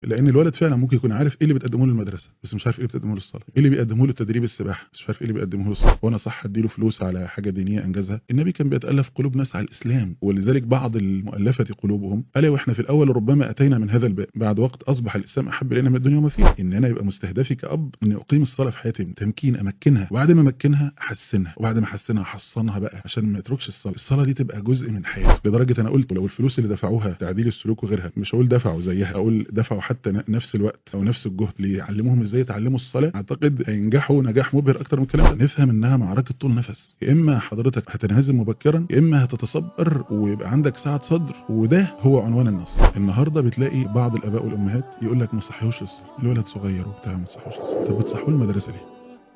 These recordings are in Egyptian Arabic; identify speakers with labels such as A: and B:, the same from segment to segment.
A: لان الولد فعلا ممكن يكون عارف ايه اللي بتقدمه له المدرسه بس مش عارف ايه اللي بتقدمه له الصلاه ايه اللي بيقدمه له تدريب السباحه مش عارف ايه اللي بيقدمه له الصلاه وانا صح اديله فلوس على حاجه دينيه انجزها النبي كان بيتالف قلوب ناس على الاسلام ولذلك بعض المؤلفه قلوبهم الا واحنا في الاول ربما اتينا من هذا الباب بعد وقت اصبح الاسلام احب الينا من الدنيا وما فيها ان انا يبقى مستهدفي كاب ان اقيم الصلاه في حياتي تمكين امكنها وبعد ما امكنها احسنها وبعد ما احسنها احصنها بقى عشان ما اتركش الصلاه الصلاه دي تبقى جزء من حياتي لدرجه انا قلت لو الفلوس اللي دفعوها تعديل السلوك وغيرها مش هقول دفعوا زيها اقول دفعوا حتى ن- نفس الوقت او نفس الجهد ليعلموهم ازاي يتعلموا الصلاه اعتقد هينجحوا نجاح مبهر اكتر من الكلام ده نفهم انها معركه طول نفس يا اما حضرتك هتنهزم مبكرا يا اما هتتصبر ويبقى عندك سعه صدر وده هو عنوان النصر النهارده بتلاقي بعض الاباء والامهات يقول لك ما صحيوش للصلاه الولد صغير وبتاع ما تصحوش للصلاه طب بتصحوه المدرسه ليه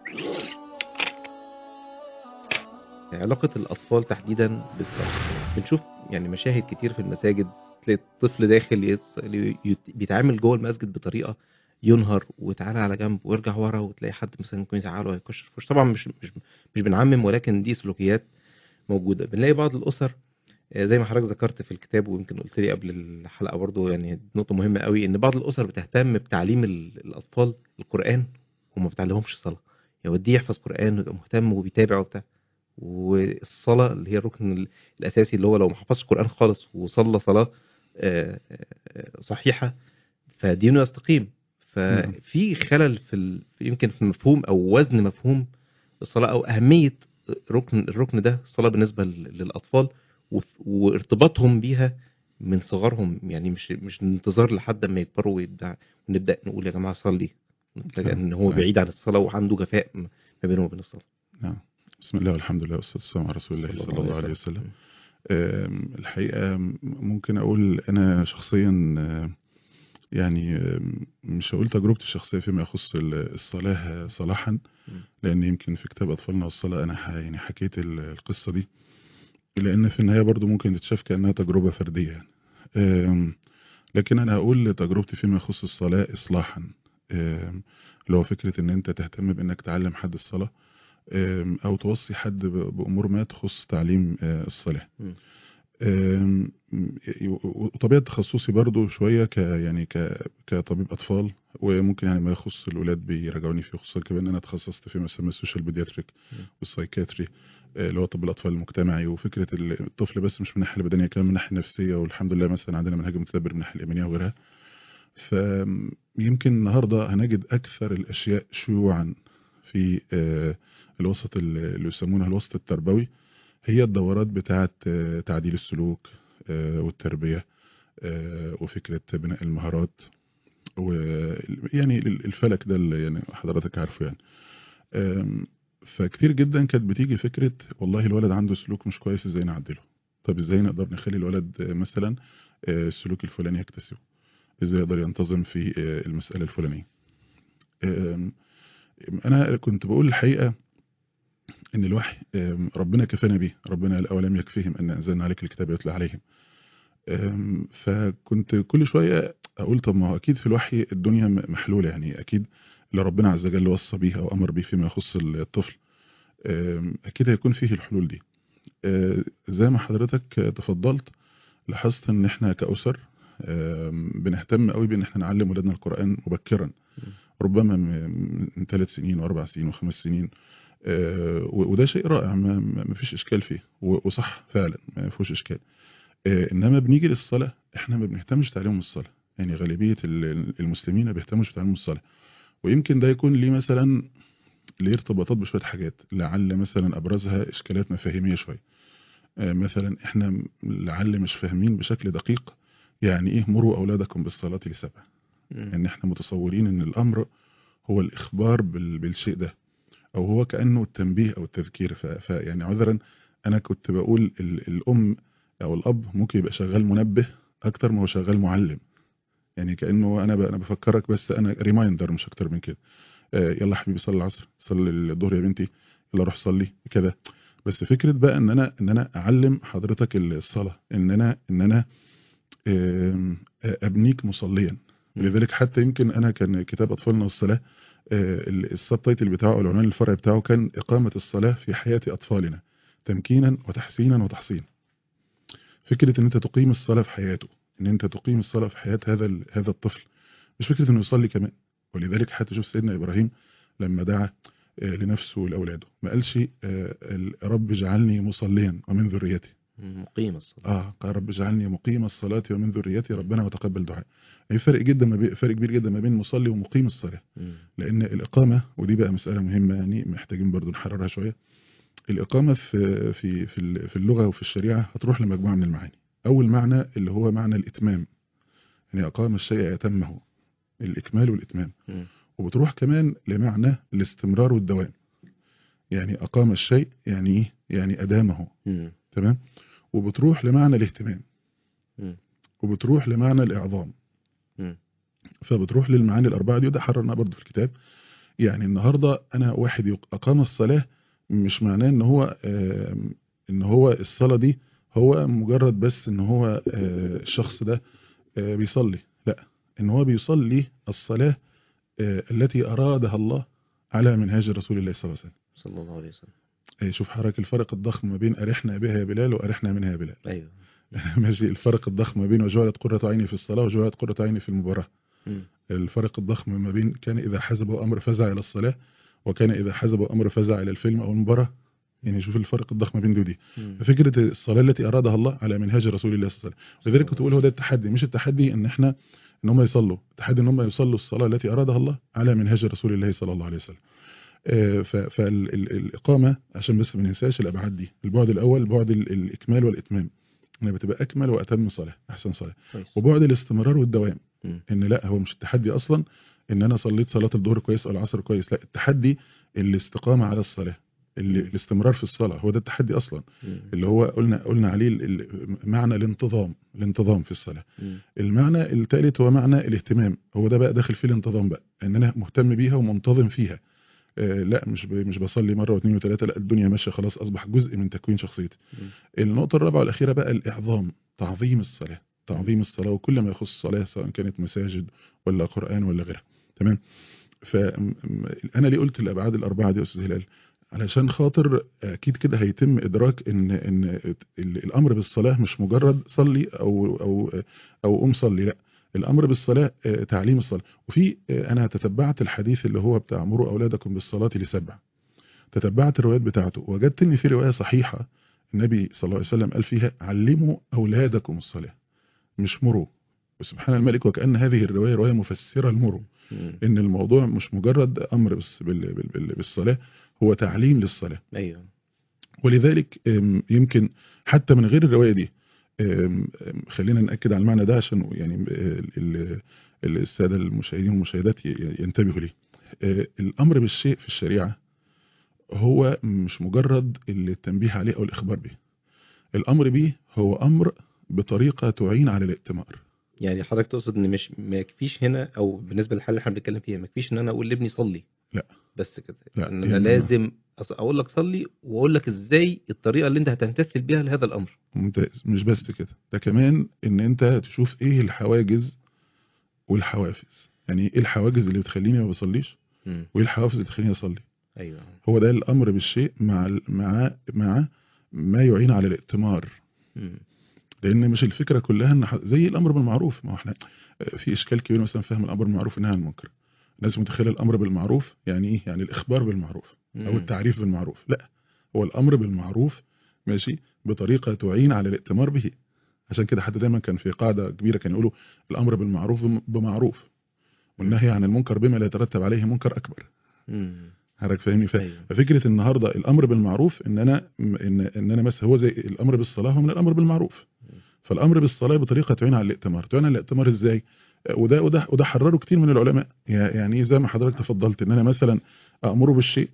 B: علاقة الأطفال تحديدا بالصلاة بنشوف يعني مشاهد كتير في المساجد تلاقي الطفل داخل يتص... يت- بيتعامل جوه المسجد بطريقة ينهر وتعالى على جنب ويرجع ورا وتلاقي حد مثلا ممكن يزعله ويكشر في وشه. طبعا مش مش مش بنعمم ولكن دي سلوكيات موجودة بنلاقي بعض الأسر آه، زي ما حضرتك ذكرت في الكتاب ويمكن قلت لي قبل الحلقة برضو يعني نقطة مهمة قوي إن بعض الأسر بتهتم بتعليم ال- الأطفال القرآن وما بتعلمهمش الصلاة يوديه يحفظ قرآن ويبقى مهتم وبيتابع وبتاع والصلاة اللي هي الركن ال- الأساسي اللي هو لو ما حفظش قرآن خالص وصلى صلاة آه، آه، صحيحة فدينه يستقيم ففي خلل في ال... في- يمكن في مفهوم أو وزن مفهوم الصلاة أو أهمية ركن الركن ده الصلاة بالنسبة لل- للأطفال وف- وارتباطهم بيها من صغرهم يعني مش مش انتظار لحد ما يكبروا ويبدع ونبدأ نقول يا جماعة صلي نتلاقي ان هو
A: صحيح.
B: بعيد عن الصلاة وعنده جفاء ما بينه وبين الصلاة
A: نعم بسم الله والحمد لله والصلاه والسلام على رسول الله صلى الله عليه وسلم آم، الحقيقة ممكن أقول أنا شخصيا آم، يعني آم، مش هقول تجربتي الشخصية فيما يخص ال- الصلاة صلاحا لأن يمكن في كتاب أطفالنا والصلاة أنا ح- يعني حكيت ال- القصة دي لأن في النهاية برضو ممكن تتشاف كأنها تجربة فردية يعني. آم، لكن أنا هقول تجربتي فيما يخص الصلاة إصلاحا آم، اللي هو فكرة إن أنت تهتم بإنك تعلم حد الصلاة آم، أو توصي حد ب- بأمور ما تخص تعليم آه، الصلاة
B: مم.
A: آم، وطبيعة تخصصي برضو شوية ك يعني ك كطبيب أطفال وممكن يعني ما يخص الولاد بيراجعوني فيه خصوصا كمان إن أنا تخصصت في ما يسمى السوشيال بيدياتريك
B: مم.
A: والسايكاتري آه، اللي هو طب الأطفال المجتمعي وفكرة ال- الطفل بس مش من الناحية البدنية كمان من الناحية النفسية والحمد لله مثلا عندنا منهج متدبر من الناحية الإيمانية وغيرها فيمكن النهاردة هنجد أكثر الأشياء شيوعا في آه، الوسط اللي يسمونها الوسط التربوي هي الدورات بتاعة آه، تعديل السلوك آه، والتربية آه، وفكرة بناء المهارات ويعني الفلك ده اللي يعني حضرتك عارفه يعني آم، فكتير جدا كانت بتيجي فكرة والله الولد عنده سلوك مش كويس ازاي نعدله طب ازاي نقدر نخلي الولد آه، مثلا آه، السلوك الفلاني يكتسبه ازاي يقدر ينتظم في آه، المسألة الفلانية آم، انا كنت بقول الحقيقة ان الوحي آم، ربنا كفانا به ربنا قال اولم يكفيهم ان انزلنا عليك الكتاب يتلى عليهم آم، فكنت كل شوية اقول طب ما هو اكيد في الوحي الدنيا م- محلولة يعني اكيد اللي ربنا عز وجل وصى به او امر به فيما يخص الطفل آم، اكيد هيكون فيه الحلول دي آه، زي ما حضرتك آه، تفضلت لاحظت ان احنا كأسر آم، بنهتم قوي بان احنا نعلم ولادنا القرآن مبكرا ربما م- من ثلاث سنين واربع سنين وخمس سنين آه، و- وده شيء رائع ما ما- ما فيش اشكال فيه و- وصح فعلا ما فيهوش اشكال آه، انما بنيجي للصلاه احنا ما بنهتمش بتعليم الصلاه يعني غالبيه ال- المسلمين ما بيهتموش بتعليم الصلاه ويمكن ده يكون ليه مثلا ليه ارتباطات بشويه حاجات لعل مثلا ابرزها اشكالات مفاهيميه شويه آه، مثلا احنا م- لعل مش فاهمين بشكل دقيق يعني ايه مروا اولادكم بالصلاه لسبع ان احنا متصورين ان الامر هو الاخبار بال- بالشيء ده او هو كانه التنبيه او التذكير ف- فيعني عذرا انا كنت بقول ال- الام او الاب ممكن يبقى شغال منبه اكتر ما هو شغال معلم يعني كانه انا ب- انا بفكرك بس انا ريمايندر مش اكتر من كده آه، يلا يا حبيبي صلي العصر صلي الظهر يا بنتي يلا روح صلي كده بس فكره بقى ان انا ان انا اعلم حضرتك الصلاه ان انا ان انا آم، ابنيك مصليا لذلك حتى يمكن انا كان كتاب اطفالنا والصلاه آه، السب تايتل بتاعه او العنوان الفرعي بتاعه كان اقامه الصلاه في حياه اطفالنا تمكينا وتحسينا وتحصينا فكره ان انت تقيم الصلاه في حياته ان انت تقيم الصلاه في حياه هذا ال- هذا الطفل مش فكره انه يصلي كمان ولذلك حتى شوف سيدنا ابراهيم لما دعا آه، لنفسه ولاولاده ما قالش آه، ال- رب اجعلني مصليا ومن ذريتي
B: مقيم الصلاة
A: اه قال رب اجعلني مقيم الصلاه ومن ذريتي ربنا وتقبل دعاء يعني فرق جدا ما بين فرق كبير جدا ما بين مصلي ومقيم الصلاه
B: مم.
A: لان الاقامه ودي بقى مساله مهمه يعني محتاجين برضو نحررها شويه الاقامه في في في ال- في اللغه وفي الشريعه هتروح لمجموعه من المعاني اول معنى اللي هو معنى الاتمام يعني اقام الشيء يتمه الاكمال والاتمام
B: مم.
A: وبتروح كمان لمعنى الاستمرار والدوام يعني اقام الشيء يعني ايه يعني ادامه
B: مم.
A: تمام وبتروح لمعنى الاهتمام
B: مم.
A: وبتروح لمعنى الاعظام
B: مم.
A: فبتروح للمعاني الأربعة دي وده حررناها برضو في الكتاب يعني النهاردة أنا واحد يق- أقام الصلاة مش معناه إن هو آم، إن هو الصلاة دي هو مجرد بس إن هو آه، الشخص ده آه، بيصلي لا إن هو بيصلي الصلاة آه، التي أرادها الله على منهاج رسول الله صلى الله عليه وسلم
B: صلى الله عليه وسلم
A: آه، شوف حضرتك الفرق الضخم ما بين أرحنا بها يا بلال وأرحنا منها يا بلال
B: ايوه
A: ماشي الفرق الضخم ما بين وجعلت قرة عيني في الصلاة وجعلت قرة عيني في المباراة
B: مم.
A: الفرق الضخم ما بين كان إذا حزبه أمر فزع إلى الصلاة وكان إذا حزبه أمر فزع إلى الفيلم أو المباراة يعني شوف الفرق الضخم بين دي ودي
B: مم.
A: ففكرة الصلاة التي أرادها الله على منهاج رسول الله صلى الله عليه وسلم ولذلك كنت بقول هو ده التحدي مش التحدي إن إحنا إن هم يصلوا التحدي إن هم يصلوا الصلاة التي أرادها الله على منهاج رسول الله صلى الله عليه وسلم فالإقامة عشان بس ما ننساش الأبعاد دي البعد الأول بعد ال- الإكمال والإتمام إنها بتبقى أكمل وأتم صلاة أحسن صلاة
B: كويس
A: وبعد الاستمرار والدوام
B: مم.
A: ان لا هو مش التحدي اصلا ان انا صليت صلاه الظهر كويس او العصر كويس لا التحدي الاستقامه على الصلاه اللي
B: مم.
A: الاستمرار في الصلاه هو ده التحدي اصلا
B: مم.
A: اللي هو قلنا قلنا عليه ال- ال- معنى الانتظام الانتظام في الصلاه
B: مم.
A: المعنى الثالث هو معنى الاهتمام هو ده بقى داخل فيه الانتظام بقى ان انا مهتم بيها ومنتظم فيها آه لا مش ب- مش بصلي مره واثنين وثلاثه لا الدنيا ماشيه خلاص اصبح جزء من تكوين شخصيتي
B: مم.
A: النقطة الرابعة والأخيرة بقى الإعظام تعظيم الصلاة تعظيم الصلاة وكل ما يخص الصلاة سواء كانت مساجد ولا قرآن ولا غيرها تمام فأنا ليه قلت الأبعاد الأربعة دي يا أستاذ هلال علشان خاطر أكيد كده هيتم إدراك إن إن ال- الأمر بالصلاة مش مجرد صلي أو أو أو قوم صلي لا الأمر بالصلاة آه، تعليم الصلاة وفي آه، أنا تتبعت الحديث اللي هو بتاع مروا أولادكم بالصلاة لسبع تتبعت الروايات بتاعته وجدت إن في رواية صحيحة النبي صلى الله عليه وسلم قال فيها علموا أولادكم الصلاة مش مروا وسبحان الملك وكأن هذه الرواية رواية مفسرة المروا
B: مم.
A: إن الموضوع مش مجرد أمر بس بال- بال- بال- بالصلاة هو تعليم للصلاة
B: ايوه
A: ولذلك أم، يمكن حتى من غير الرواية دي أم، أم، خلينا نأكد على المعنى ده عشان يعني ال- ال- ال- السادة المشاهدين والمشاهدات ي- ي- ينتبهوا ليه أه، الأمر بالشيء في الشريعة هو مش مجرد التنبيه عليه أو الإخبار به الأمر به هو أمر بطريقة تعين على الائتمار
B: يعني حضرتك تقصد ان مش ما يكفيش هنا او بالنسبه للحاله اللي احنا بنتكلم فيها ما يكفيش ان انا اقول لابني صلي
A: لا.
B: بس كده
A: لا،
B: ان انا
A: يعني-
B: لازم أص- اقول لك صلي واقول لك ازاي الطريقه اللي انت هتمتثل بيها لهذا الامر
A: ممتاز مش بس كده ده كمان ان انت تشوف ايه الحواجز والحوافز يعني ايه الحواجز اللي بتخليني ما بصليش
B: مم.
A: وايه الحوافز اللي بتخليني اصلي
B: ايوه
A: هو ده الامر بالشيء مع ال- مع مع ما يعين على الائتمار
B: مم.
A: لان مش الفكره كلها ان ح- زي الامر بالمعروف ما هو احنا في اشكال كبير مثلا فهم الامر بالمعروف والنهي عن المنكر الناس متخيله الامر بالمعروف يعني ايه يعني الاخبار بالمعروف او
B: مم.
A: التعريف بالمعروف لا هو الامر بالمعروف ماشي بطريقه تعين على الائتمار به عشان كده حتى دايما كان في قاعده كبيره كانوا يقولوا الامر بالمعروف بم- بمعروف والنهي عن المنكر بما لا يترتب عليه منكر اكبر
B: مم.
A: حضرتك فاهمني ف-
B: ايوه
A: ففكره النهارده الامر بالمعروف ان انا ان ان انا مثلا هو زي الامر بالصلاه هو من الامر بالمعروف فالامر بالصلاه بطريقه تعين على الائتمار تعين على الائتمار ازاي وده وده وده حرره كتير من العلماء يعني زي ما حضرتك تفضلت ان انا مثلا امره بالشيء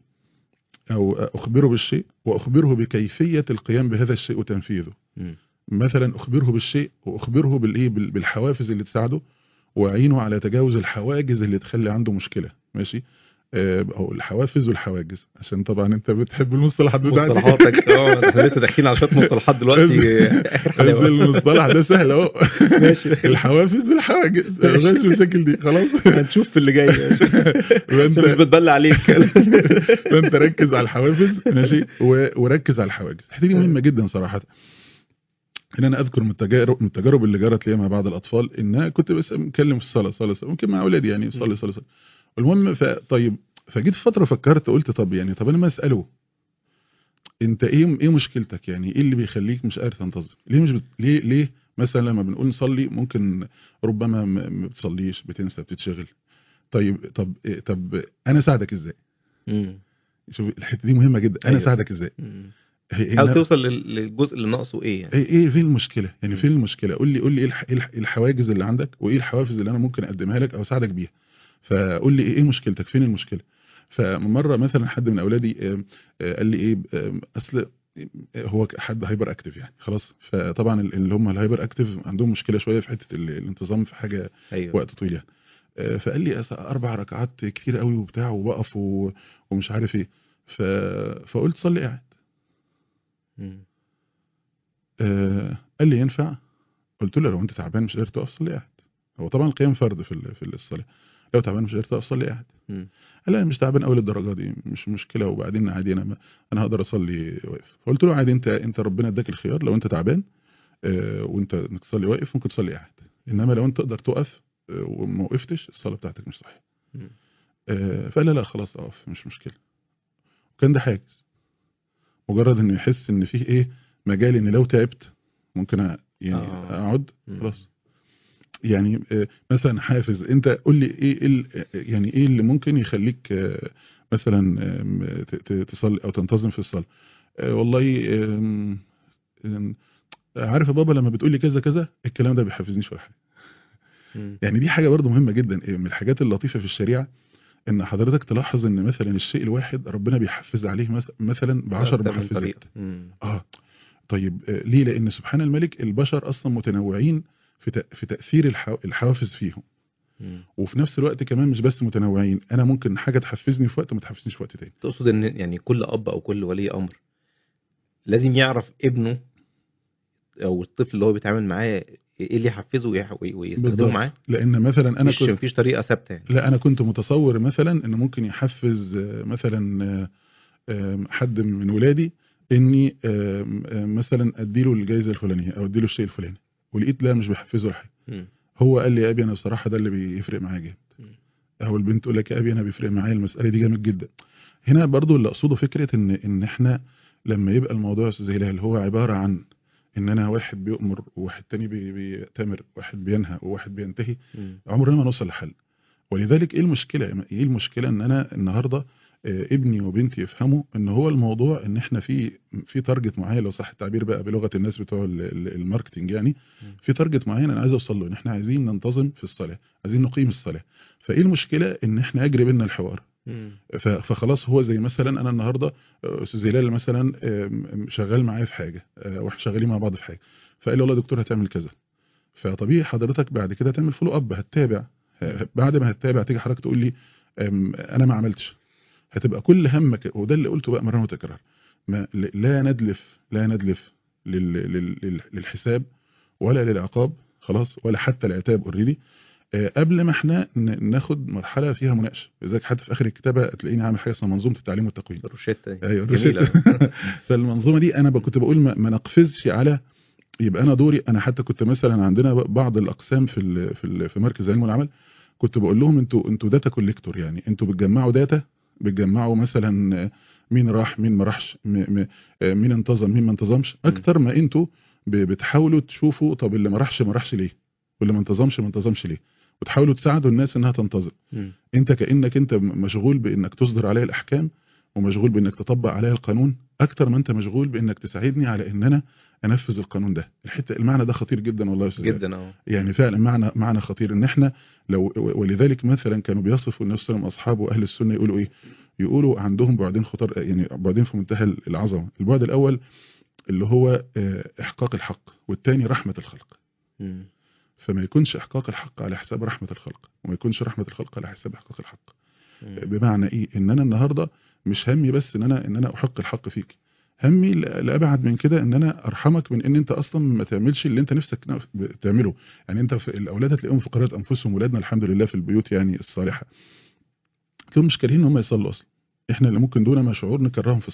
A: او اخبره بالشيء واخبره بكيفيه القيام بهذا الشيء وتنفيذه
B: مم.
A: مثلا اخبره بالشيء واخبره بالايه بال- بالحوافز اللي تساعده واعينه على تجاوز الحواجز اللي تخلي عنده مشكله ماشي آه، او الحوافز والحواجز عشان طبعا انت بتحب المصطلحات بتاعتي
B: مصطلحاتك اه احنا لسه داخلين على شويه مصطلحات دلوقتي اخر
A: بس
B: حلاوه
A: المصطلح ده سهل اهو
B: ماشي
A: الحوافز والحواجز ما
B: ماشي.
A: فيهاش مشاكل دي خلاص
B: هنشوف في اللي جاي عشان
A: فانت
B: مش بتبلع عليك
A: فانت ركز على الحوافز ماشي و- وركز على الحواجز الحته دي مهمه جدا صراحه ان انا اذكر من التجارب من التجارب اللي جرت لي مع بعض الاطفال ان أنا كنت بس بتكلم في الصلاه صلاه صلاه ممكن مع اولادي يعني صلي صلي صلي المهم فطيب فجيت في فتره فكرت قلت طب يعني طب انا ما اساله انت ايه ايه مشكلتك يعني ايه اللي بيخليك مش قادر تنتظم ليه مش بت... ليه ليه مثلا لما بنقول نصلي ممكن ربما ما ما بتصليش بتنسى بتتشغل طيب طب إيه طب انا اساعدك ازاي
B: مم.
A: شوف الحته دي مهمه جدا انا
B: أيوة.
A: اساعدك ازاي
B: مم.
A: هي-
B: حاول
A: هنا-
B: توصل لل- للجزء اللي ناقصه ايه يعني
A: ايه ايه فين المشكله يعني
B: مم.
A: فين المشكله قول لي قول لي ايه الح- إيه الح- إيه الحواجز اللي عندك وايه الحوافز اللي انا ممكن اقدمها لك او اساعدك بيها فقول لي ايه إيه مشكلتك فين المشكله فمره مثلا حد من اولادي آم، آه، قال لي ايه آم، اصل هو حد هايبر اكتف يعني خلاص فطبعا ال- اللي هم الهايبر اكتف عندهم مشكله شويه في حته ال- الانتظام في حاجه
B: ايوه
A: وقت طويل يعني آه، فقال لي أس- اربع ركعات كتير قوي وبتاع وبقف و- ومش عارف ايه ف... فقلت صلي قاعد
B: مم.
A: آه، قال لي ينفع قلت له لو انت تعبان مش قادر تقف صلي قاعد هو طبعا القيام فرض في ال- في الصلاه لو تعبان مش قادر تقف صلي قاعد
B: مم.
A: قال لي انا مش تعبان قوي للدرجه دي مش مشكله وبعدين عادي انا انا هقدر اصلي واقف فقلت له عادي انت انت ربنا اداك الخيار لو انت تعبان آه، وانت انك تصلي واقف ممكن تصلي قاعد انما لو انت تقدر تقف آه، وما وقفتش الصلاه بتاعتك مش صحيحه
B: مم.
A: آه، فقال لا لا خلاص اقف مش مشكله وكان ده حاجز مجرد انه يحس ان فيه ايه مجال ان لو تعبت ممكن أ- يعني
B: آه.
A: اقعد
B: مم.
A: خلاص يعني آه، مثلا حافز انت قول لي ايه إيه ال- يعني ايه اللي ممكن يخليك آه، مثلا آم، ت- ت- تصلي او تنتظم في الصلاه آه، والله آم، آم، عارف يا بابا لما بتقول لي كذا كذا الكلام ده بيحفزنيش ولا حاجه
B: مم.
A: يعني دي حاجه برضو مهمه جدا إيه، من الحاجات اللطيفه في الشريعه ان حضرتك تلاحظ ان مثلا الشيء الواحد ربنا بيحفز عليه مث- مثلا ب 10
B: أكتر من
A: محفزات
B: طريقة. مم.
A: اه طيب آه، ليه لان سبحان الملك البشر اصلا متنوعين في تأ- في تاثير الحو- الحوافز فيهم
B: مم.
A: وفي نفس الوقت كمان مش بس متنوعين انا ممكن حاجه تحفزني في وقت ما تحفزنيش في وقت تاني
B: تقصد ان يعني كل اب او كل ولي امر لازم يعرف ابنه او الطفل اللي هو بيتعامل معاه ايه اللي يحفزه ويح- وي- ويستخدمه
A: بالضبط.
B: معاه
A: لان مثلا انا
B: مش
A: كنت
B: مفيش طريقه ثابته يعني
A: لا انا كنت متصور مثلا ان ممكن يحفز آه، مثلا آه، آم، حد من ولادي اني آم، آم، مثلا اديله الجائزه الفلانيه او اديله الشيء الفلاني ولقيت لا مش بحفزه ولا حاجه
B: مم.
A: هو قال لي يا ابي انا بصراحه ده اللي بيفرق معايا جامد
B: مم.
A: او البنت تقول لك يا ابي انا بيفرق معايا المساله دي جامد جدا هنا برضو اللي اقصده فكره ان ان احنا لما يبقى الموضوع زي هلال هو عباره عن ان انا واحد بيؤمر وواحد تاني بي- بيأتمر واحد بينهى وواحد بينتهي
B: مم.
A: عمرنا ما نوصل لحل ولذلك ايه المشكله ايه المشكله ان انا النهارده آه، ابني وبنتي يفهموا ان هو الموضوع ان احنا في في تارجت معين لو صح التعبير بقى بلغه الناس بتوع ال- ال- الماركتنج يعني
B: مم.
A: في تارجت معين انا عايز اوصل له ان احنا عايزين ننتظم في الصلاه عايزين نقيم الصلاه فايه المشكله ان احنا يجري بينا الحوار
B: مم.
A: ف- فخلاص هو زي مثلا انا النهارده آه، استاذ هلال مثلا آم، شغال معايا في حاجه آه، واحنا شغالين مع بعض في حاجه فقال لي والله يا دكتور هتعمل كذا فطبيعي حضرتك بعد كده تعمل فولو اب هتتابع آه، بعد ما هتتابع تيجي حضرتك تقول لي آم، انا ما عملتش هتبقى كل همك وده اللي قلته بقى مره وتكرار ما لا ندلف لا ندلف لل لل لل للحساب ولا للعقاب خلاص ولا حتى العتاب اوريدي قبل ما احنا ن- ناخد مرحله فيها مناقشه لذلك حتى في اخر الكتابه هتلاقيني عامل حاجه اسمها منظومه التعليم والتقويم
B: روشيتا
A: ايوه
B: جميلة.
A: الروشتة. فالمنظومه دي انا ب- كنت بقول ما, ما نقفزش على يبقى انا دوري انا حتى كنت مثلا عندنا بعض الاقسام في ال في ال في مركز العلم والعمل كنت بقول لهم انتوا انتوا داتا كوليكتور يعني انتوا بتجمعوا داتا بتجمعوا مثلا مين راح مين ما راحش م- م- مين انتظم مين ما انتظمش اكتر ما انتوا ب- بتحاولوا تشوفوا طب اللي ما راحش ما راحش ليه واللي ما انتظمش ما انتظمش ليه وتحاولوا تساعدوا الناس انها تنتظم
B: مم.
A: انت كانك انت مشغول بانك تصدر عليا الاحكام ومشغول بانك تطبق عليا القانون اكتر ما انت مشغول بانك تساعدني على ان انا انفذ القانون ده الحته المعنى ده خطير جدا والله يا استاذ
B: جدا اه
A: يعني فعلا معنى معنى خطير ان احنا لو ولذلك مثلا كانوا بيصفوا النبي صلى الله عليه وسلم اصحابه اهل السنه يقولوا ايه يقولوا عندهم بعدين خطر يعني بعدين في منتهى العظمه البعد الاول اللي هو آه، احقاق الحق والثاني رحمه الخلق
B: مم.
A: فما يكونش احقاق الحق على حساب رحمه الخلق وما يكونش رحمه الخلق على حساب احقاق الحق
B: مم.
A: بمعنى ايه ان انا النهارده مش همي بس ان انا ان انا احق الحق فيك همي ل- لابعد من كده ان انا ارحمك من ان انت اصلا ما تعملش اللي انت نفسك نف- تعمله يعني انت في الاولاد هتلاقيهم في قرارة انفسهم ولادنا الحمد لله في البيوت يعني الصالحه تلاقيهم مش كارهين ان هم يصلوا اصلا احنا اللي ممكن دون ما شعور نكرههم في الصلاه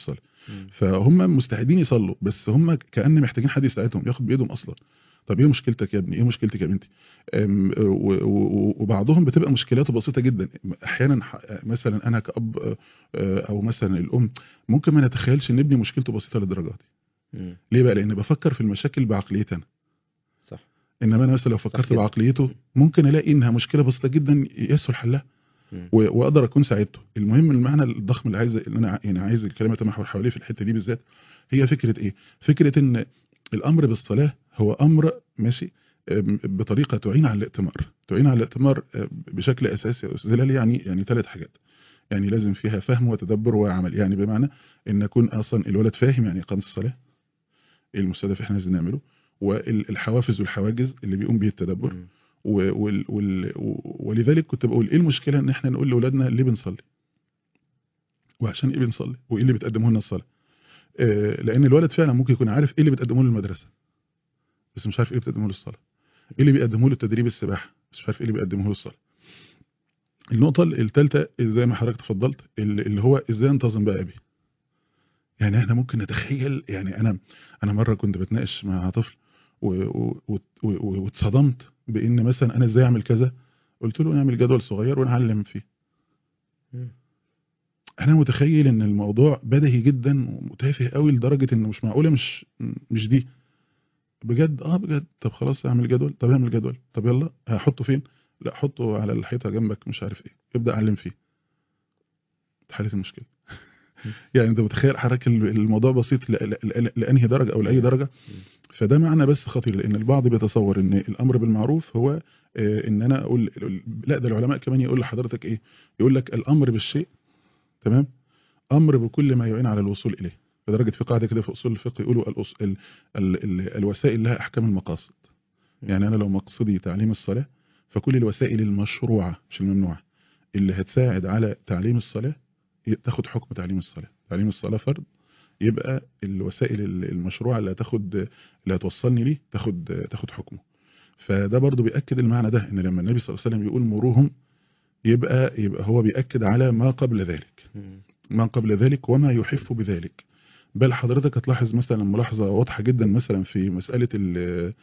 B: مم.
A: فهم مستعدين يصلوا بس هم كأن محتاجين حد يساعدهم ياخد بايدهم اصلا طب ايه مشكلتك يا ابني ايه مشكلتك يا بنتي أم، و- و- وبعضهم بتبقى مشكلاته بسيطه جدا احيانا ح- مثلا انا كاب آه، او مثلا الام ممكن ما نتخيلش ان ابني مشكلته بسيطه للدرجه دي
B: مم.
A: ليه بقى لان بفكر في المشاكل بعقليتي انا
B: صح
A: انما انا مثلا لو فكرت
B: كده.
A: بعقليته ممكن الاقي انها مشكله بسيطه جدا يسهل حلها
B: مم.
A: و- واقدر اكون ساعدته المهم المعنى الضخم اللي عايز اللي انا ع- يعني عايز الكلام يتمحور حواليه في الحته دي بالذات هي فكره ايه فكره ان الامر بالصلاه هو امر ماشي أم، بطريقه تعين على الائتمار تعين على الائتمار أم، بشكل اساسي يا استاذ هلال يعني يعني ثلاث حاجات يعني لازم فيها فهم وتدبر وعمل يعني بمعنى ان يكون اصلا الولد فاهم يعني اقامه الصلاه ايه المستهدف احنا عايزين نعمله والحوافز والحواجز اللي بيقوم بيه التدبر
B: مم.
A: و- وال وال ولذلك كنت بقول ايه المشكله ان احنا نقول لاولادنا ليه بنصلي وعشان ايه بنصلي وايه اللي بتقدمه لنا الصلاه آه، لان الولد فعلا ممكن يكون عارف ايه اللي بتقدمه له المدرسه بس مش عارف ايه اللي بتقدمه له الصلاه ايه اللي بيقدمه له تدريب السباحه بس مش عارف ايه اللي بيقدمه له الصلاه النقطه الثالثه زي ما حضرتك تفضلت اللي اللي هو ازاي انتظم بقى بيه يعني احنا ممكن نتخيل يعني انا انا مره كنت بتناقش مع طفل و- و- و- و- واتصدمت بان مثلا انا ازاي اعمل كذا قلت له نعمل جدول صغير ونعلم فيه
B: مم.
A: انا متخيل ان الموضوع بدهي جدا ومتافه قوي لدرجه انه مش معقوله مش مش دي بجد اه بجد طب خلاص اعمل جدول طب اعمل جدول طب يلا هحطه فين لا حطه على الحيطه جنبك مش عارف ايه ابدا علم فيه اتحلت المشكله يعني انت متخيل حضرتك ال- الموضوع بسيط ل- ل- ل- لانهي درجه او لاي درجه فده معنى بس خطير لان البعض بيتصور ان الامر بالمعروف هو آه، ان انا اقول لا ده العلماء كمان يقول لحضرتك ايه يقول لك الامر بالشيء تمام امر بكل ما يعين على الوصول اليه لدرجه في قاعده كده في اصول الفقه يقولوا الأص... ال... ال... ال... الوسائل لها احكام المقاصد يعني انا لو مقصدي تعليم الصلاه فكل الوسائل المشروعه مش الممنوعه اللي هتساعد على تعليم الصلاه ي- تاخد حكم تعليم الصلاه تعليم الصلاه فرض يبقى الوسائل ال- المشروعه اللي هتاخد اللي هتوصلني ليه تاخد تاخد حكمه فده برضو بيأكد المعنى ده ان لما النبي صلى الله عليه وسلم يقول مروهم يبقى يبقى هو بيأكد على ما قبل ذلك
B: مم.
A: ما قبل ذلك وما يحف بذلك بل حضرتك هتلاحظ مثلا ملاحظة واضحة جدا مثلا في مسألة ال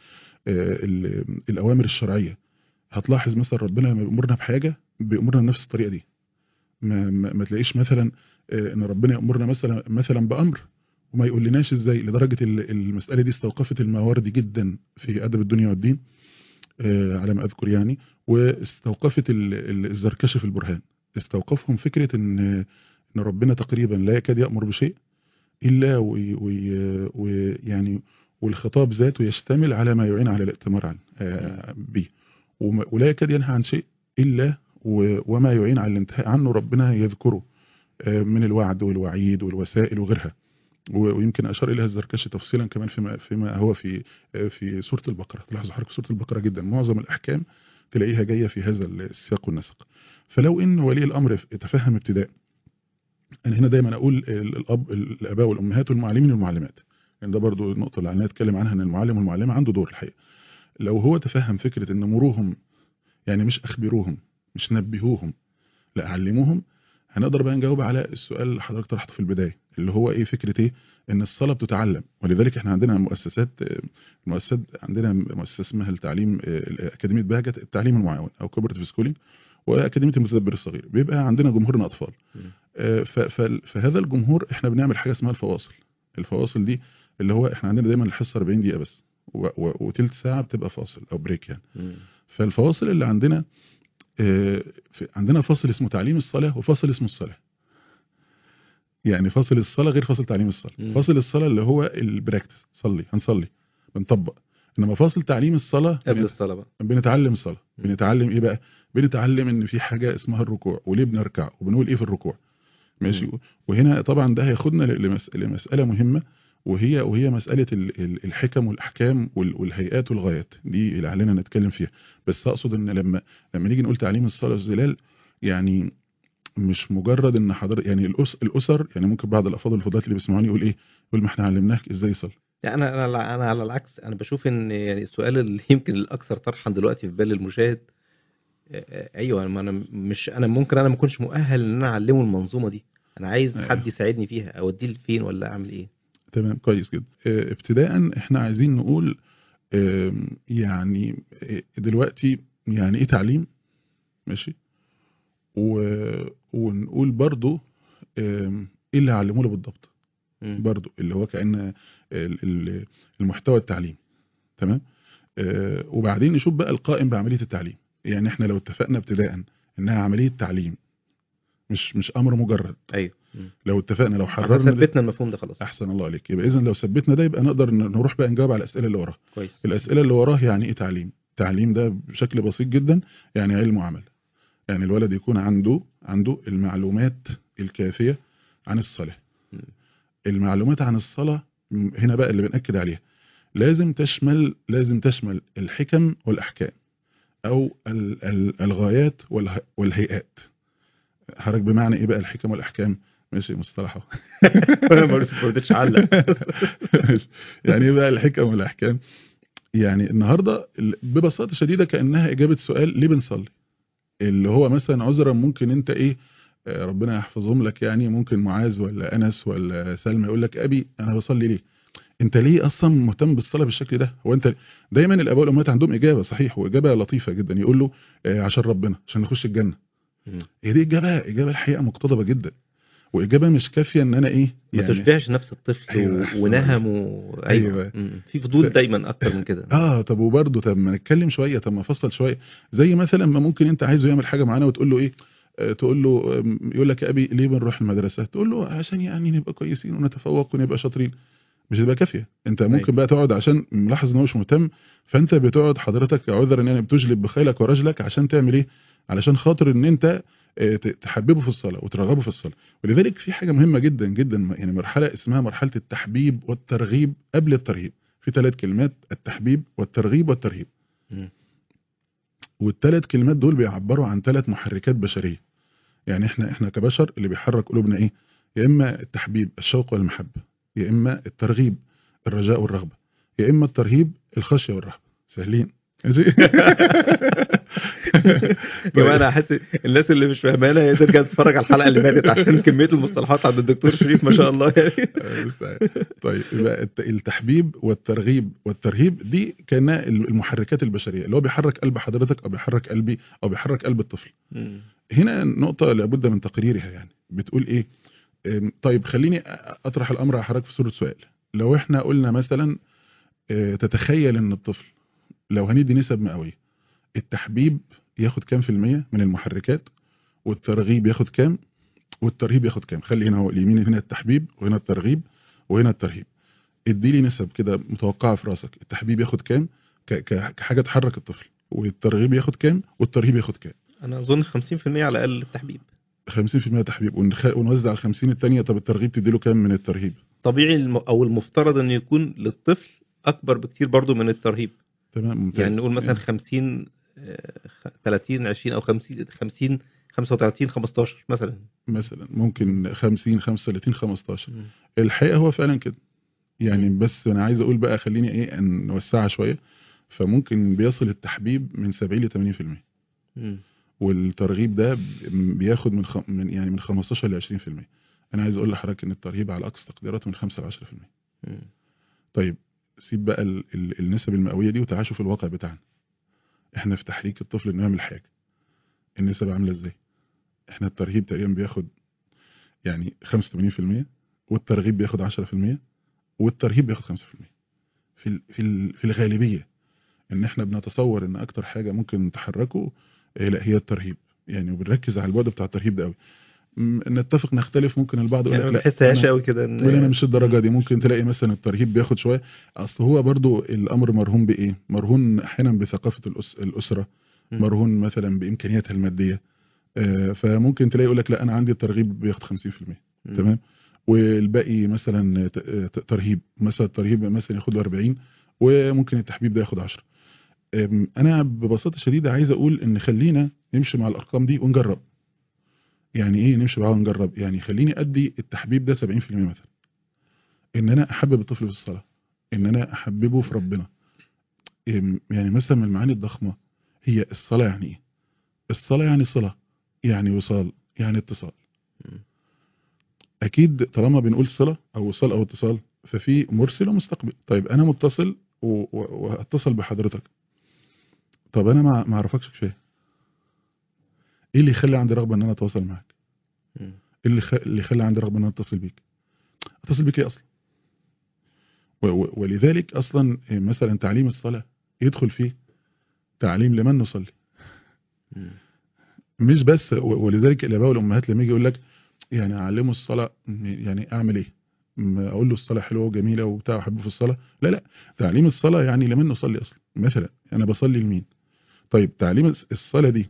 A: ال الأوامر الشرعية هتلاحظ مثلا ربنا لما بيأمرنا بحاجة بيأمرنا بنفس الطريقة دي ما, ما, ما تلاقيش مثلا آه، ان ربنا يأمرنا مثلا مثلا بأمر وما يقولناش ازاي لدرجة ال- المسألة دي استوقفت المواردي جدا في أدب الدنيا والدين آه، على ما أذكر يعني واستوقفت ال- ال- الزركشي في البرهان استوقفهم فكرة ان ان ربنا تقريبا لا يكاد يأمر بشيء الا وي- وي- ويعني والخطاب ذاته يشتمل على ما يعين على الائتمار عن آه، به وما- ولا يكاد ينهى عن شيء الا و- وما يعين على الانتهاء عنه ربنا يذكره آه، من الوعد والوعيد والوسائل وغيرها و- ويمكن اشار اليها الزركشي تفصيلا كمان فيما فيما هو في آه، في سوره البقره تلاحظوا حضرتك سوره البقره جدا معظم الاحكام تلاقيها جايه في هذا السياق والنسق فلو ان ولي الامر يتفهم ابتداء انا هنا دايما اقول ال- الاب الاباء والامهات والمعلمين والمعلمات لان ده برضو النقطه اللي عندنا نتكلم عنها ان المعلم والمعلمه عنده دور الحقيقه لو هو تفهم فكره ان مروهم يعني مش اخبروهم مش نبهوهم لا علموهم هنقدر بقى نجاوب على السؤال اللي حضرتك طرحته في البدايه اللي هو ايه فكره ايه ان الصلاه بتتعلم ولذلك احنا عندنا مؤسسات آه، مؤسسات عندنا مؤسسه اسمها التعليم آه، اكاديميه بهجه التعليم المعاون او كوبرتيف سكولينج واكاديميه المتدبر الصغير بيبقى عندنا جمهورنا اطفال
B: مم.
A: آه، ف- ف- فهذا الجمهور احنا بنعمل حاجه اسمها الفواصل الفواصل دي اللي هو احنا عندنا دايما الحصه 40 دقيقه بس و- و- وتلت ساعه بتبقى فاصل او بريك يعني
B: مم.
A: فالفواصل اللي عندنا آه، في- عندنا فاصل اسمه تعليم الصلاه وفاصل اسمه الصلاه يعني فاصل الصلاه غير فاصل تعليم الصلاه
B: مم.
A: فاصل الصلاه اللي هو البراكتس صلي هنصلي بنطبق انما فاصل تعليم الصلاه
B: قبل الصلاه بقى
A: بنتعلم صلاة
B: مم.
A: بنتعلم ايه بقى بنتعلم ان في حاجة اسمها الركوع وليه بنركع وبنقول ايه في الركوع ماشي
B: مم.
A: وهنا طبعا ده هياخدنا لمس- لمسألة مهمة وهي وهي مسألة ال- ال- الحكم والأحكام وال- والهيئات والغايات دي اللي علينا نتكلم فيها بس أقصد إن لما لما نيجي نقول تعليم الصلاة والزلال يعني مش مجرد إن حضرتك يعني الأس الأسر يعني ممكن بعض الأفاضل الفضلات اللي بيسمعوني يقول إيه يقول ما إحنا علمناك إزاي يصلي
B: لا انا انا انا على العكس انا بشوف ان يعني السؤال اللي يمكن الاكثر طرحا دلوقتي في بال المشاهد آه، آه، ايوه ما انا مش انا ممكن انا ما اكونش مؤهل ان انا اعلمه المنظومه دي انا عايز
A: أيوة.
B: حد يساعدني فيها اوديه لفين ولا اعمل ايه
A: تمام كويس جدا آه، ابتداء احنا عايزين نقول آم، يعني آه، دلوقتي يعني ايه تعليم ماشي و... ونقول برضو آم، ايه اللي علموه له بالضبط
B: مم.
A: برضو اللي هو كأن ال- ال- المحتوى التعليمي تمام آه، وبعدين نشوف بقى القائم بعملية التعليم يعني احنا لو اتفقنا ابتداء انها عملية تعليم مش مش امر مجرد
B: ايوه مم.
A: لو اتفقنا لو
B: احنا
A: حررنا ده-
B: ثبتنا المفهوم ده خلاص
A: احسن الله عليك يبقى اذا لو ثبتنا ده يبقى نقدر ن- نروح بقى نجاوب على الاسئله اللي وراها
B: كويس
A: الاسئله اللي وراه يعني ايه تعليم تعليم ده بشكل بسيط جدا يعني علم وعمل يعني الولد يكون عنده عنده المعلومات الكافيه عن الصلاه
B: مم.
A: المعلومات عن الصلاه م- هنا بقى اللي بنأكد عليها لازم تشمل لازم تشمل الحكم والاحكام او ال- ال- الغايات والها- والهيئات حضرتك بمعنى ايه بقى الحكم والاحكام ماشي مصطلحه
B: انا ما رضيتش اعلق
A: يعني ايه بقى الحكم والاحكام يعني النهارده ال- ببساطه شديده كانها اجابه سؤال ليه بنصلي اللي هو مثلا عذرا ممكن انت ايه آه، ربنا يحفظهم لك يعني ممكن معاذ ولا انس ولا سلمى يقول لك ابي انا بصلي ليه انت ليه اصلا مهتم بالصلاه بالشكل ده هو انت دايما الاباء والامهات عندهم اجابه صحيح واجابه لطيفه جدا يقول له آه، عشان ربنا عشان نخش الجنه
B: مم.
A: هي دي اجابه اجابه الحقيقه مقتضبه جدا واجابه مش كافيه ان انا ايه
B: ما تشبهش نفس الطفل
A: أيوة،
B: و-
A: أحسن
B: ونهم و... ايوه
A: أيوة.
B: مم. في فضول
A: ف-
B: دايما اكتر من كده
A: اه طب وبرضه طب ما نتكلم شويه طب ما افصل شويه زي مثلا ما ممكن انت عايزه يعمل حاجه معانا وتقول له ايه آه، تقول له آم، يقول لك يا ابي ليه بنروح المدرسه تقول له عشان يعني نبقى كويسين ونتفوق ونبقى شاطرين مش هتبقى كافيه انت ممكن
B: أيوة.
A: بقى تقعد عشان ملاحظ ان هو مش مهتم فانت بتقعد حضرتك عذرا يعني بتجلب بخيلك ورجلك عشان تعمل ايه علشان خاطر ان انت آه، ت- تحببه في الصلاه وترغبه في الصلاه ولذلك في حاجه مهمه جدا جدا يعني مرحله اسمها مرحله التحبيب والترغيب قبل الترهيب في ثلاث كلمات التحبيب والترغيب والترهيب
B: مم.
A: والثلاث كلمات دول بيعبروا عن ثلاث محركات بشريه يعني احنا احنا كبشر اللي بيحرك قلوبنا ايه يا اما التحبيب الشوق والمحبه يا اما الترغيب الرجاء والرغبه يا اما الترهيب الخشيه والرهبه سهلين ماشي
B: كمان انا حاسس الناس اللي مش فاهمانه هي ترجع تتفرج على الحلقه اللي فاتت عشان كميه المصطلحات عند الدكتور شريف ما شاء الله يعني
A: طيب يبقى الت- التحبيب والترغيب والترهيب دي كانها المحركات البشريه اللي هو بيحرك قلب حضرتك او بيحرك قلبي او بيحرك قلب الطفل
B: مم.
A: هنا نقطة لابد من تقريرها يعني بتقول ايه أم، طيب خليني اطرح الامر على حضرتك في صورة سؤال لو احنا قلنا مثلا آه، تتخيل ان الطفل لو هندي نسب مئوية التحبيب ياخد كام في المية من المحركات والترغيب ياخد كام والترهيب ياخد كام خلي هنا هو اليمين هنا التحبيب وهنا الترغيب وهنا الترهيب ادي لي نسب كده متوقعة في راسك التحبيب ياخد كام ك- ك- كحاجة تحرك الطفل والترغيب ياخد كام والترهيب ياخد كام
B: انا اظن 50% على الاقل التحبيب
A: 50% تحبيب ونخ- ونوزع ال 50 الثانيه طب الترغيب تديله كام من الترهيب
B: طبيعي الم... او المفترض انه يكون للطفل اكبر بكتير برضو من الترهيب
A: تمام ممتاز
B: يعني نقول مثلا 50 آه، خ- 30 20 او 50 50 35 15 مثلا
A: مثلا ممكن 50 35 15 الحقيقه هو فعلا كده يعني بس انا عايز اقول بقى خليني ايه ان نوسعها شويه فممكن بيصل التحبيب من 70 ل 80%
B: مم.
A: والترغيب ده بياخد من, خ... من يعني من 15 ل 20% انا عايز اقول لحضرتك ان الترهيب على اقصى تقديراته من 5 ل 10%
B: مم.
A: طيب سيب بقى ال... ال... النسب المئويه دي وتعال شوف الواقع بتاعنا احنا في تحريك الطفل انه يعمل حاجه النسب عامله ازاي احنا الترهيب تقريبا بياخد يعني 85% والترغيب بياخد 10% والترهيب بياخد 5% في ال... في ال... في الغالبيه ان احنا بنتصور ان اكتر حاجه ممكن تحركه إيه لا هي الترهيب يعني وبنركز على البعد بتاع الترهيب ده قوي م- نتفق نختلف ممكن البعض يقول
B: يعني
A: لك
B: ما
A: لا
B: بحسهاش
A: أنا-
B: قوي كده ان
A: يقول انا مش الدرجه دي ممكن تلاقي مثلا الترهيب بياخد شويه اصل هو برضو الامر مرهون بايه مرهون احيانا بثقافه الأس... الاسره
B: مم.
A: مرهون مثلا بامكانياتها الماديه آه، فممكن تلاقي يقول لك لا انا عندي الترغيب بياخد 50%
B: مم.
A: تمام والباقي مثلا ت- ت- ترهيب مثلا الترهيب مثلا ياخد له 40 وممكن التحبيب ده ياخد 10 أم، انا ببساطه شديده عايز اقول ان خلينا نمشي مع الارقام دي ونجرب يعني ايه نمشي معاها ونجرب يعني خليني ادي التحبيب ده 70% مثلا ان انا احبب الطفل في الصلاه ان انا احببه في ربنا أم، يعني مثلا من المعاني الضخمه هي الصلاه يعني ايه الصلاه يعني صله يعني وصال يعني اتصال
B: مم.
A: اكيد طالما بنقول صله او وصال او اتصال ففي مرسل ومستقبل طيب انا متصل و- و- وهتصل بحضرتك طب انا ما ما اعرفكش كفايه ايه اللي يخلي عندي رغبه ان انا اتواصل معاك
B: مم.
A: ايه اللي خ- اللي يخلي عندي رغبه ان انا اتصل بيك اتصل بيك ايه اصلا و- و- ولذلك اصلا مثلا تعليم الصلاه يدخل فيه تعليم لمن نصلي
B: مم.
A: مش بس و- ولذلك الاباء والامهات لما يجي يقول لك يعني اعلمه الصلاه م- يعني اعمل ايه؟ م- اقول له الصلاه حلوه وجميله وبتاع واحبه في الصلاه لا لا تعليم الصلاه يعني لمن نصلي اصلا مثلا انا بصلي لمين؟ طيب تعليم الص- الصلاه دي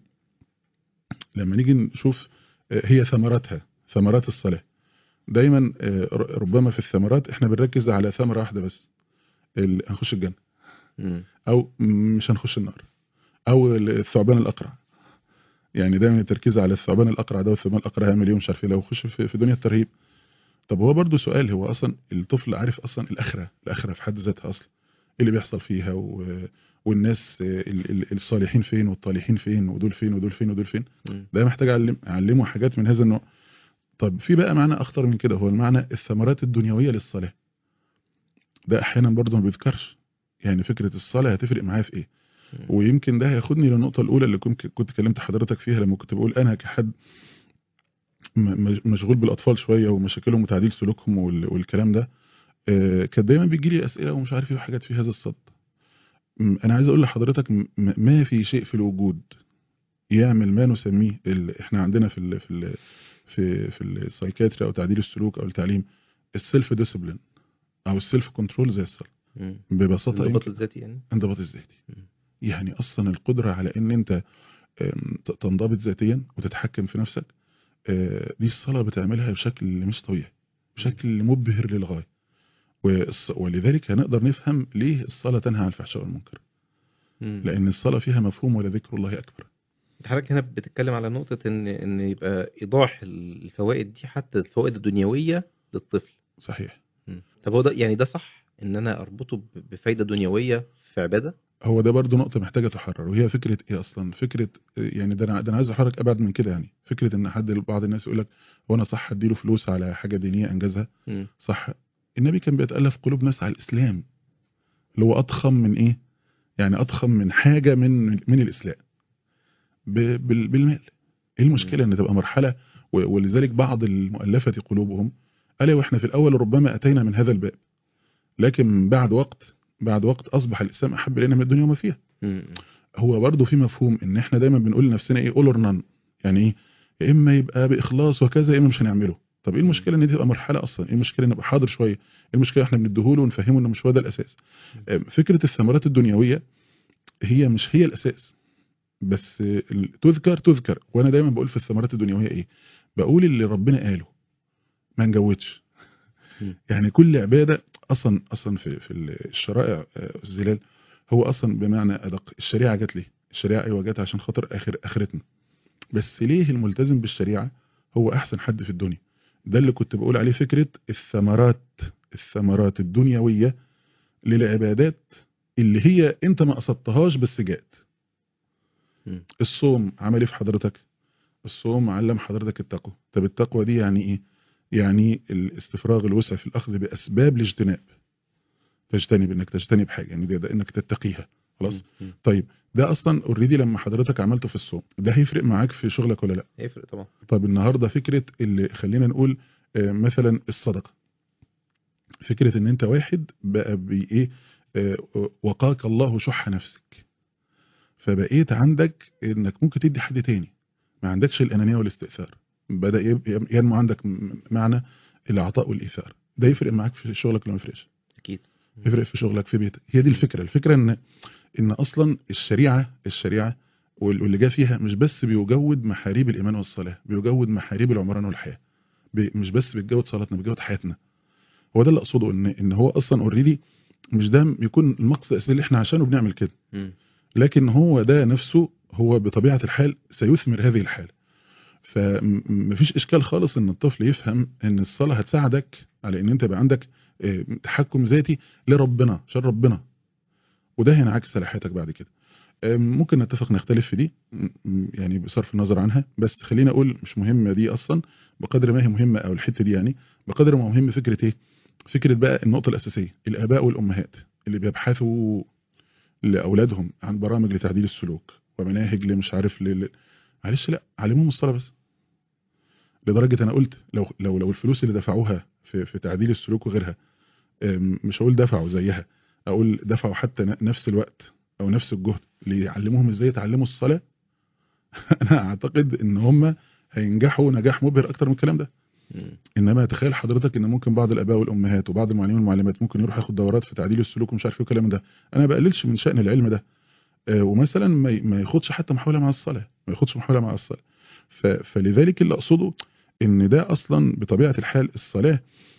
A: لما نيجي نشوف آه، هي ثمراتها ثمرات الصلاه دايما آه، ر- ربما في الثمرات احنا بنركز على ثمره واحده بس ال- هنخش الجنه
B: مم.
A: او مش هنخش النار او الثعبان الاقرع يعني دايما التركيز على الثعبان الاقرع ده والثعبان الاقرع هيعمل ايه ومش عارف ايه لو خش في, في دنيا الترهيب طب هو برضو سؤال هو اصلا الطفل عارف اصلا الاخره الاخره في حد ذاتها اصلا ايه اللي بيحصل فيها و... والناس ال- ال- الصالحين فين والطالحين فين ودول فين ودول فين ودول فين
B: مم.
A: ده محتاج اعلم اعلمه حاجات من هذا النوع طب في بقى معنى اخطر من كده هو المعنى الثمرات الدنيويه للصلاه ده احيانا برضو ما بيذكرش يعني فكره الصلاه هتفرق معايا في ايه
B: مم.
A: ويمكن ده هياخدني للنقطة الأولى اللي كنت كنت كلمت حضرتك فيها لما كنت بقول أنا كحد م- مج- مشغول بالأطفال شوية ومشاكلهم وتعديل سلوكهم وال- والكلام ده آه، كانت دايما بيجي لي أسئلة ومش عارف إيه وحاجات في هذا الصد م- أنا عايز أقول لحضرتك م- م- ما في شيء في الوجود يعمل ما نسميه ال... إحنا عندنا في ال... في ال... في في السايكاتري أو تعديل السلوك أو التعليم السيلف ديسيبلين أو السيلف كنترول زي الصلاة
B: مم.
A: ببساطة
B: الانضباط
A: يمكن
B: الذاتي يعني
A: انضباط الذاتي
B: مم.
A: يعني اصلا القدره على ان انت آم، ت- تنضبط ذاتيا وتتحكم في نفسك آه، دي الصلاه بتعملها بشكل مش طبيعي بشكل مبهر للغايه والص- ولذلك هنقدر نفهم ليه الصلاه تنهى عن الفحشاء والمنكر
B: مم.
A: لان الصلاه فيها مفهوم ولذكر الله اكبر
B: حضرتك هنا بتتكلم على نقطة إن إن يبقى إيضاح الفوائد دي حتى الفوائد الدنيوية للطفل.
A: صحيح
B: مم. طب هو ده يعني ده صح إن أنا أربطه ب- بفايدة دنيوية في عبادة؟
A: هو ده برضو نقطة محتاجة تحرر وهي فكرة ايه اصلا فكرة يعني ده انا ده انا عايز احرك ابعد من كده يعني فكرة ان حد بعض الناس يقول لك هو انا صح اديله فلوس على حاجة دينية انجزها
B: مم.
A: صح النبي كان بيتألف قلوب ناس على الإسلام اللي هو أضخم من إيه يعني أضخم من حاجة من من الإسلام ب- بال- بالمال إيه المشكلة إن تبقى مرحلة و- ولذلك بعض المؤلفة قلوبهم قال وإحنا في الأول ربما أتينا من هذا الباب لكن بعد وقت بعد وقت أصبح الإسلام أحب إلينا من الدنيا وما فيها
B: مم.
A: هو برضه في مفهوم ان احنا دايما بنقول لنفسنا ايه اول اور نان يعني ايه يا اما يبقى باخلاص وكذا يا اما مش هنعمله طب ايه المشكله ان دي تبقى مرحله اصلا ايه المشكله ان نبقى حاضر شويه ايه المشكله احنا بنديهوله ونفهمه انه مش هو ده الاساس آه، فكره الثمرات الدنيويه هي مش هي الاساس بس آه، ال- تذكر تذكر وانا دايما بقول في الثمرات الدنيويه ايه بقول اللي ربنا قاله ما نجودش
B: مم.
A: يعني كل عباده اصلا اصلا في في الشرائع آه، الزلال هو اصلا بمعنى ادق الشريعه جت ليه الشريعه ايوه جت عشان خاطر اخر اخرتنا بس ليه الملتزم بالشريعه هو احسن حد في الدنيا ده اللي كنت بقول عليه فكره الثمرات الثمرات الدنيويه للعبادات اللي هي انت ما قصدتهاش بس جات
B: مم.
A: الصوم عمل ايه في حضرتك الصوم علم حضرتك التقوى طب التقوى دي يعني ايه يعني الاستفراغ الوسع في الاخذ باسباب الاجتناب تجتنب انك تجتنب حاجه يعني ده, ده انك تتقيها خلاص
B: مم.
A: طيب ده اصلا اوريدي لما حضرتك عملته في الصوم ده هيفرق معاك في شغلك ولا لا
B: هيفرق طبعا.
A: طب النهارده فكره اللي خلينا نقول آه، مثلا الصدقه فكره ان انت واحد بقى بايه آه، وقاك الله شح نفسك فبقيت عندك انك ممكن تدي حد تاني ما عندكش الانانيه والاستئثار بدا يب- ينمو عندك م- معنى العطاء والايثار ده يفرق معاك في شغلك ولا ما يفرقش
B: أكيد.
A: يفرق في شغلك في بيتك هي دي الفكره الفكره ان ان اصلا الشريعه الشريعه وال- واللي جاء فيها مش بس بيجود محاريب الايمان والصلاه بيجود محاريب العمران والحياه بي- مش بس بتجود صلاتنا بتجود حياتنا هو ده اللي اقصده ان ان هو اصلا اوريدي مش ده يكون المقصد الاساسي اللي احنا عشانه بنعمل كده
B: مم.
A: لكن هو ده نفسه هو بطبيعه الحال سيثمر هذه الحاله فمفيش اشكال خالص ان الطفل يفهم ان الصلاه هتساعدك على ان انت يبقى عندك آه، تحكم ذاتي لربنا عشان ربنا وده هينعكس على حياتك بعد كده أم، ممكن نتفق نختلف في دي م- م- يعني بصرف النظر عنها بس خلينا اقول مش مهمه دي اصلا بقدر ما هي مهمه او الحته دي يعني بقدر ما هو مهم فكره ايه فكره بقى النقطه الاساسيه الاباء والامهات اللي بيبحثوا لاولادهم عن برامج لتعديل السلوك ومناهج لمش عارف ل... ل- معلش لا علموهم الصلاه بس لدرجه انا قلت لو لو لو الفلوس اللي دفعوها في في تعديل السلوك وغيرها أم، مش هقول دفعوا زيها اقول دفعوا حتى ن- نفس الوقت او نفس الجهد ليعلموهم ازاي يتعلموا الصلاه انا اعتقد ان هم هينجحوا نجاح مبهر اكتر من الكلام ده
B: مم.
A: انما تخيل حضرتك ان ممكن بعض الاباء والامهات وبعض المعلمين والمعلمات ممكن يروح ياخد دورات في تعديل السلوك ومش عارف ايه والكلام ده انا ما بقللش من شان العلم ده آه، ومثلا ما ي- ما ياخدش حتى محاوله مع الصلاه ما ياخدش محاوله مع الصلاه ف- فلذلك اللي اقصده ان ده اصلا بطبيعه الحال الصلاه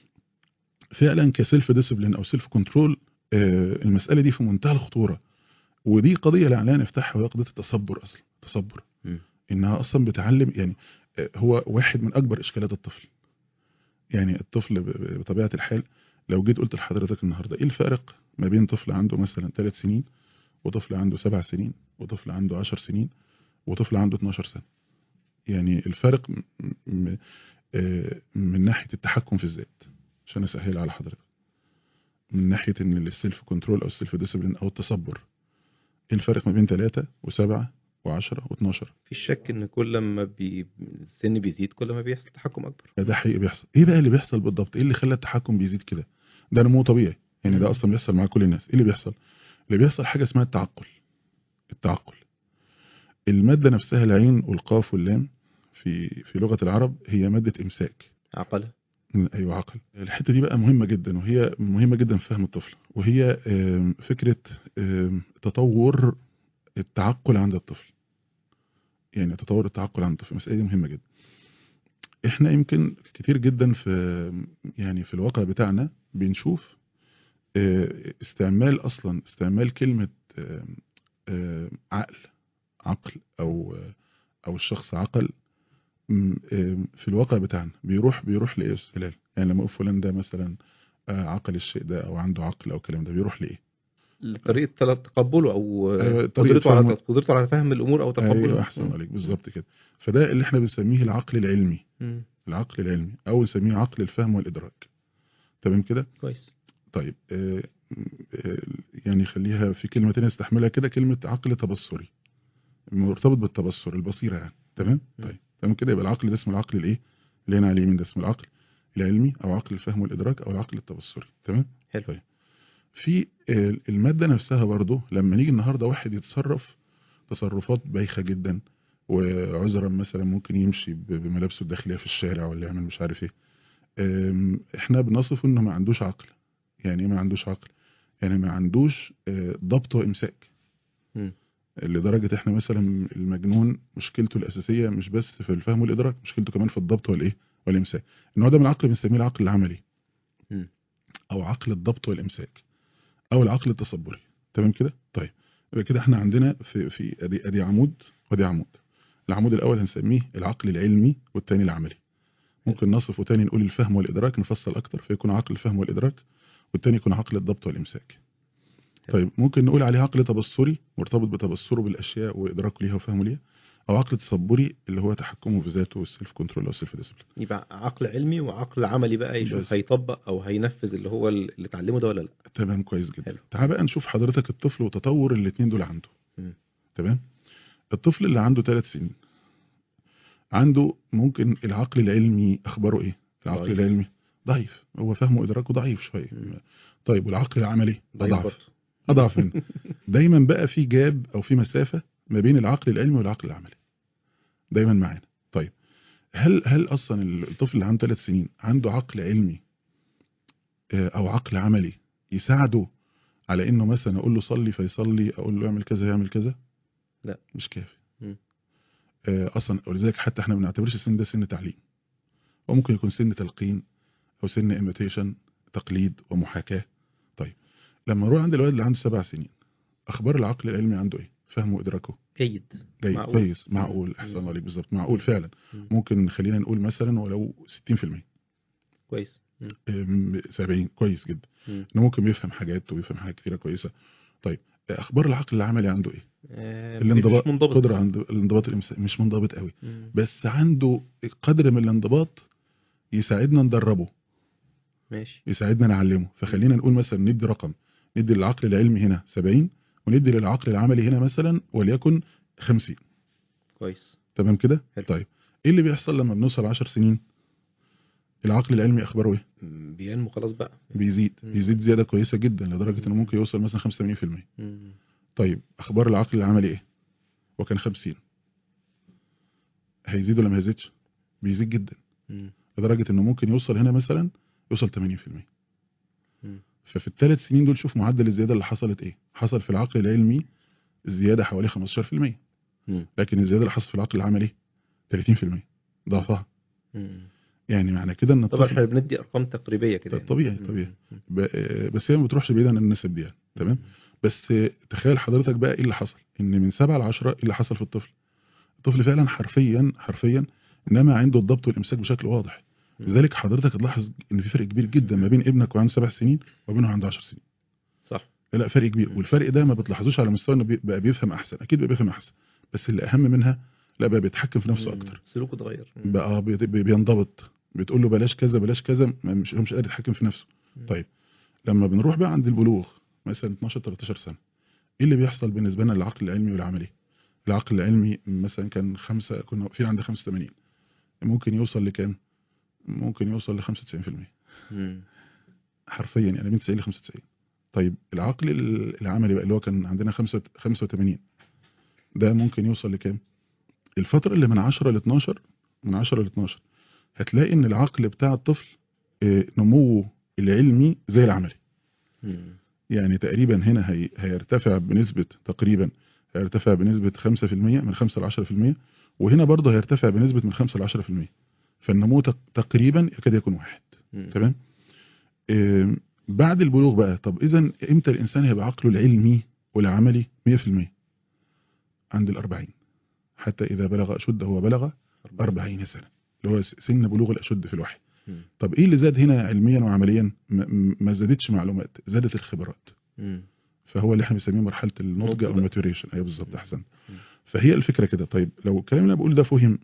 A: فعلا كسيلف ديسيبلين او سيلف كنترول المساله دي في منتهى الخطوره ودي قضيه لعلها نفتحها وهي قضيه التصبر اصلا التصبر
B: مم.
A: انها اصلا بتعلم يعني آه، هو واحد من اكبر اشكالات الطفل يعني الطفل ب- ب- بطبيعه الحال لو جيت قلت لحضرتك النهارده ايه الفارق ما بين طفل عنده مثلا ثلاث سنين وطفل عنده سبع سنين وطفل عنده عشر سنين وطفل عنده 12 سنه يعني الفرق م- م- آه، من ناحيه التحكم في الذات عشان اسهل على حضرتك من ناحيه ان السيلف كنترول او السيلف ديسيبلين او التصبر ايه الفرق ما بين ثلاثة وسبعة وعشرة و12
B: مفيش شك ان كل ما بي... السن بيزيد كل ما بيحصل تحكم اكبر
A: ده حقيقي بيحصل ايه بقى اللي بيحصل بالضبط ايه اللي خلى التحكم بيزيد كده ده نمو طبيعي يعني ده
B: مم.
A: اصلا بيحصل مع كل الناس ايه اللي بيحصل اللي بيحصل حاجه اسمها التعقل التعقل الماده نفسها العين والقاف واللام في في لغه العرب هي ماده امساك
B: عقله
A: م، ايوه عقل الحته دي بقى مهمه جدا وهي مهمه جدا في فهم الطفل وهي آم، فكره آم، تطور التعقل عند الطفل يعني تطور التعقل عند الطفل المساله دي مهمه جدا احنا يمكن كتير جدا في يعني في الواقع بتاعنا بنشوف آه، استعمال اصلا استعمال كلمه آه، آه، عقل عقل او او الشخص عقل م- آم، في الواقع بتاعنا بيروح بيروح لايه يا استاذ هلال؟ يعني لما اقول فلان ده مثلا آه، عقل الشيء ده او عنده عقل او الكلام ده بيروح لايه؟
B: طريقه تل- تقبله او
A: أيوة، طريقة
B: قدرته على
A: فهمه.
B: قدرته على فهم الامور او تقبلها
A: ايوه احسن عليك بالظبط كده فده اللي احنا بنسميه العقل العلمي
B: مم.
A: العقل العلمي او نسميه عقل الفهم والادراك تمام كده؟
B: كويس
A: طيب آه، آه، يعني خليها في كلمتين استحملها كده كلمه عقل تبصري مرتبط بالتبصر البصيره يعني تمام
B: مم.
A: طيب تمام كده يبقى العقل ده اسمه العقل الايه اللي هنا على اليمين ده اسمه العقل العلمي او عقل الفهم والادراك او العقل التبصري تمام
B: حلو
A: طيب. في آه، الماده نفسها برضو لما نيجي النهارده واحد يتصرف تصرفات بايخه جدا وعذرا مثلا ممكن يمشي ب- بملابسه الداخليه في الشارع ولا يعمل مش عارف ايه آم، احنا بنصفه انه ما عندوش عقل يعني ايه ما عندوش عقل يعني ما عندوش آه، ضبط وامساك
B: مم.
A: لدرجه احنا مثلا المجنون مشكلته الاساسيه مش بس في الفهم والادراك مشكلته كمان في الضبط والايه والامساك النوع ده من العقل بنسميه العقل العملي
B: مم.
A: او عقل الضبط والامساك او العقل التصبري تمام كده طيب يبقى كده احنا عندنا في في ادي ادي عمود وادي عمود العمود الاول هنسميه العقل العلمي والثاني العملي ممكن نصفه تاني نقول الفهم والادراك نفصل اكتر فيكون عقل الفهم والادراك والتاني يكون عقل الضبط والامساك طيب ممكن نقول عليه عقل تبصري مرتبط بتبصره بالاشياء وادراكه ليها وفهمه ليها او عقل تصبري اللي هو تحكمه في ذاته والسيلف كنترول او السيلف ديسبلين
B: يبقى عقل علمي وعقل عملي بقى يشوف
A: بس.
B: هيطبق او هينفذ اللي هو اللي اتعلمه ده ولا لا
A: تمام كويس جدا
B: حلو.
A: تعال بقى نشوف حضرتك الطفل وتطور الاثنين دول عنده
B: مم.
A: تمام الطفل اللي عنده ثلاث سنين عنده ممكن العقل العلمي اخباره ايه العقل
B: ضعيف.
A: العلمي ضعيف هو فهمه وادراكه ضعيف شويه
B: مم.
A: طيب والعقل العملي
B: ضعيف
A: اضعف
B: برضه.
A: اضعف منه دايما بقى في جاب او في مسافه ما بين العقل العلمي والعقل العملي دايما معانا طيب هل هل اصلا الطفل اللي عنده ثلاث سنين عنده عقل علمي آه، او عقل عملي يساعده على انه مثلا اقول له صلي فيصلي اقول له اعمل كذا يعمل كذا
B: لا.
A: مش كافي
B: مم.
A: آه، اصلا ولذلك حتى احنا ما بنعتبرش السن ده سن تعليم هو ممكن يكون سن تلقين او سن ايميتيشن تقليد ومحاكاه طيب لما نروح عند الولد اللي عنده سبع سنين اخبار العقل العلمي عنده ايه فهمه وادراكه
B: جيد
A: جيد
B: معقول.
A: كويس معقول احسن
B: مم.
A: عليك بالظبط معقول فعلا
B: مم.
A: ممكن خلينا نقول مثلا ولو 60%
B: كويس مم.
A: أم، 70 كويس جدا
B: مم.
A: انه ممكن بيفهم حاجات وبيفهم حاجات كتيره كويسه طيب اخبار العقل العملي عنده ايه
B: آه،
A: الانضباط
B: مش منضبط
A: قدره عند الانضباط الامساك مش منضبط قوي
B: مم.
A: بس عنده قدر من الانضباط يساعدنا ندربه
B: ماشي
A: يساعدنا نعلمه فخلينا نقول مثلا ندي رقم ندي للعقل العلمي هنا 70 وندي للعقل العملي هنا مثلا وليكن 50
B: كويس
A: تمام كده
B: حلو.
A: طيب ايه اللي بيحصل لما بنوصل 10 سنين العقل العلمي اخباره ايه
B: مم، بينمو خلاص بقى
A: بيزيد
B: مم.
A: بيزيد زياده كويسه جدا لدرجه انه ممكن يوصل مثلا 85%
B: مم.
A: طيب اخبار العقل العملي ايه وكان 50 هيزيد ولا ما هيزيدش بيزيد جدا
B: مم.
A: لدرجه انه ممكن يوصل هنا مثلا يوصل 80%
B: مم.
A: ففي الثلاث سنين دول شوف معدل الزياده اللي حصلت ايه حصل في العقل العلمي زياده حوالي 15%
B: مم.
A: لكن الزياده اللي حصلت في العقل العملي 30% ضعفها
B: مم.
A: يعني معنى كده ان
B: طبعا
A: الطفل
B: احنا بندي ارقام تقريبيه كده يعني.
A: طبيعي-
B: مم.
A: طبيعي.
B: مم.
A: ب- بس هي ما بتروحش بعيد عن النسب دي يعني تمام بس تخيل حضرتك بقى ايه اللي حصل ان من 7 ل 10 ايه اللي حصل في الطفل الطفل فعلا حرفيا حرفيا انما عنده الضبط والامساك بشكل واضح
B: مم.
A: لذلك حضرتك تلاحظ ان في فرق كبير جدا ما بين ابنك وعنده سبع سنين وبينه عنده 10 سنين
B: صح
A: لا لا فرق كبير
B: مم.
A: والفرق ده ما بتلاحظوش على مستوى انه بي- بقى بيفهم احسن اكيد بقى بيفهم احسن بس اللي اهم منها لا بقى بيتحكم في نفسه
B: مم.
A: اكتر
B: سلوكه اتغير مم.
A: بقى بي- بي- بينضبط بتقول له بلاش كذا بلاش كذا ما- مش هو مش قادر يتحكم في نفسه
B: مم.
A: طيب لما بنروح بقى عند البلوغ مثلا 12 13 سنه ايه اللي بيحصل بالنسبه لنا للعقل العلمي والعملي العقل العلمي مثلا كان خمسة كنا واقفين عند 85 ممكن يوصل لكام ممكن يوصل ل 95%
B: مم.
A: حرفيا يعني من 90 ل 95 طيب العقل ال- العملي بقى اللي هو كان عندنا 5 85 ده ممكن يوصل لكام الفتره اللي من 10 ل 12 من 10 ل 12 هتلاقي ان العقل بتاع الطفل آه، نموه العلمي زي العملي
B: مم.
A: يعني تقريبا هنا هي هيرتفع بنسبة تقريبا هيرتفع بنسبة 5% من 5 ل 10% وهنا برضه هيرتفع بنسبة من 5 ل 10% فالنمو تق- تقريبا يكاد يكون واحد
B: مم.
A: تمام آم، بعد البلوغ بقى طب اذا امتى الانسان هيبقى عقله العلمي والعملي 100% عند الأربعين حتى إذا بلغ أشده هو بلغ أربعين سنة اللي هو سن بلوغ الأشد في الوحي
B: مم.
A: طب إيه اللي زاد هنا علميا وعمليا ما- ما زادتش معلومات زادت الخبرات
B: مم.
A: فهو اللي احنا بنسميه مرحله النضج
B: نضج
A: او
B: بقى.
A: الماتوريشن ايوه بالظبط احسن
B: مم.
A: فهي الفكره كده طيب لو الكلام اللي انا بقوله ده فهم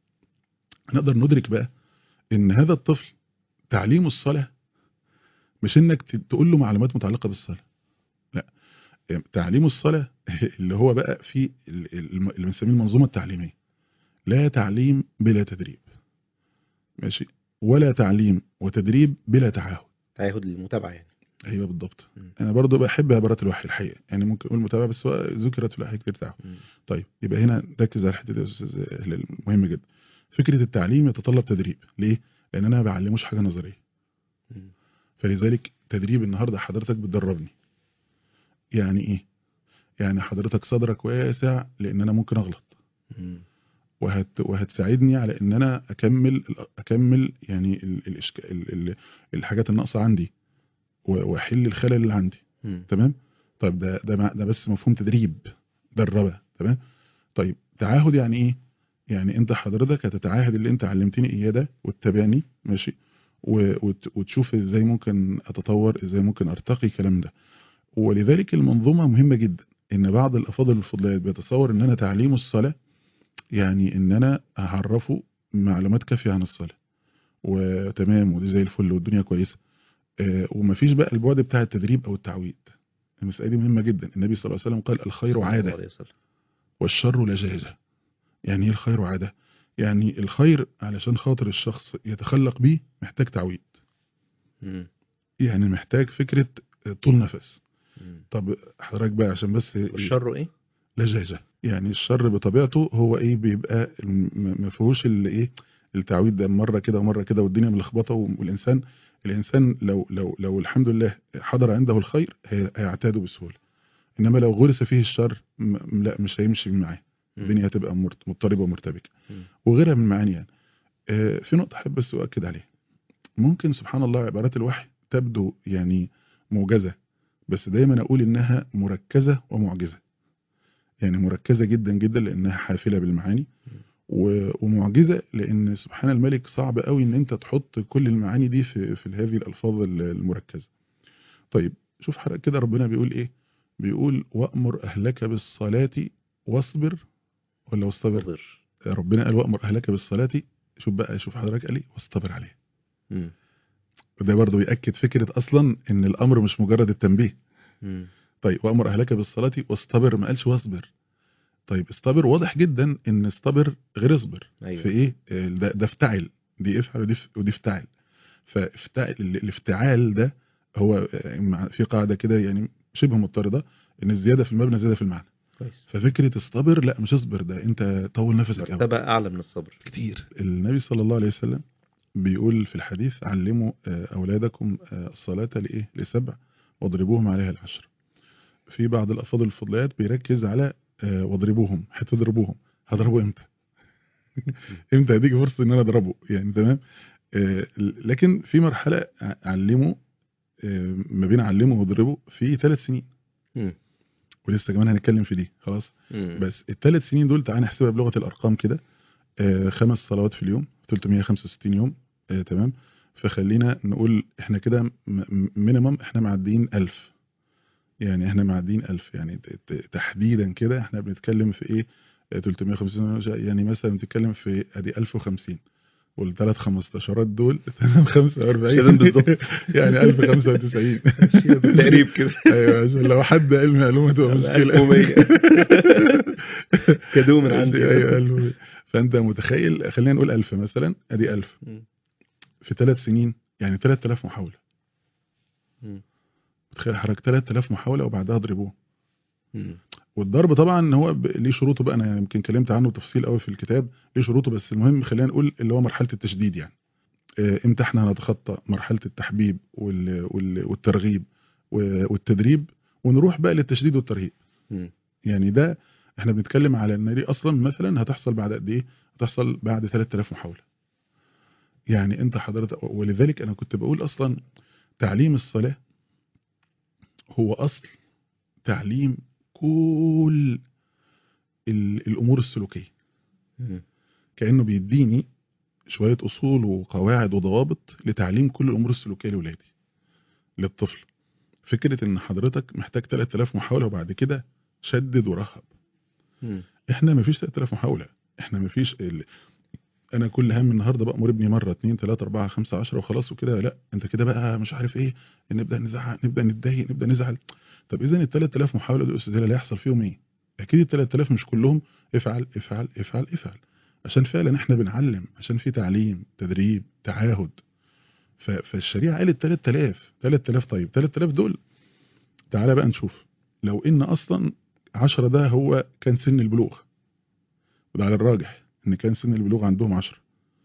A: نقدر ندرك بقى ان هذا الطفل تعليم الصلاه مش انك ت- تقول له معلومات متعلقه بالصلاه لا يعني تعليم الصلاه اللي هو بقى في ال- ال- اللي بنسميه المنظومه التعليميه لا تعليم بلا تدريب ماشي ولا تعليم وتدريب بلا تعاهد
B: تعهد للمتابعه يعني
A: ايوه بالضبط
B: مم.
A: انا برضو بحب عبارات الوحي الحقيقه يعني ممكن اقول متابعه بس هو ذكرت في الوحي كتير تعاهد
B: مم.
A: طيب يبقى هنا ركز على الحته دي يا استاذ هلال مهم جدا فكره التعليم يتطلب تدريب ليه لان انا ما بعلموش حاجه نظريه
B: مم.
A: فلذلك تدريب النهارده حضرتك بتدربني يعني ايه يعني حضرتك صدرك واسع لان انا ممكن اغلط
B: مم.
A: وهت وهتساعدني على ان انا اكمل اكمل يعني ال الإشك... ال ال الحاجات الناقصه عندي و- واحل الخلل اللي عندي
B: مم.
A: تمام طيب ده ده مع- ده بس مفهوم تدريب دربه تمام طيب تعاهد يعني ايه يعني انت حضرتك هتتعاهد اللي انت علمتني اياه ده وتتابعني ماشي و- وت- وتشوف ازاي ممكن اتطور ازاي ممكن ارتقي الكلام ده ولذلك المنظومه مهمه جدا ان بعض الافاضل الفضليات بيتصور ان انا تعليم الصلاه يعني ان انا هعرفه معلومات كافيه عن الصلاه وتمام ودي زي الفل والدنيا كويسه آه، ومفيش بقى البعد بتاع التدريب او التعويد المسألة دي مهمة جدا النبي صلى الله عليه وسلم قال الخير
B: صلى الله
A: عادة
B: عليه وسلم.
A: والشر لجاجة يعني ايه الخير عادة يعني الخير علشان خاطر الشخص يتخلق بيه محتاج تعويد
B: مم.
A: يعني محتاج فكرة طول نفس
B: مم.
A: طب حضرتك بقى عشان بس
B: والشر ايه؟
A: لجاجة يعني الشر بطبيعته هو ايه بيبقى م- ما فيهوش اللي ايه التعويد ده مره كده ومره كده والدنيا ملخبطه والانسان الانسان لو لو لو الحمد لله حضر عنده الخير هي- هيعتاده بسهوله انما لو غرس فيه الشر م- م- لا مش هيمشي معاه
B: مم.
A: الدنيا هتبقى مرت- مضطربه ومرتبكه
B: مم.
A: وغيرها من المعاني يعني آه، في نقطه احب بس اؤكد عليها ممكن سبحان الله عبارات الوحي تبدو يعني موجزه بس دايما اقول انها مركزه ومعجزه يعني مركزه جدا جدا لانها حافله بالمعاني و- ومعجزه لان سبحان الملك صعب قوي ان انت تحط كل المعاني دي في في هذه الالفاظ ال- المركزه طيب شوف حضرتك كده ربنا بيقول ايه بيقول وأمر أهلك بالصلاة واصبر ولا واصطبر
B: صبر
A: ربنا قال وأمر أهلك بالصلاة شوف بقى شوف حضرتك قال ايه واصطبر عليه
B: مم.
A: وده برضه بيأكد فكرة أصلا إن الأمر مش مجرد التنبيه
B: مم.
A: طيب وأمر أهلك بالصلاة واصطبر ما قالش واصبر طيب اصطبر واضح جدا إن اصطبر غير اصبر
B: ايوه
A: في إيه آه، ده, ده افتعل دي افعل ودي ف- ودي افتعل فافتعل ال- الافتعال ده هو آه، مع- في قاعدة كده يعني شبه مضطردة إن الزيادة في المبنى زيادة في المعنى
B: كويس
A: ففكرة اصطبر لا مش اصبر ده أنت طول نفسك قوي
B: مرتبة اعلى من الصبر
A: كتير النبي صلى الله عليه وسلم بيقول في الحديث علموا آه، أولادكم آه، الصلاة لإيه لسبع واضربوهم عليها العشر في بعض الأفاضل الفضليات بيركز على آه، واضربوهم حتى تضربوهم هضربه امتى امتى هتيجي فرصة ان انا اضربه يعني تمام آه، لكن في مرحلة ع- علموا آه، ما بين علموا واضربوا في ثلاث سنين
B: مم.
A: ولسه كمان هنتكلم في دي خلاص
B: مم.
A: بس الثلاث سنين دول تعالى نحسبها بلغه الارقام كده آه، خمس صلوات في اليوم 365 يوم آه، تمام فخلينا نقول احنا كده مينيمم احنا معديين 1000 يعني احنا معديين 1000 يعني ت- ت- تحديدا كده احنا بنتكلم في ايه آه، 350 يعني مثلا بنتكلم في ادي 1050 والثلاث 15 دول تمام 45
B: لازم بالظبط.
A: يعني 1095
B: تقريب كده
A: ايوه عشان لو حد قال معلومه تبقى مشكله
B: 1100. كادو من عندي
A: ايوه 1000 فانت متخيل خلينا نقول 1000 مثلا ادي 1000
B: مم.
A: في ثلاث سنين يعني 3000 محاوله
B: مم.
A: متخيل حضرتك 3000 محاوله وبعدها اضربوه
B: مم.
A: والضرب طبعا هو ب- ليه شروطه بقى انا يمكن اتكلمت عنه تفصيل قوي في الكتاب ليه شروطه بس المهم خلينا نقول اللي هو مرحله التشديد يعني آه، امتى احنا هنتخطى مرحله التحبيب وال- وال- والترغيب و- والتدريب ونروح بقى للتشديد والترهيب
B: مم.
A: يعني ده احنا بنتكلم على ان دي اصلا مثلا هتحصل بعد قد ايه هتحصل بعد 3000 محاوله يعني انت حضرتك ولذلك انا كنت بقول اصلا تعليم الصلاه هو اصل تعليم كل ال- الامور السلوكيه
B: مم.
A: كانه بيديني شويه اصول وقواعد وضوابط لتعليم كل الامور السلوكيه لاولادي للطفل فكره ان حضرتك محتاج 3000 محاوله وبعد كده شدد ورهب
B: مم.
A: احنا مفيش 3000 محاوله احنا مفيش ال... انا كل هم النهارده بامر ابني مره 2 3 4 5 10 وخلاص وكده لا انت كده بقى مش عارف ايه نبدا نزعق نبدا نتضايق نبدا نزعل طب اذا ال 3000 محاوله دول استاذ اللي هيحصل فيهم ايه اكيد ال 3000 مش كلهم افعل افعل افعل افعل عشان فعلا احنا بنعلم عشان في تعليم تدريب تعاهد ف... فالشريعه قالت 3000 3000 طيب 3000 دول تعالى بقى نشوف لو ان اصلا 10 ده هو كان سن البلوغ وده على الراجح ان كان سن البلوغ عندهم 10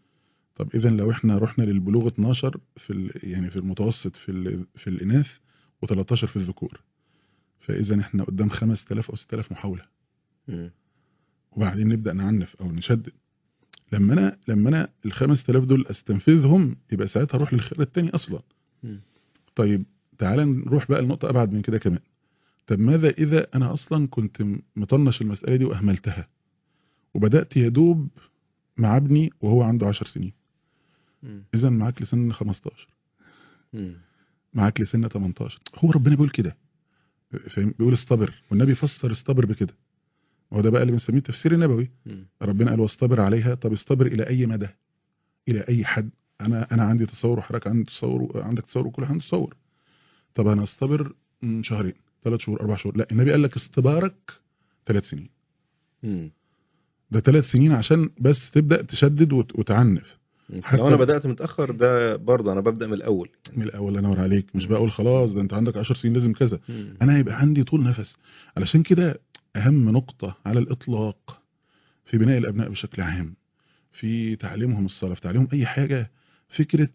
A: طب اذا لو احنا رحنا للبلوغ 12 في ال... يعني في المتوسط في ال... في الاناث و13 في الذكور فاذا احنا قدام 5000 او 6000 محاوله
B: مم.
A: وبعدين نبدا نعنف او نشدد لما انا لما انا ال 5000 دول استنفذهم يبقى ساعتها اروح للخيار الثاني اصلا
B: مم.
A: طيب تعالى نروح بقى لنقطه ابعد من كده كمان طب ماذا اذا انا اصلا كنت م- مطنش المساله دي واهملتها وبدات يدوب مع ابني وهو عنده 10 سنين
B: مم.
A: اذا معاك لسن 15
B: مم.
A: معاك لسن 18 هو ربنا بيقول كده فاهم بيقول اصطبر والنبي فسر اصطبر بكده هو ده بقى اللي بنسميه التفسير النبوي
B: مم.
A: ربنا قال واصطبر عليها طب اصطبر الى اي مدى الى اي حد انا انا عندي تصور وحضرتك عندك تصور عندك تصور وكل واحد عنده تصور طب انا اصطبر مم، شهرين ثلاث شهور اربع شهور لا النبي قال لك اصطبارك ثلاث سنين
B: مم.
A: ده ثلاث سنين عشان بس تبدا تشدد وت- وتعنف
B: مم.
A: حتى-
B: لو انا بدات متاخر ده برضه انا ببدا من الاول
A: من الاول انور عليك مش بقول خلاص ده انت عندك 10 سنين لازم كذا
B: مم.
A: انا هيبقى عندي طول نفس علشان كده اهم نقطة على الاطلاق في بناء الابناء بشكل عام في تعليمهم الصلاة في تعليمهم اي حاجة فكرة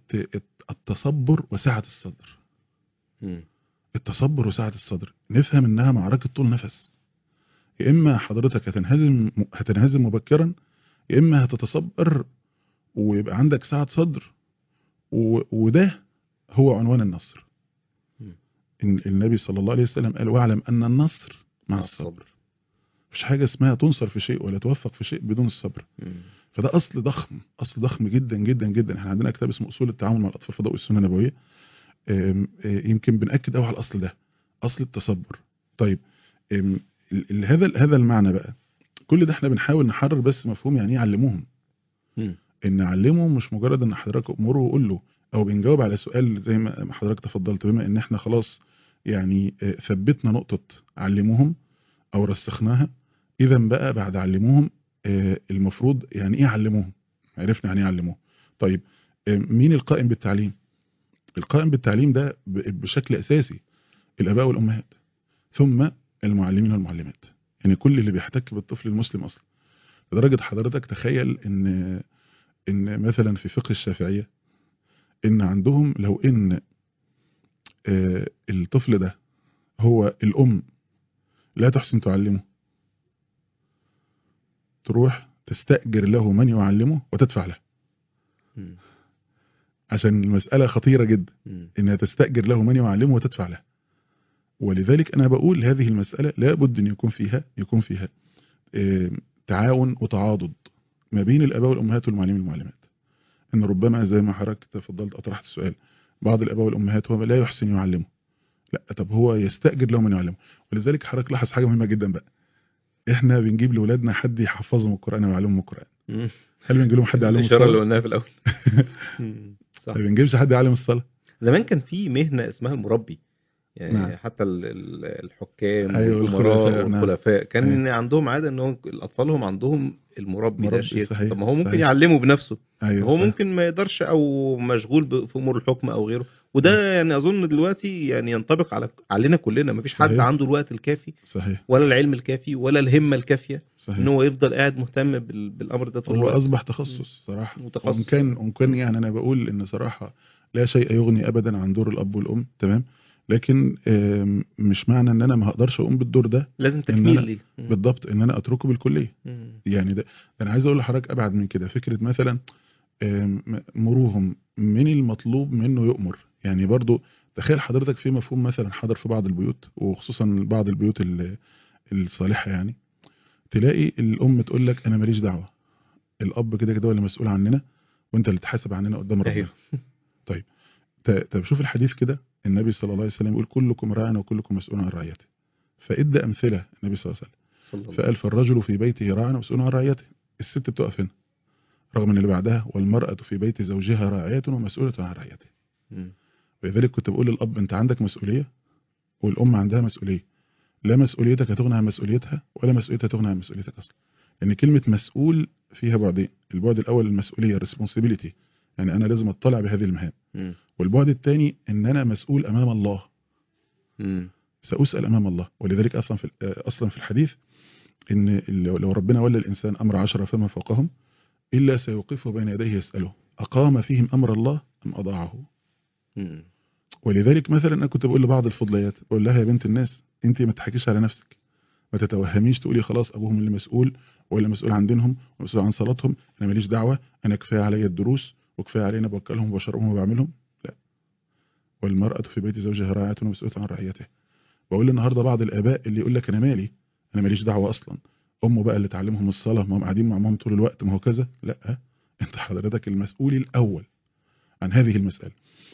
A: التصبر وسعة الصدر
B: مم.
A: التصبر وسعة الصدر نفهم انها معركة طول نفس يا اما حضرتك هتنهزم هتنهزم مبكرا يا اما هتتصبر ويبقى عندك سعة صدر و... وده هو عنوان النصر
B: مم.
A: إن النبي صلى الله عليه وسلم قال واعلم ان النصر مع الصبر مفيش حاجة اسمها تنصر في شيء ولا توفق في شيء بدون الصبر
B: مم.
A: فده اصل ضخم اصل ضخم جدا جدا جدا احنا عندنا كتاب اسمه اصول التعامل مع الاطفال في ضوء السنه النبويه آم، آه، يمكن بناكد قوي على الاصل ده اصل التصبر طيب ام، ال- ال- هذا هذا المعنى بقى كل ده احنا بنحاول نحرر بس مفهوم يعني ايه علموهم
B: مم.
A: ان علمه مش مجرد ان حضرتك امره وقول له او بنجاوب على سؤال زي ما حضرتك تفضلت بما ان احنا خلاص يعني آه، ثبتنا نقطة علموهم او رسخناها اذا بقى بعد علموهم آه، المفروض يعني ايه علموهم عرفنا يعني ايه علموهم طيب آه، مين القائم بالتعليم القائم بالتعليم ده ب- بشكل اساسي الاباء والامهات ثم المعلمين والمعلمات يعني كل اللي بيحتك بالطفل المسلم اصلا لدرجة حضرتك تخيل ان ان مثلا في فقه الشافعية ان عندهم لو ان آه، الطفل ده هو الام لا تحسن تعلمه تروح تستأجر له من يعلمه وتدفع له
B: مم.
A: عشان المسألة خطيرة جدا
B: مم.
A: انها تستأجر له من يعلمه وتدفع له ولذلك انا بقول هذه المسألة لابد ان يكون فيها يكون فيها آه، تعاون وتعاضد ما بين الاباء والامهات والمعلمين والمعلمات ان ربما زي ما حضرتك تفضلت اطرحت السؤال بعض الاباء والامهات هو لا يحسن يعلمه لا طب هو يستأجر له من يعلمه ولذلك حضرتك لاحظ حاجة مهمة جدا بقى احنا بنجيب لاولادنا حد يحفظهم القرآن ويعلمهم القرآن
B: مم.
A: هل بنجيب لهم حد يعلمهم
B: الاشاره اللي
A: الصلاة
B: قلناها في الاول مم. صح
A: ما بنجيبش حد يعلم الصلاة
B: زمان كان في مهنه اسمها المربي يعني
A: نعم.
B: حتى ال- ال- الحكام
A: أيوة،
B: والامراء
A: الخلفاء، نعم.
B: والخلفاء كان عندهم عاده ان هو اطفالهم عندهم المربي ده
A: مربي،
B: شيء
A: صحيح،
B: طب ما هو ممكن
A: صحيح.
B: يعلمه بنفسه
A: ايوه
B: هو
A: صح.
B: ممكن ما يقدرش او مشغول ب- في امور الحكم او غيره وده يعني اظن دلوقتي يعني ينطبق على علينا كلنا ما فيش حد
A: صحيح.
B: عنده الوقت الكافي
A: صحيح
B: ولا العلم الكافي ولا الهمه الكافيه ان
A: صحيح
B: هو يفضل قاعد مهتم بال- بالامر ده طول
A: هو
B: الوقت
A: اصبح تخصص صراحة
B: متخصص.
A: وان كان وان كان يعني انا بقول ان صراحة لا شيء يغني ابدا عن دور الاب والام تمام لكن آم، مش معنى ان انا ما هقدرش اقوم بالدور ده
B: لازم
A: إن
B: تكميل
A: أنا
B: ليه مم.
A: بالضبط ان انا اتركه بالكلية
B: مم.
A: يعني ده انا عايز اقول لحضرتك ابعد من كده فكره مثلا آم، مروهم من المطلوب منه يؤمر يعني برضو تخيل حضرتك في مفهوم مثلا حضر في بعض البيوت وخصوصا بعض البيوت ال- الصالحه يعني تلاقي الام تقول لك انا ماليش دعوه الاب كده كده هو اللي مسؤول عننا وانت اللي تحاسب عننا قدام ربنا
B: ايوه
A: ت- طب شوف الحديث كده النبي صلى الله عليه وسلم يقول كلكم راع وكلكم مسؤول عن رعيته فادى امثله النبي صلى الله عليه وسلم
B: صلى الله
A: فقال فالرجل في بيته راع ومسؤول عن رعيته الست بتقف هنا رغم ان اللي بعدها والمرأة في بيت زوجها راعية ومسؤولة عن رعيته
B: مم.
A: ولذلك كنت بقول للأب أنت عندك مسؤولية والأم عندها مسؤولية لا مسؤوليتك هتغنى عن مسؤوليتها ولا مسؤوليتها تغنى عن مسؤوليتك أصلا لأن كلمة مسؤول فيها بعدين البعد الأول المسؤولية responsibility يعني أنا لازم أطلع بهذه المهام
B: مم.
A: والبعد الثاني إن أنا مسؤول أمام الله
B: مم.
A: سأسأل أمام الله ولذلك أصلا في أصلا في الحديث إن لو لو ربنا ولى الإنسان أمر عشرة فما فوقهم إلا سيوقفه بين يديه يسأله أقام فيهم أمر الله أم أضاعه
B: مم.
A: ولذلك مثلا أنا كنت بقول لبعض الفضليات بقول لها يا بنت الناس أنت ما تحكيش على نفسك ما تتوهميش تقولي خلاص أبوهم اللي مسؤول ولا مسؤول عن دينهم ومسؤول عن صلاتهم أنا ماليش دعوة أنا كفاية عليا الدروس وكفاية علينا بوكلهم وبشربهم وبعملهم لا والمرأة في بيت زوجها راعية ومسؤولة عن رعيته بقول النهارده بعض الآباء اللي يقول لك أنا مالي أنا ماليش دعوة أصلا أمه بقى اللي تعلمهم الصلاة ما هم قاعدين مع مام طول الوقت ما هو كذا لا أنت حضرتك المسؤول الأول عن هذه المسألة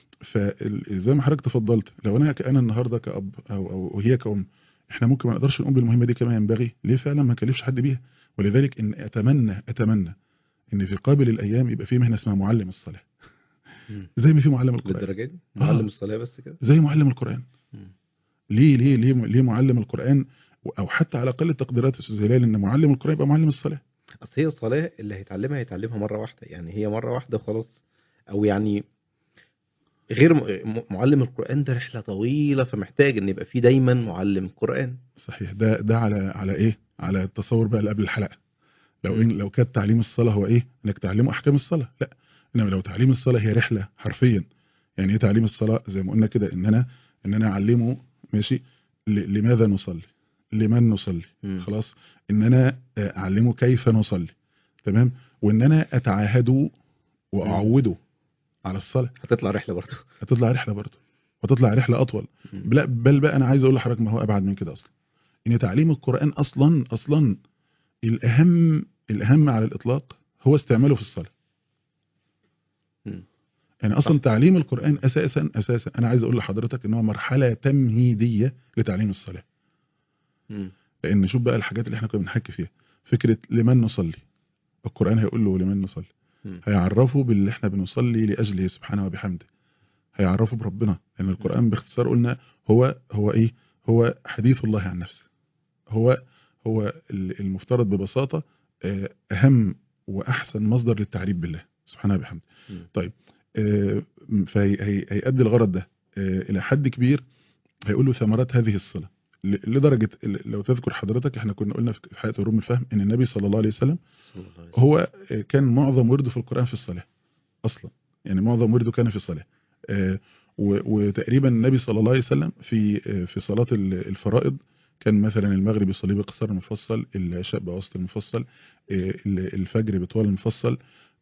A: فزي ما حضرتك تفضلت لو أنا كأنا النهارده كأب أو أو وهي كأم احنا ممكن ما نقدرش نقوم بالمهمة دي كما ينبغي ليه فعلا ما نكلفش حد بيها ولذلك إن أتمنى أتمنى إن في قابل الأيام يبقى في مهنة اسمها معلم الصلاة
B: مم.
A: زي ما في معلم القرآن
B: للدرجه دي
A: آه.
B: معلم الصلاه بس كده
A: زي معلم القرآن
B: مم.
A: ليه ليه ليه ليه معلم القرآن او حتى على اقل التقديرات يا استاذ هلال ان معلم القرآن يبقى معلم الصلاة
B: اصل هي الصلاه اللي هيتعلمها هيتعلمها مره واحده يعني هي مره واحده وخلاص او يعني غير م- م- معلم القران ده رحله طويله فمحتاج ان يبقى في دايما معلم قران
A: صحيح ده ده على على ايه على التصور بقى اللي قبل الحلقة لو
B: مم.
A: إن لو كانت تعليم الصلاة هو ايه انك تعلمه احكام الصلاة لا انما لو تعليم الصلاة هي رحلة حرفيا يعني ايه تعليم الصلاة زي ما قلنا كده ان انا ان انا اعلمه ماشي ل- لماذا نصلي لمن نصلي
B: مم.
A: خلاص ان انا آه، اعلمه كيف نصلي تمام وان انا اتعاهده واعوده على الصلاة
B: هتطلع رحله برضه
A: هتطلع رحلة برضه وتطلع رحلة أطول
B: مم.
A: بل, بل بقى أنا عايز أقول لحضرتك ما هو أبعد من كده أصلا إن تعليم القرآن أصلا أصلا الأهم الأهم على الإطلاق هو استعماله في الصلاة
B: مم.
A: يعني أصلا
B: صح.
A: تعليم القرآن أساسا أساسا أنا عايز أقول لحضرتك إن هو مرحلة تمهيدية لتعليم الصلاة
B: مم.
A: لان شوف بقى الحاجات اللي احنا كنا بنحكي فيها فكره لمن نصلي القران هيقول له لمن نصلي
B: مم.
A: هيعرفه باللي احنا بنصلي لاجله سبحانه وبحمده هيعرفه بربنا لان القران باختصار قلنا هو هو ايه هو حديث الله عن نفسه هو هو ال- المفترض ببساطه آه، اهم واحسن مصدر للتعريف بالله سبحانه وبحمده
B: مم.
A: طيب آه، فهيأدي الغرض ده آه، الى حد كبير هيقول له ثمرات هذه الصله ل- لدرجه ال- لو تذكر حضرتك احنا كنا قلنا في حياه علوم الفهم ان النبي صلى الله عليه وسلم
B: صلى الله عليه وسلم.
A: هو كان معظم ورده في القرآن في الصلاة أصلا يعني معظم ورده كان في الصلاة آه، و- وتقريبا النبي صلى الله عليه وسلم في آه، في صلاة ال- الفرائض كان مثلا المغرب يصلي بقصر المفصل العشاء بوسط المفصل آه، ال- الفجر بطوال المفصل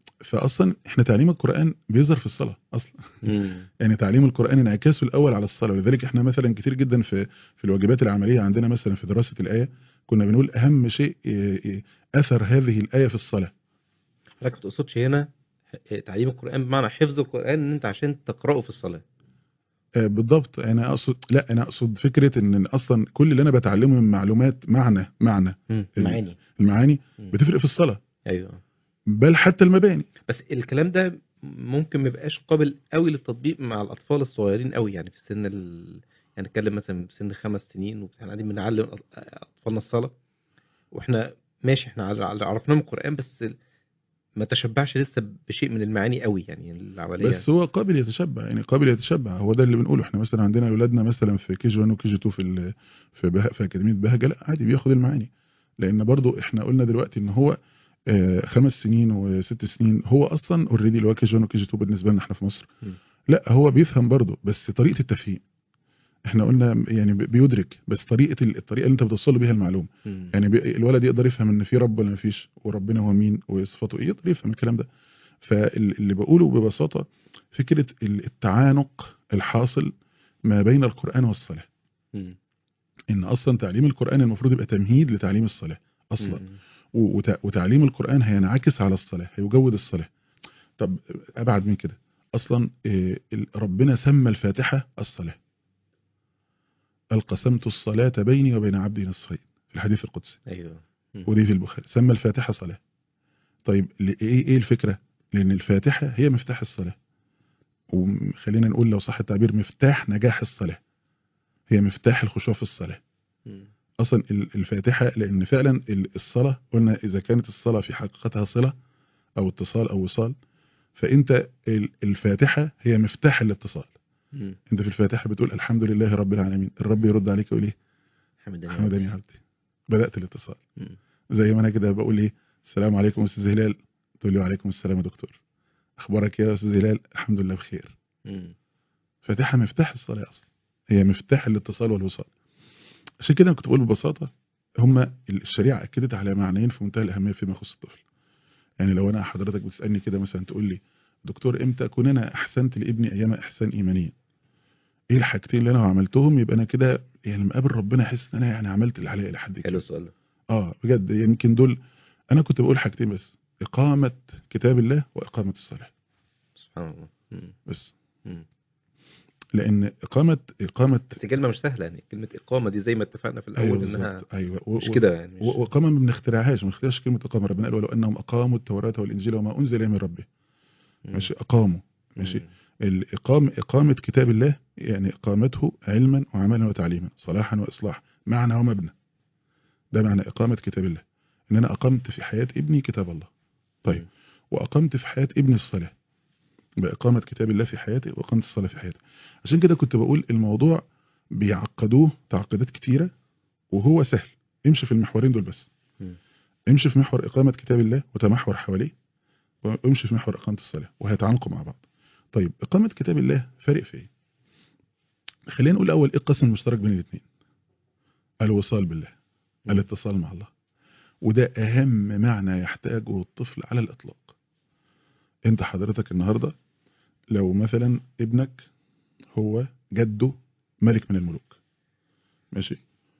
A: فأصلا احنا تعليم القرآن بيظهر في الصلاة أصلا
B: مم.
A: يعني تعليم القرآن انعكاسه الأول على الصلاة ولذلك احنا مثلا كتير جدا في في الواجبات العملية عندنا مثلا في دراسة الآية كنا بنقول أهم شيء آه، آه، أثر هذه الآية في الصلاة
B: حضرتك ما تقصدش هنا تعليم القرآن بمعنى حفظ القرآن ان انت عشان تقرأه في الصلاة
A: آه، بالضبط انا اقصد لا انا اقصد فكره ان اصلا كل اللي انا بتعلمه من معلومات معنى معنى
B: مم.
A: ال-
B: معاني
A: المعاني
B: مم.
A: بتفرق في الصلاه
B: ايوه
A: بل حتى المباني
B: بس الكلام ده ممكن ما يبقاش قابل قوي للتطبيق مع الاطفال الصغيرين قوي يعني في سن ال... يعني نتكلم مثلا في سن خمس سنين واحنا قاعدين بنعلم أط- اطفالنا الصلاه واحنا ماشي احنا عل- عل- عرفناهم القران بس ما تشبعش لسه بشيء من المعاني قوي يعني العمليه
A: بس هو قابل يتشبع يعني قابل يتشبع هو ده اللي بنقوله احنا مثلا عندنا اولادنا مثلا في كي جي 1 وكي جي 2 في ال- في به في اكاديميه بهجه لا عادي بياخد المعاني لان برضو احنا قلنا دلوقتي ان هو آه، خمس سنين وست سنين هو اصلا اوريدي اللي هو كي جي 1 وكي جي 2 بالنسبه لنا احنا في مصر
B: م.
A: لا هو بيفهم برضو بس طريقه التفهيم احنا قلنا يعني بيدرك بس طريقه ال- الطريقه اللي انت بتوصل له بيها المعلومه
B: مم.
A: يعني بي- الولد يقدر يفهم ان في رب ولا مفيش وربنا هو مين وصفاته ايه يقدر يفهم الكلام ده فاللي بقوله ببساطه فكره ال- التعانق الحاصل ما بين القران والصلاه
B: مم.
A: ان اصلا تعليم القران المفروض يبقى تمهيد لتعليم الصلاه اصلا
B: مم.
A: و- وت- وتعليم القران هينعكس على الصلاه هيجود الصلاه طب ابعد من كده اصلا إيه، ال- ربنا سمى الفاتحه الصلاه القسمت الصلاه بيني وبين عبدي نصفين في الحديث القدسي
B: ايوه مم.
A: ودي في البخاري سمى الفاتحة صلاة طيب ل- ايه ايه الفكرة لان الفاتحة هي مفتاح الصلاة وخلينا نقول لو صح التعبير مفتاح نجاح الصلاة هي مفتاح الخشوع في الصلاة
B: مم.
A: اصلا ال- الفاتحة لان فعلا ال- الصلاة قلنا اذا كانت الصلاة في حقيقتها صلة او اتصال او وصال فانت ال- الفاتحة هي مفتاح الاتصال
B: مم.
A: انت في الفاتحة بتقول الحمد لله رب العالمين الرب يرد عليك يقول ايه
B: حمدني يا
A: حمدني
B: رب.
A: عبدي بدأت الاتصال
B: مم.
A: زي ما انا كده بقول ايه السلام عليكم استاذ هلال تقول لي وعليكم السلام يا دكتور اخبارك يا استاذ هلال الحمد لله بخير
B: مم.
A: فاتحه مفتاح الصلاه اصلا هي مفتاح الاتصال والوصال عشان كده أنا كنت بقول ببساطه هما الشريعه اكدت على معنيين في منتهى الاهميه فيما يخص الطفل يعني لو انا حضرتك بتسالني كده مثلا تقول لي دكتور امتى اكون انا احسنت لابني ايام احسان ايمانيا ايه الحاجتين اللي انا عملتهم يبقى انا كده يعني لما اقابل ربنا احس ان انا يعني عملت اللي عليا لحد كده
B: حلو السؤال ده
A: اه بجد يمكن دول انا كنت بقول حاجتين بس اقامه كتاب الله واقامه الصلاه
B: سبحان الله مم.
A: بس
B: مم.
A: لان اقامه اقامه
B: بس كلمه مش سهله يعني كلمه اقامه دي زي ما اتفقنا في
A: ايوه
B: الاول انها
A: بالظبط ايوه و-
B: مش
A: و-
B: كده يعني مش...
A: و- واقامه ما بنخترعهاش ما بنخترعش كلمه اقامه ربنا قال ولو انهم اقاموا التوراه والانجيل وما انزل اليهم من ربهم
B: مم.
A: ماشي اقاموا ماشي
B: مم.
A: الاقام اقامه كتاب الله يعني اقامته علما وعملا وتعليما صلاحا واصلاحا معنى ومبنى ده معنى اقامه كتاب الله ان انا اقمت في حياه ابني كتاب الله طيب
B: مم.
A: واقمت في حياه ابني الصلاه باقامه كتاب الله في حياتي واقامه الصلاه في حياتي عشان كده كنت بقول الموضوع بيعقدوه تعقيدات كتيره وهو سهل امشي في المحورين دول بس
B: مم.
A: امشي في محور اقامه كتاب الله وتمحور حواليه وامشي في محور اقامه الصلاه وهيتعانقوا مع بعض طيب اقامه كتاب الله فارق في ايه خلينا نقول اول ايه القسم المشترك بين الاثنين الوصال بالله
B: مم.
A: الاتصال مع الله وده اهم معنى يحتاجه الطفل على الاطلاق انت حضرتك النهارده لو مثلا ابنك هو جده ملك من الملوك ماشي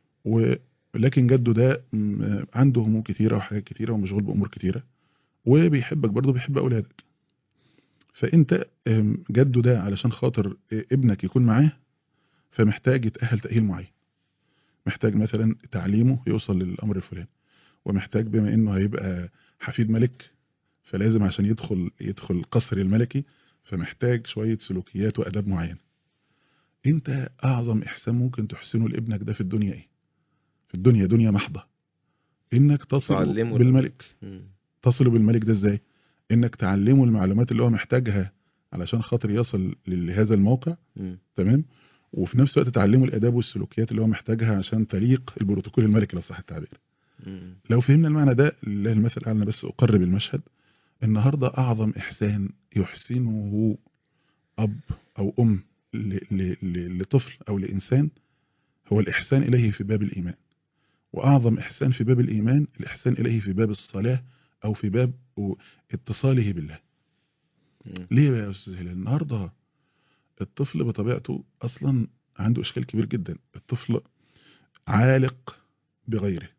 A: ولكن جده ده م- عنده هموم كتيره وحاجات كتيره ومشغول بامور كتيره وبيحبك برضه بيحب اولادك فانت أم، جده ده علشان خاطر ابنك يكون معاه فمحتاج يتاهل تاهيل معين محتاج مثلا تعليمه يوصل للامر الفلاني ومحتاج بما انه هيبقى حفيد ملك فلازم عشان يدخل يدخل القصر الملكي فمحتاج شويه سلوكيات واداب معينه انت اعظم احسان ممكن تحسنه لابنك ده في الدنيا ايه في الدنيا دنيا محضه انك تصل
B: تعلمه
A: بالملك
B: مم.
A: تصل بالملك ده ازاي انك تعلمه المعلومات اللي هو محتاجها علشان خاطر يصل لهذا الموقع
B: مم.
A: تمام وفي نفس الوقت تعلمه الاداب والسلوكيات اللي هو محتاجها عشان تليق البروتوكول الملكي لو صح التعبير
B: مم.
A: لو فهمنا المعنى ده لله المثل الاعلى أنا بس اقرب المشهد النهارده اعظم احسان يحسنه اب او ام ل- ل- ل- لطفل او لانسان هو الاحسان اليه في باب الايمان واعظم احسان في باب الايمان الاحسان اليه في باب الصلاه او في باب اتصاله بالله
B: مم.
A: ليه بقى يا استاذ هلال النهارده الطفل بطبيعته اصلا عنده اشكال كبير جدا الطفل عالق بغيره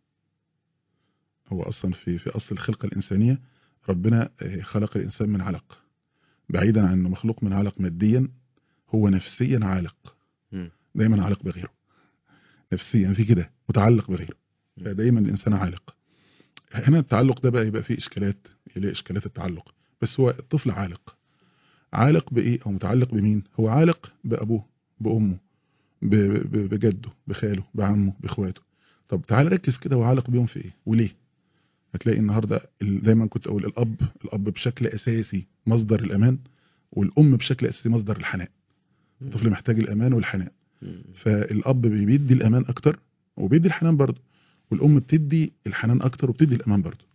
A: هو اصلا في في اصل الخلقه الانسانيه ربنا آه، خلق الانسان من علق بعيدا عن انه مخلوق من علق ماديا هو نفسيا عالق
B: مم.
A: دايما عالق بغيره نفسيا في كده متعلق بغيره
B: مم.
A: فدايما الانسان عالق هنا التعلق ده بقى يبقى فيه اشكالات يلاقي اشكالات التعلق بس هو الطفل عالق عالق بايه او متعلق بمين هو عالق بابوه بامه ب- ب- بجده بخاله بعمه باخواته طب تعال ركز كده هو عالق بيهم في ايه وليه هتلاقي النهارده ال- دايما كنت اقول الاب الاب بشكل اساسي مصدر الامان والام بشكل اساسي مصدر الحنان الطفل محتاج الامان والحنان
B: مم.
A: فالاب بيدي الامان اكتر وبيدي الحنان برضه والام بتدي الحنان اكتر وبتدي الامان برضه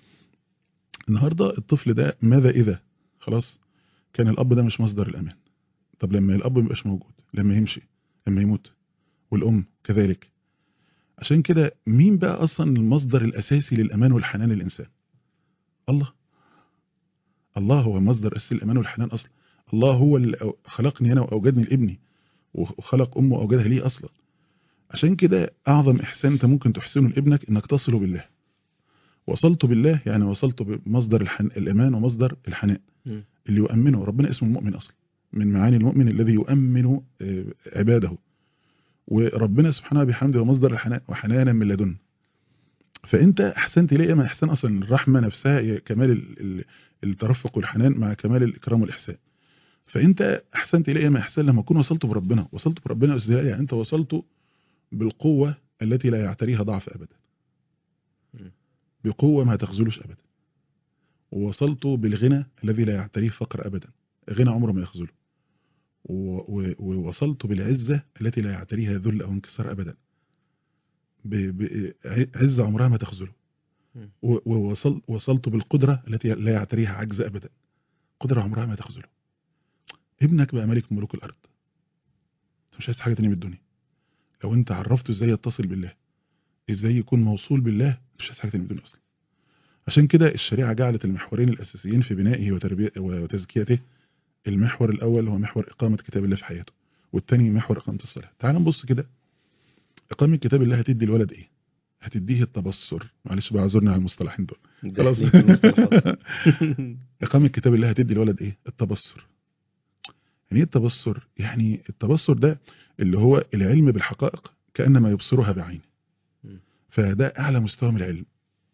A: النهارده الطفل ده ماذا اذا خلاص كان الاب ده مش مصدر الامان طب لما الاب ميبقاش موجود لما يمشي لما يموت والام كذلك عشان كده مين بقى اصلا المصدر الاساسي للامان والحنان للانسان الله الله هو مصدر اساسي للامان والحنان اصلا الله هو اللي أو- خلقني انا واوجدني لابني وخلق امه واوجدها ليه اصلا عشان كده اعظم احسان انت ممكن تحسنه لابنك انك تصله بالله وصلت بالله يعني وصلت بمصدر الحن... الامان ومصدر الحنان
B: مم.
A: اللي يؤمنه ربنا اسمه المؤمن اصلا من معاني المؤمن الذي يؤمن آه، عباده وربنا سبحانه بحمده هو مصدر الحنان وحنانا من لدن فانت احسنت اليه ما احسان اصلا الرحمه نفسها هي كمال ال- ال- الترفق والحنان مع كمال الاكرام والاحسان فانت احسنت اليه ما احسان لما تكون وصلت بربنا وصلت بربنا ازاي يعني انت وصلت بالقوه التي لا يعتريها ضعف ابدا
B: مم.
A: بقوه ما تخذلش ابدا ووصلت بالغنى الذي لا يعتريه فقر ابدا غنى عمره ما يخذله و- و- ووصلت بالعزه التي لا يعتريها ذل او انكسار ابدا ب- ب- ع- عزه عمرها ما تخذله
B: مم.
A: و- ووصل وصلت بالقدره التي لا يعتريها عجز ابدا قدره عمرها ما تخذله ابنك بقى ملك ملوك الارض انت مش عايز حاجه تانية من الدنيا لو انت عرفته ازاي يتصل بالله ازاي يكون موصول بالله انت مش عايز حاجه تانية من الدنيا اصلا عشان كده الشريعه جعلت المحورين الاساسيين في بنائه وتربيه وتزكيته المحور الاول هو محور اقامه كتاب الله في حياته والتاني محور اقامه الصلاه تعال نبص كده اقامه كتاب الله هتدي الولد ايه هتديه التبصر معلش بقى اعذرني على المصطلحين دول خلاص
B: داخلين في المصطلحات.
A: إقامة كتاب الله هتدي الولد إيه؟ التبصر. يعني إيه التبصر؟ يعني التبصر ده اللي هو العلم بالحقائق كأنما يبصرها بعينه.
B: مم.
A: فده أعلى مستوى من العلم.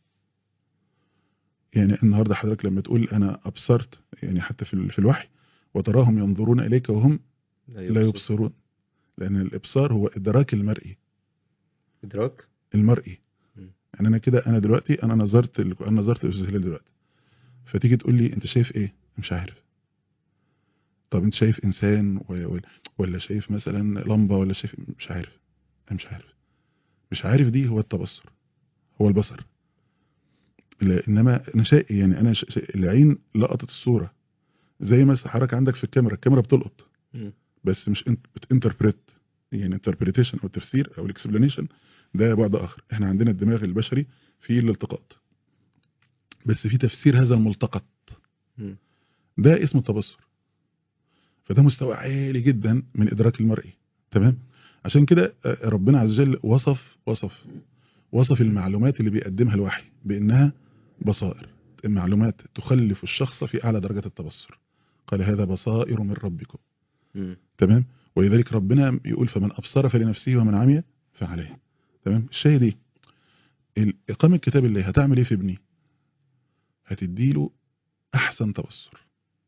A: يعني النهارده حضرتك لما تقول أنا أبصرت يعني حتى في ال- في الوحي وتراهم ينظرون إليك وهم لا يبصرون. لأن الإبصار هو إدراك المرئي،
B: ادراك
A: المرئي.
B: مم.
A: يعني أنا كده أنا دلوقتي أنا نظرت ال- أنا نظرت الأستاذ هلال دلوقتي. فتيجي تقول لي أنت شايف إيه؟ مش عارف. طب انت شايف انسان و- و- ولا شايف مثلا لمبه ولا شايف مش عارف انا مش عارف مش عارف دي هو التبصر هو البصر لا انما انا شايف يعني انا ش... ش- العين لقطت الصوره زي مثلا حضرتك عندك في الكاميرا الكاميرا بتلقط
B: مم.
A: بس مش انت بتنتربريت يعني انتربريتيشن او التفسير او الاكسبلانيشن ده بعد اخر احنا عندنا الدماغ البشري فيه الالتقاط بس في تفسير هذا الملتقط
B: مم.
A: ده اسمه التبصر فده مستوى عالي جدا من ادراك المرئي تمام عشان كده آه، ربنا عز وجل وصف وصف وصف المعلومات اللي بيقدمها الوحي بانها بصائر المعلومات تخلف الشخص في اعلى درجه التبصر قال هذا بصائر من ربكم
B: مم.
A: تمام ولذلك ربنا يقول فمن ابصر فلنفسه ومن عمي فعليه تمام الشاهد ايه ال- اقامه كتاب الله هتعمل ايه في ابني هتديله احسن تبصر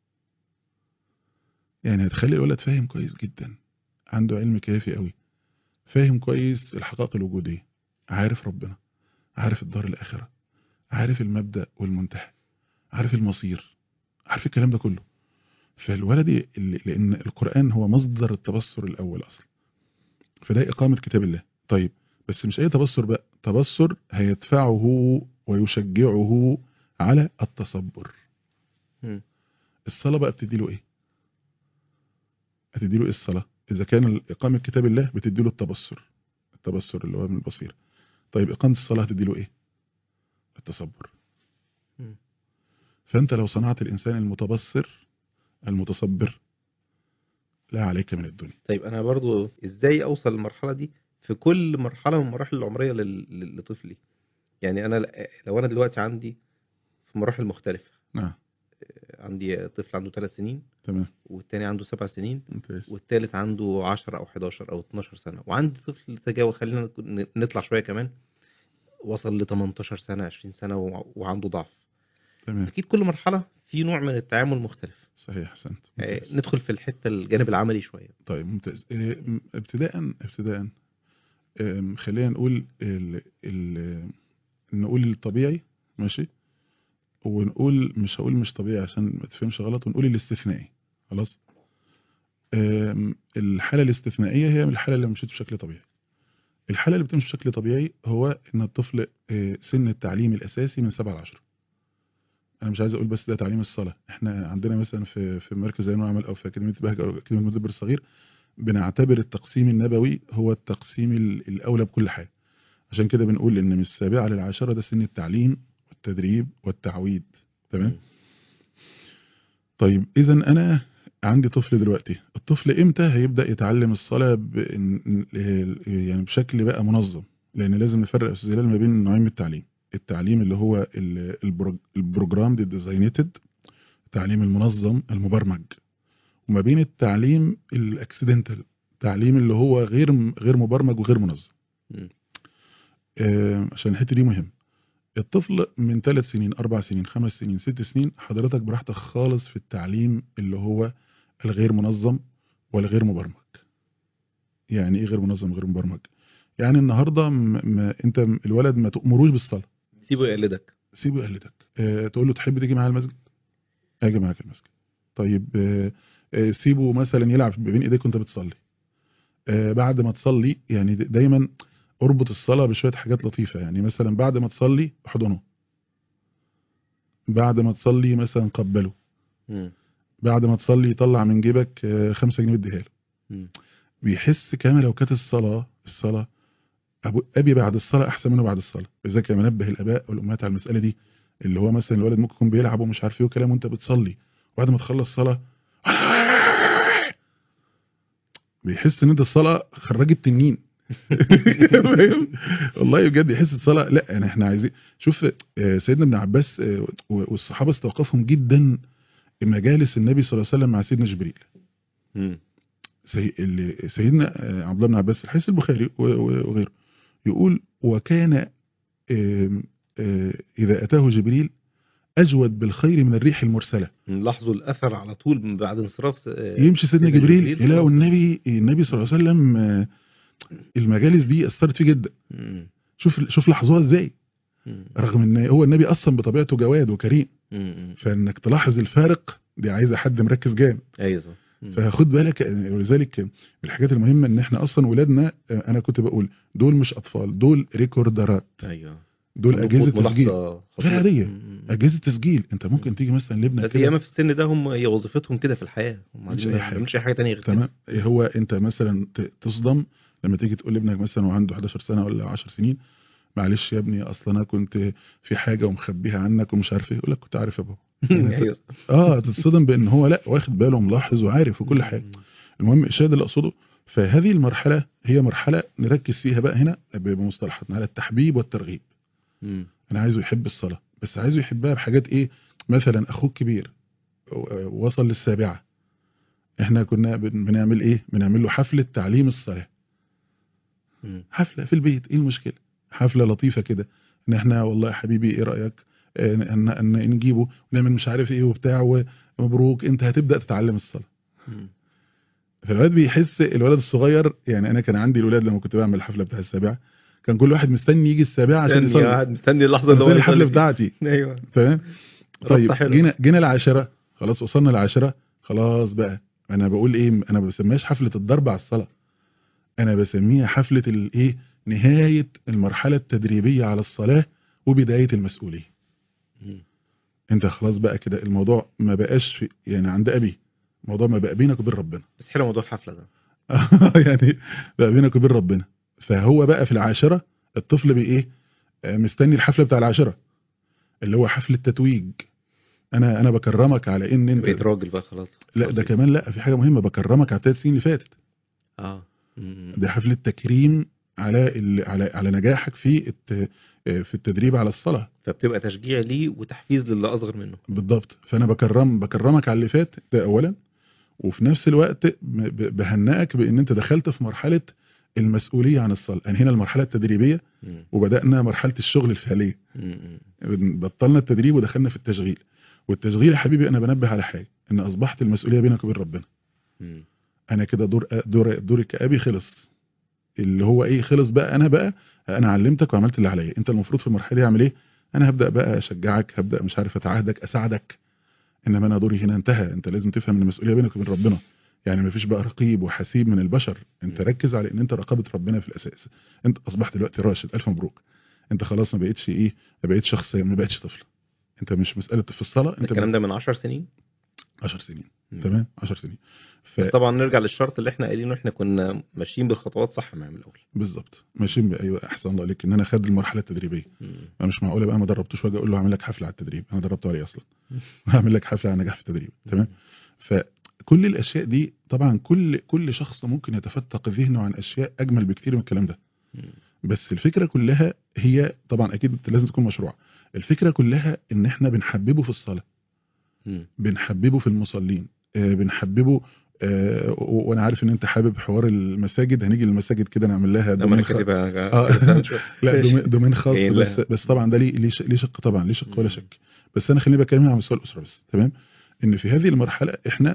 A: يعني هتخلي الولد فاهم كويس جدا عنده علم كافي قوي فاهم كويس الحقائق الوجوديه عارف ربنا عارف الدار الاخره عارف المبدا والمنتهى عارف المصير عارف الكلام ده كله فالولد ي- اللي- لان القران هو مصدر التبصر الاول اصلا فده اقامه كتاب الله طيب بس مش اي تبصر بقى تبصر هيدفعه ويشجعه على التصبر
B: مم.
A: الصلاه بقى بتدي له ايه هتدي له ايه الصلاه اذا كان اقامه كتاب الله بتدي له التبصر التبصر اللي هو من البصيره طيب اقامه الصلاه هتدي له ايه التصبر
B: مم.
A: فانت لو صنعت الانسان المتبصر المتصبر لا عليك من الدنيا
B: طيب انا برضو ازاي اوصل للمرحله دي في كل مرحله من المراحل العمريه لل- لل- لطفلي يعني انا ل- لو انا دلوقتي عندي في مراحل مختلفه
A: نعم
B: عندي طفل عنده 3 سنين
A: تمام
B: والتاني عنده 7 سنين
A: ممتاز
B: والتالت عنده 10 او 11 او 12 سنه وعندي طفل تجاوز خلينا ن- نطلع شويه كمان وصل ل 18 سنه 20 سنه وع- وعنده ضعف
A: تمام
B: اكيد كل مرحله في نوع من التعامل مختلف
A: صحيح احسنت
B: آه،
A: ممتاز.
B: ندخل في الحته الجانب العملي شويه
A: طيب ممتاز إيه، م- ابتداء ابتداء أم، خلينا نقول ال ال نقول الطبيعي ماشي ونقول مش هقول مش طبيعي عشان ما تفهمش غلط ونقول الاستثنائي خلاص أم، الحالة الاستثنائية هي الحالة اللي مشيت بشكل طبيعي الحالة اللي بتمشي بشكل طبيعي هو ان الطفل آه، سن التعليم الاساسي من 7 ل 10 انا مش عايز اقول بس ده تعليم الصلاة احنا عندنا مثلا في في مركز زي عمل او في اكاديمية بهجة او اكاديمية المدبر الصغير بنعتبر التقسيم النبوي هو التقسيم ال- الاولى بكل حاجة عشان كده بنقول ان من السابعة للعاشرة ده سن التعليم والتدريب والتعويد تمام طيب اذا انا عندي طفل دلوقتي الطفل امتى هيبدا يتعلم الصلاه ب... يعني بشكل بقى منظم لان لازم نفرق يا استاذ هلال ما بين نوعين من التعليم التعليم اللي هو البروجرام ديزاينيتد التعليم المنظم المبرمج وما بين التعليم الاكسيدنتال التعليم اللي هو غير غير مبرمج وغير منظم
B: مم.
A: آه، عشان الحته دي مهم الطفل من ثلاث سنين اربع سنين خمس سنين ست سنين حضرتك براحتك خالص في التعليم اللي هو الغير منظم والغير مبرمج يعني ايه غير منظم وغير مبرمج يعني النهارده م... م... انت م- الولد ما تأمروش بالصلاه
B: سيبه يقلدك
A: سيبه يقلدك أه تقول له تحب تيجي معايا المسجد اجي معاك المسجد طيب أه أه سيبه مثلا يلعب بين ايديك وانت بتصلي أه بعد ما تصلي يعني د- دايما اربط الصلاه بشويه حاجات لطيفه يعني مثلا بعد ما تصلي احضنه بعد ما تصلي مثلا قبله
B: مم.
A: بعد ما تصلي طلع من جيبك آه، خمسة جنيه اديها له
B: مم.
A: بيحس كما لو كانت الصلاة الصلاة أبو أبي بعد الصلاة أحسن منه بعد الصلاة لذلك لما نبه الآباء والأمهات على المسألة دي اللي هو مثلا الولد ممكن يكون بيلعب ومش عارف ايه وكلام وانت بتصلي وبعد ما تخلص صلاة بيحس ان انت الصلاة خرجت تنين فاهم؟ والله بجد يحس الصلاة لا يعني احنا عايزين شوف آه، سيدنا ابن عباس آه، والصحابة استوقفهم جدا مجالس النبي صلى الله عليه وسلم مع سيدنا جبريل
B: مم.
A: سي... اللي سيدنا آه، عبد الله بن عباس الحديث البخاري و- و- وغيره يقول وكان آم، آه، إذا أتاه جبريل أجود بالخير من الريح المرسلة
B: لاحظوا الاثر على طول من بعد انصراف آه،
A: يمشي سيدنا
B: سيدنا
A: جبريل
B: جبريل
A: يلاقوا
B: خلاص.
A: النبي النبي صلى الله عليه وسلم آه، المجالس دي أثرت فيه جدا
B: مم.
A: شوف شوف لاحظوها ازاي
B: مم.
A: رغم ان هو النبي اصلا بطبيعته جواد وكريم
B: مم.
A: فانك تلاحظ الفارق دي عايزه حد مركز جامد
B: ايوه مم.
A: فخد بالك ولذلك من الحاجات المهمه ان احنا اصلا ولادنا انا كنت بقول دول مش اطفال دول ريكوردرات
B: ايوه
A: دول اجهزه
B: ملاحظة
A: تسجيل
B: خطيرة.
A: غير عادية.
B: مم.
A: اجهزه تسجيل انت ممكن تيجي مثلا لابنك
B: بس
A: كده
B: ياما في السن ده هم هي وظيفتهم كده في الحياه هم
A: مش
B: عايزين
A: أي
B: ما
A: حاجة.
B: بيعملوش اي حاجه تانية غير كده
A: تمام هو انت مثلا ت- تصدم لما تيجي تقول لابنك مثلا وعنده 11 سنه ولا 10 سنين معلش يا ابني اصل انا كنت في حاجه ومخبيها عنك ومش عارف ايه يقول لك كنت عارف يا بابا يعني
B: ايوه
A: اه تتصدم بان هو لا واخد باله وملاحظ وعارف وكل حاجه المهم الشاهد اللي اقصده فهذه المرحله هي مرحله نركز فيها بقى هنا بمصطلحاتنا على التحبيب والترغيب
B: مم.
A: انا عايزه يحب الصلاه بس عايزه يحبها بحاجات ايه مثلا اخوك كبير و- وصل للسابعه احنا كنا بن- بنعمل ايه بنعمل له حفله تعليم الصلاه
B: مم.
A: حفله في البيت ايه المشكله حفله لطيفه كده ان احنا والله يا حبيبي ايه رايك آه، ان ان ان نجيبه ونعمل مش عارف ايه وبتاع ومبروك انت هتبدا تتعلم الصلاه
B: مم.
A: فالولد بيحس الولد الصغير يعني انا كان عندي الولاد لما كنت بعمل الحفله بتاع السابعه كان كل واحد مستني يجي السابعه عشان
B: مستني
A: يصلي
B: قاعد مستني اللحظه اللي هو
A: مستني الحفله
B: يصلي فيها.
A: بتاعتي
B: ايوه
A: تمام طيب
B: ربطة حلوة.
A: جينا جينا العاشره خلاص وصلنا العاشره خلاص بقى انا بقول ايه انا ما بسميهاش حفله الضرب على الصلاه انا بسميها حفله الايه نهايه المرحله التدريبيه على الصلاه وبدايه المسؤوليه
B: مم.
A: انت خلاص بقى كده الموضوع ما بقاش في يعني عند ابي الموضوع ما بقى بينك وبين ربنا
B: بس حلو موضوع الحفله ده
A: يعني بقى بينك وبين ربنا فهو بقى في العاشره الطفل بي ايه آه، مستني الحفله بتاع العاشره اللي هو حفل التتويج انا انا بكرمك على ان انت
B: بقيت راجل بقى خلاص
A: لا ده كمان لا في حاجه مهمه بكرمك على الثلاث سنين اللي فاتت
B: اه مم.
A: ده حفله تكريم على ال... على على نجاحك في الت... في التدريب على الصلاه
B: فبتبقى تشجيع ليه وتحفيز للي اصغر منه
A: بالضبط فانا بكرم بكرمك على اللي فات ده اولا وفي نفس الوقت ب- ب- بهنئك بان انت دخلت في مرحله المسؤوليه عن الصلاه يعني هنا المرحله التدريبيه
B: مم.
A: وبدانا مرحله الشغل الفعليه
B: مم.
A: بطلنا التدريب ودخلنا في التشغيل والتشغيل يا حبيبي انا بنبه على حاجه ان اصبحت المسؤوليه بينك وبين ربنا
B: مم.
A: انا كده دور دور دوري كابي خلص اللي هو ايه خلص بقى انا بقى انا علمتك وعملت اللي عليا انت المفروض في المرحله دي اعمل ايه انا هبدا بقى اشجعك هبدا مش عارف اتعهدك اساعدك انما انا دوري هنا انتهى انت لازم تفهم ان المسؤوليه بينك وبين ربنا يعني مفيش بقى رقيب وحسيب من البشر انت
B: م.
A: ركز على ان انت رقابه ربنا في الاساس انت اصبحت دلوقتي راشد الف مبروك انت خلاص ما بقتش ايه ما بقتش شخص ما بقتش طفل انت مش مساله في الصلاه انت
B: الكلام ده من 10 سنين
A: 10 سنين
B: مم.
A: تمام 10 سنين ف...
B: طبعا نرجع للشرط اللي احنا قايلينه احنا كنا ماشيين بالخطوات صح معاه من الاول
A: بالظبط ماشيين بقى ايوه احسن الله عليك ان انا خد المرحله التدريبيه
B: مم.
A: انا مش معقوله بقى ما دربتوش واجي اقول له هعمل لك حفله على التدريب انا دربته عليه اصلا هعمل لك حفله على نجاح في التدريب تمام فكل الاشياء دي طبعا كل كل شخص ممكن يتفتق ذهنه عن اشياء اجمل بكتير من الكلام ده
B: مم.
A: بس الفكره كلها هي طبعا اكيد لازم تكون مشروع الفكره كلها ان احنا بنحببه في الصلاه
B: مم.
A: بنحببه في المصلين آه، بنحببه آه، و- وانا عارف ان انت حابب حوار المساجد هنيجي للمساجد كده نعمل لها
B: لما انا
A: دومين خ-
B: كاتبها
A: آه.
B: كاتبها شوية.
A: لا
B: ماشي.
A: دومين- دومين خاص
B: إيه، لا.
A: بس بس طبعا ده ليه ليه ش- ليه شق طبعا ليه شق ولا
B: مم.
A: شك بس انا خليني بكلمها عن مستوى الاسره بس تمام ان في هذه المرحله احنا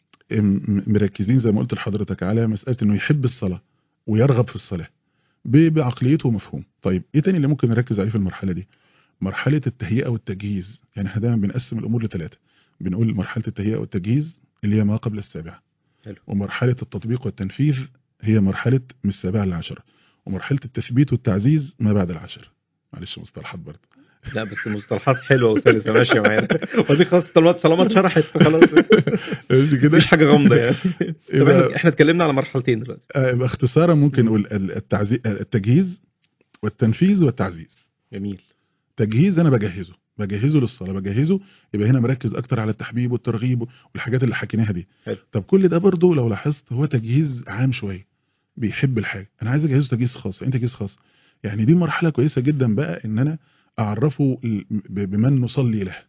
A: م- مركزين زي ما قلت لحضرتك على مساله انه يحب الصلاه ويرغب في الصلاه ب- بعقليته ومفهوم طيب ايه تاني اللي ممكن نركز عليه في المرحله دي مرحله التهيئه والتجهيز يعني احنا دايما بنقسم الامور لثلاثه بنقول مرحله التهيئه والتجهيز اللي هي ما قبل السابعه
B: حلو.
A: ومرحله التطبيق والتنفيذ هي مرحله من السابعه للعشره ومرحله التثبيت والتعزيز ما بعد العشره معلش مصطلحات برضه
B: لا بس المصطلحات حلوه وسلسه ماشيه معانا ودي خلاص طالما طالما اتشرحت فخلاص
A: ماشي كده
B: مفيش حاجه غامضه يعني طب
A: يبقى-
B: احنا احنا اتكلمنا على مرحلتين دلوقتي
A: آه، يبقى اختصارا ممكن نقول ال- التعزي... التجهيز والتنفيذ والتعزيز
B: جميل
A: تجهيز انا بجهزه بجهزه للصلاه بجهزه يبقى هنا مركز اكتر على التحبيب والترغيب والحاجات اللي حكيناها دي
B: حلو.
A: طب كل ده برضه لو لاحظت هو تجهيز عام شويه بيحب الحاجه انا عايز اجهزه تجهيز خاص يعني إيه تجهيز خاص يعني دي مرحله كويسه جدا بقى ان انا اعرفه ال- ب- بمن نصلي له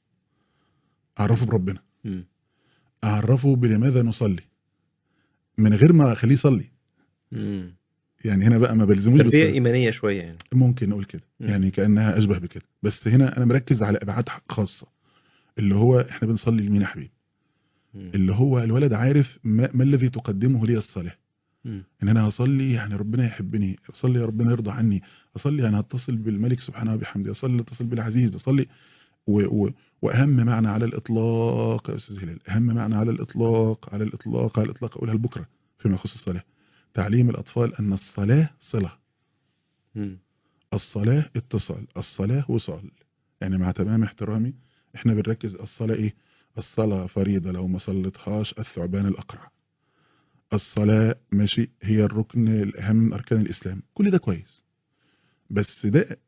A: اعرفه بربنا
B: مم.
A: اعرفه بلماذا نصلي من غير ما اخليه يصلي
B: مم.
A: يعني هنا بقى ما بلزموش
B: تربيه
A: بالصلاه
B: ايمانيه شويه يعني
A: ممكن نقول كده
B: مم.
A: يعني كانها اشبه بكده بس هنا انا مركز على ابعاد خاصه اللي هو احنا بنصلي لمين يا حبيبي
B: مم.
A: اللي هو الولد عارف ما, ما الذي تقدمه لي الصلاه
B: مم.
A: ان انا هصلي يعني ربنا يحبني اصلي يا ربنا يرضى عني اصلي يعني هتصل بالملك سبحانه وبحمده اصلي اتصل بالعزيز اصلي و و واهم معنى على الاطلاق يا استاذ هلال اهم معنى على الاطلاق على الاطلاق على الاطلاق اقولها لبكره فيما يخص الصلاه تعليم الاطفال ان الصلاه صله
B: مم.
A: الصلاة اتصال الصلاة وصال يعني مع تمام احترامي احنا بنركز الصلاة ايه الصلاة فريضة لو ما صلتهاش الثعبان الأقرع الصلاة ماشي هي الركن الأهم من أركان الإسلام كل ده كويس بس ده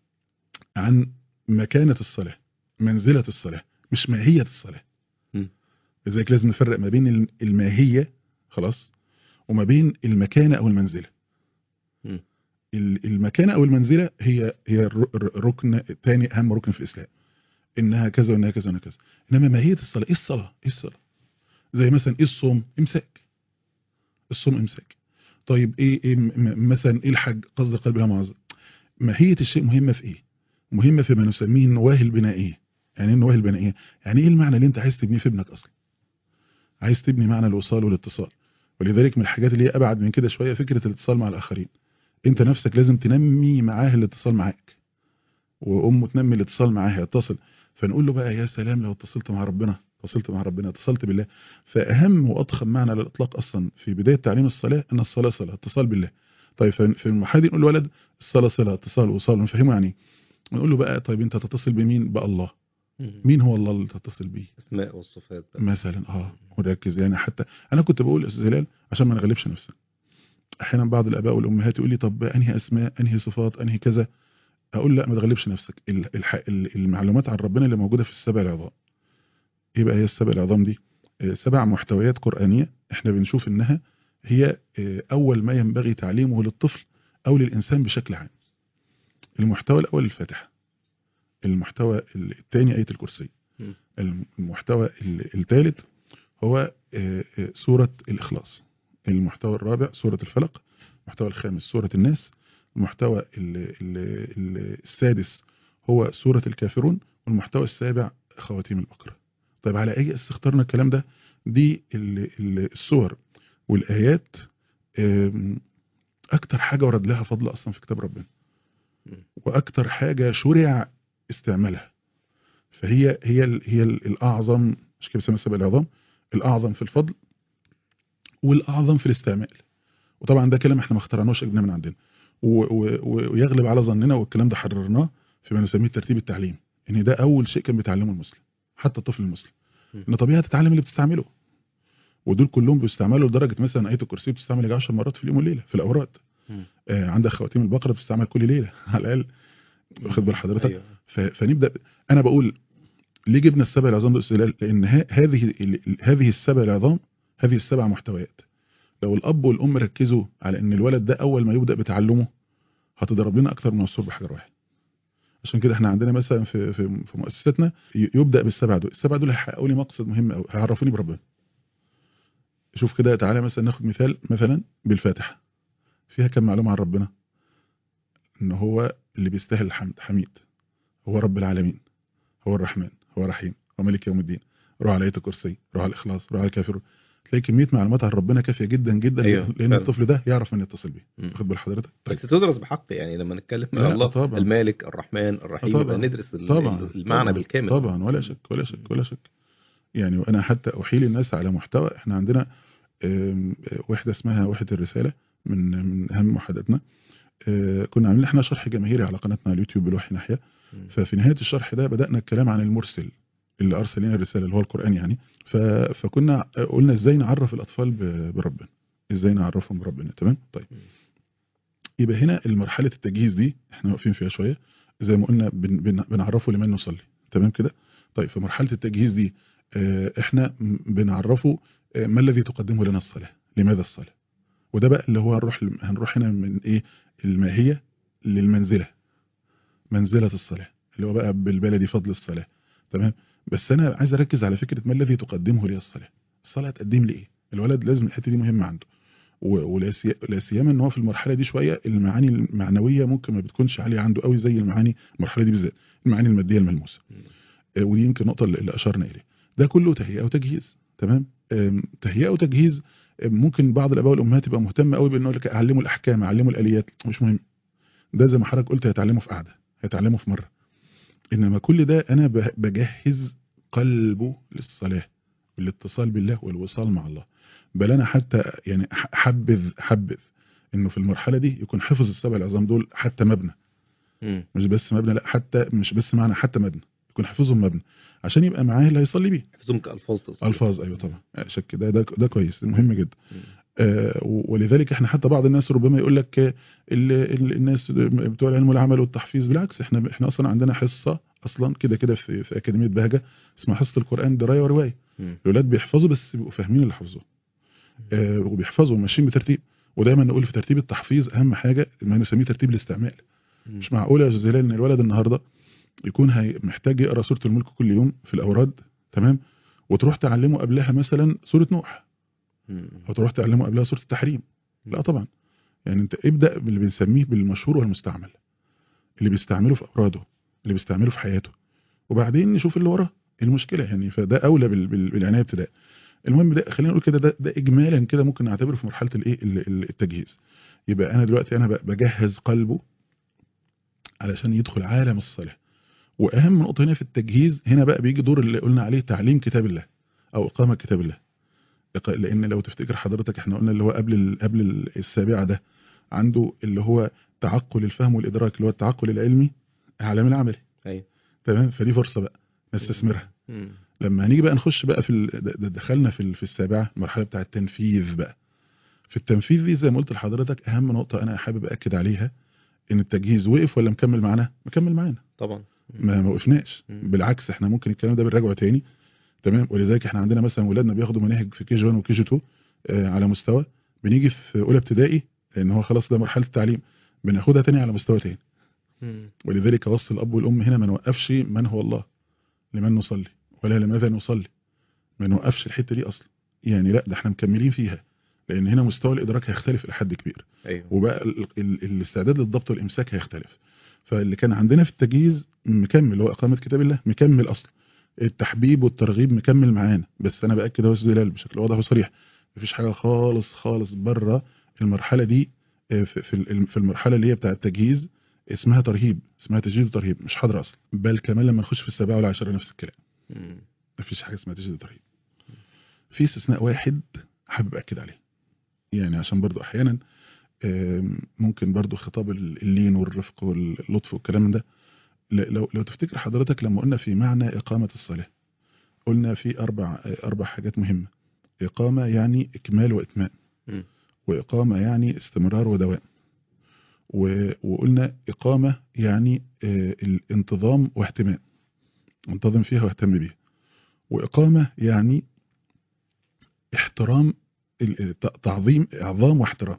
A: عن مكانة الصلاة منزلة الصلاة مش ماهية الصلاة
B: م.
A: لذلك لازم نفرق ما بين الماهية خلاص وما بين المكانة أو المنزلة
B: م.
A: ال- المكانة أو المنزلة هي هي الر- الر- ركن تاني أهم ركن في الإسلام إنها كذا وإنها كذا وإنها كذا إنما ماهية الصلاة إيه الصلاة؟ إيه الصلاة؟ زي مثلا إيه الصوم؟ إمساك الصوم إمساك طيب ايه ايه م- م- مثلا ايه الحج قصد قلب الله معظم ماهيه الشيء مهمه في ايه مهمه في ما نسميه النواهي البنائيه يعني ايه النواهي البنائيه يعني ايه المعنى اللي انت عايز تبنيه في ابنك اصلا عايز تبني معنى الوصال والاتصال ولذلك من الحاجات اللي هي ابعد من كده شويه فكره الاتصال مع الاخرين انت نفسك لازم تنمي معاه الاتصال معاك وامه تنمي الاتصال معاها يتصل فنقول له بقى يا سلام لو اتصلت مع ربنا اتصلت مع ربنا اتصلت بالله فاهم واضخم معنى على الاطلاق اصلا في بدايه تعليم الصلاه ان الصلاه صلاه اتصال بالله طيب ففي- في المحاضر نقول للولد الصلاه صله اتصال وصال ونفهمه يعني إيه. نقول له بقى طيب انت تتصل بمين بقى الله
B: مم.
A: مين هو الله اللي تتصل بيه
B: اسماء والصفات بقى.
A: مثلا اه وركز يعني حتى انا كنت بقول يا استاذ هلال عشان ما نغلبش نفسنا احيانا بعض الاباء والامهات يقول لي طب انهي اسماء انهي صفات انهي كذا اقول لا ما تغلبش نفسك ال- الح- ال- المعلومات عن ربنا اللي موجوده في السبع العظام ايه بقى هي السبع العظام دي آه، سبع محتويات قرانيه احنا بنشوف انها هي آه، اول ما ينبغي تعليمه للطفل او للانسان بشكل عام المحتوى الاول الفاتحه المحتوى الثاني ايه الكرسي
B: مم.
A: المحتوى الثالث هو آه، آه، سورة الإخلاص المحتوى الرابع سورة الفلق المحتوى الخامس سورة الناس المحتوى ال- ال- ال- السادس هو سورة الكافرون والمحتوى السابع خواتيم البقرة طيب على أي أساس اخترنا الكلام ده دي ال- ال- السور والآيات آم، أكتر حاجة ورد لها فضل أصلا في كتاب ربنا
B: مم.
A: وأكتر حاجة شرع استعمالها فهي هي ال- هي ال- الأعظم مش كده بيسموها السبع العظام الأعظم في الفضل والأعظم في الاستعمال وطبعا ده كلام احنا ما اخترعناش اجبنا من عندنا و- و- و- ويغلب على ظننا والكلام ده حررناه فيما نسميه الترتيب التعليم ان ده اول شيء كان بيتعلمه المسلم حتى الطفل المسلم
B: م.
A: ان طبيعي تتعلم اللي بتستعمله ودول كلهم بيستعملوا لدرجه مثلا ايه الكرسي بتستعمل يجي 10 مرات في اليوم والليله في الاوراد
B: مم.
A: آه عندك خواتيم البقره بتستعمل كل ليله على الاقل واخد بال حضرتك
B: أيوة.
A: ف- فنبدا انا بقول ليه جبنا السبع العظام دول استدلال لان ه- هذه ال- ال- هذه السبع العظام هذه السبع محتويات لو الاب والام ركزوا على ان الولد ده اول ما يبدا بتعلمه هتضرب لنا اكتر من الصور بحجر واحد عشان كده احنا عندنا مثلا في في, في مؤسستنا ي- يبدا بالسبع دول السبع دول هيحققوا لي مقصد مهم قوي هيعرفوني بربنا شوف كده تعالى مثلا ناخد مثال مثلا بالفاتحه فيها كم معلومه عن ربنا ان هو اللي بيستاهل الحمد حميد هو رب العالمين هو الرحمن هو الرحيم هو ملك يوم الدين روح على آية الكرسي روح على الإخلاص روح على الكافرون تلاقي كمية معلومات عن ربنا كافية جدا جدا
B: أيوة،
A: لأن
B: فعلا.
A: الطفل ده يعرف من يتصل بيه
B: مم.
A: واخد بال حضرتك طيب
B: بس تدرس بحق يعني لما نتكلم
A: لا،
B: عن الله
A: طبعا.
B: المالك الرحمن الرحيم
A: طبعا.
B: يبقى ندرس ال-
A: طبعا
B: المعنى
A: طبعا
B: بالكامل
A: طبعا ولا شك ولا شك ولا شك يعني وانا حتى احيل الناس على محتوى احنا عندنا آم، آه، وحده اسمها وحده الرساله من من اهم وحداتنا آه، كنا عاملين احنا شرح جماهيري على قناتنا على اليوتيوب بالوحي ناحيه
B: مم.
A: ففي نهايه الشرح ده بدانا الكلام عن المرسل اللي ارسل لنا الرساله اللي هو القران يعني ف... فكنا قلنا ازاي نعرف الاطفال ب... بربنا ازاي نعرفهم بربنا تمام طيب
B: مم.
A: يبقى هنا المرحله التجهيز دي احنا واقفين فيها شويه زي ما قلنا بن... بن... بنعرفه لمن نصلي تمام كده طيب في مرحله التجهيز دي آه، احنا م- بنعرفه آه، ما الذي تقدمه لنا الصلاه لماذا الصلاه وده بقى اللي هو هنروح هنروح هنا من ايه الماهيه للمنزله منزله الصلاه اللي هو بقى بالبلدي فضل الصلاه تمام بس انا عايز اركز على فكره ما الذي تقدمه لي الصلاه الصلاه تقدم لي ايه الولد لازم الحته دي مهمه عنده و- ولا سي- لا سيما ان هو في المرحله دي شويه المعاني المعنويه ممكن ما بتكونش عاليه عنده قوي زي المعاني المرحله دي بالذات المعاني الماديه الملموسه
B: مم.
A: آه، ودي يمكن النقطه اللي اللي اشرنا اليها ده كله تهيئه وتجهيز تمام آم، تهيئه وتجهيز آم، ممكن بعض الاباء والامهات يبقى مهتم قوي بانه يقول لك اعلمه الاحكام اعلمه الاليات مش مهم ده زي ما حضرتك قلت هيتعلمه في قعده هيتعلمه في مره انما كل ده انا ب- بجهز قلبه للصلاه والاتصال بالله والوصال مع الله بل انا حتى يعني ح- حبذ حبذ انه في المرحله دي يكون حفظ السبع العظام دول حتى مبنى
B: مم.
A: مش بس مبنى لا حتى مش بس معنى حتى مبنى يكون حافظهم مبنى عشان يبقى معاه اللي هيصلي بيه
B: حفظهم كالفاظ تصوير.
A: الفاظ ايوه طبعا آه، شك ده ده ده كويس مهم جدا
B: مم.
A: آه، ولذلك احنا حتى بعض الناس ربما يقول لك آه، ال- ال- الناس بتوع العلم والعمل والتحفيظ بالعكس احنا احنا اصلا عندنا حصه اصلا كده كده في في اكاديميه بهجه اسمها حصه القران درايه وروايه
B: مم.
A: الاولاد بيحفظوا بس بيبقوا فاهمين اللي حافظوه آه، وبيحفظوا وماشيين بترتيب ودايما نقول في ترتيب التحفيظ اهم حاجه ما نسميه ترتيب الاستعمال
B: مم.
A: مش معقول يا استاذ هلال ان الولد النهارده يكون هي محتاج يقرا سوره الملك كل يوم في الاوراد تمام وتروح تعلمه قبلها مثلا سوره نوح
B: مم.
A: او تروح تعلمه قبلها سوره التحريم لا طبعا يعني انت ابدا باللي بنسميه بالمشهور والمستعمل اللي بيستعمله في اوراده اللي بيستعمله في حياته وبعدين نشوف اللي وراه إيه المشكله يعني فده اولى بال- بال- بالعنايه ابتداء المهم ده خلينا نقول كده ده, ده اجمالا كده ممكن نعتبره في مرحله الايه ال- ال- التجهيز يبقى انا دلوقتي انا ب- بجهز قلبه علشان يدخل عالم الصلاه واهم نقطه هنا في التجهيز هنا بقى بيجي دور اللي قلنا عليه تعليم كتاب الله او اقامه كتاب الله إق- لان لو تفتكر حضرتك احنا قلنا اللي هو قبل ال- قبل ال- السابعه ده عنده اللي هو تعقل الفهم والادراك اللي هو التعقل العلمي اعلام العملي
B: ايوه
A: تمام فدي فرصه بقى نستثمرها
B: مم.
A: لما هنيجي بقى نخش بقى في ال... د- د- دخلنا في ال- في السابعه المرحله بتاعه التنفيذ بقى في التنفيذ دي زي ما قلت لحضرتك اهم نقطه انا حابب اكد عليها ان التجهيز وقف ولا مكمل معانا مكمل معانا
B: طبعا مم.
A: ما ما وقفناش
B: مم.
A: بالعكس احنا ممكن الكلام ده بنراجعه تاني تمام ولذلك احنا عندنا مثلا ولادنا بياخدوا مناهج في كي جي 1 وكي جي 2 آه على مستوى بنيجي في اولى ابتدائي لان هو خلاص ده مرحله التعليم بناخدها تاني على مستوى تاني
B: مم.
A: ولذلك وصي الاب والام هنا ما نوقفش من هو الله لمن نصلي ولا لماذا نصلي ما نوقفش الحته دي اصلا يعني لا ده احنا مكملين فيها لان هنا مستوى الادراك هيختلف الى حد كبير
B: ايوه
A: وبقى ال- ال- الاستعداد للضبط والامساك هيختلف فاللي كان عندنا في التجهيز مكمل هو اقامه كتاب الله مكمل اصلا التحبيب والترغيب مكمل معانا بس انا باكد اهو استدلال بشكل واضح وصريح مفيش حاجه خالص خالص بره المرحله دي آه، في في ال- في المرحله اللي هي بتاع التجهيز اسمها ترهيب اسمها تجهيز وترهيب مش حاضره اصلا بل كمان لما نخش في السابعه والعشره نفس الكلام
B: مم.
A: مفيش حاجه اسمها تجهيز وترهيب في استثناء واحد حابب اكد عليه يعني عشان برضو احيانا آم، ممكن برضو خطاب ال- اللين والرفق واللطف والكلام ده ل- لو لو تفتكر حضرتك لما قلنا في معنى إقامة الصلاة قلنا في أربع أربع حاجات مهمة إقامة يعني إكمال وإتمام
B: مم.
A: وإقامة يعني استمرار ودوام و- وقلنا إقامة يعني آه، الانتظام واهتمام انتظم فيها واهتم بيها وإقامة يعني احترام ال- ت- تعظيم إعظام واحترام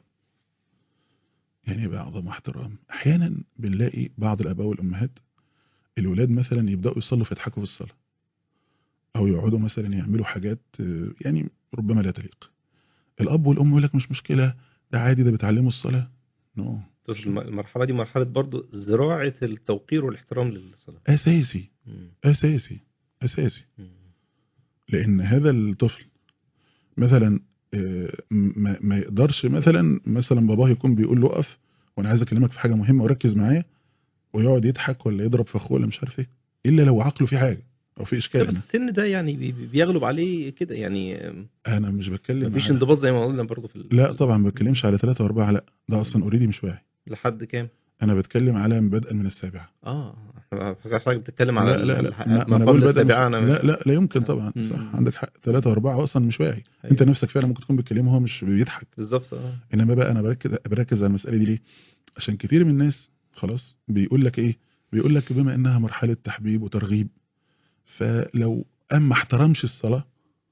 A: يعني إيه بقى إعظام واحترام أحيانا بنلاقي بعض الآباء والأمهات الولاد مثلا يبدأوا يصلوا فيضحكوا في الصلاة أو يقعدوا مثلا يعملوا حاجات آه، يعني ربما لا تليق الأب والأم يقول لك مش مشكلة ده عادي ده بتعلموا الصلاة نو
B: بس الم- المرحله دي مرحله برضو زراعه التوقير والاحترام للصلاه
A: أساسي
B: مم.
A: أساسي أساسي
B: مم.
A: لأن هذا الطفل مثلا آه، ما, ما يقدرش مثلا مثلا باباه يكون بيقول له اقف وانا عايز اكلمك في حاجه مهمه وركز معايا ويقعد يضحك ولا يضرب في اخوه ولا مش عارف ايه الا لو عقله في حاجه او في
B: لا
A: اشكال
B: بس
A: هنا
B: السن ده يعني بي- بي- بيغلب عليه كده يعني آم،
A: انا مش بتكلم
B: مفيش
A: على-
B: انضباط زي ما قلنا برضو في ال-
A: لا طبعا ما بتكلمش على ثلاثة واربعة لا ده اصلا اوريدي مش واعي
B: لحد كام
A: انا بتكلم على بدءا من السابعه
B: اه احنا فاكر حضرتك بتتكلم على
A: لا لا
B: ال-
A: لا
B: الح-
A: ما
B: ما
A: أنا بقول
B: قبل
A: بدءا من
B: السابعه
A: الس-
B: انا
A: لا لا لا يمكن طبعا
B: مم.
A: صح عندك حق ثلاثة واربعة اصلا مش واعي انت
B: أيوة.
A: نفسك فعلا ممكن تكون بتكلمه وهو مش بيضحك
B: بالظبط اه
A: انما بقى انا بركز بركز على المساله دي ليه عشان كتير من الناس خلاص بيقول لك ايه بيقول لك بما انها مرحله تحبيب وترغيب فلو اما احترمش الصلاه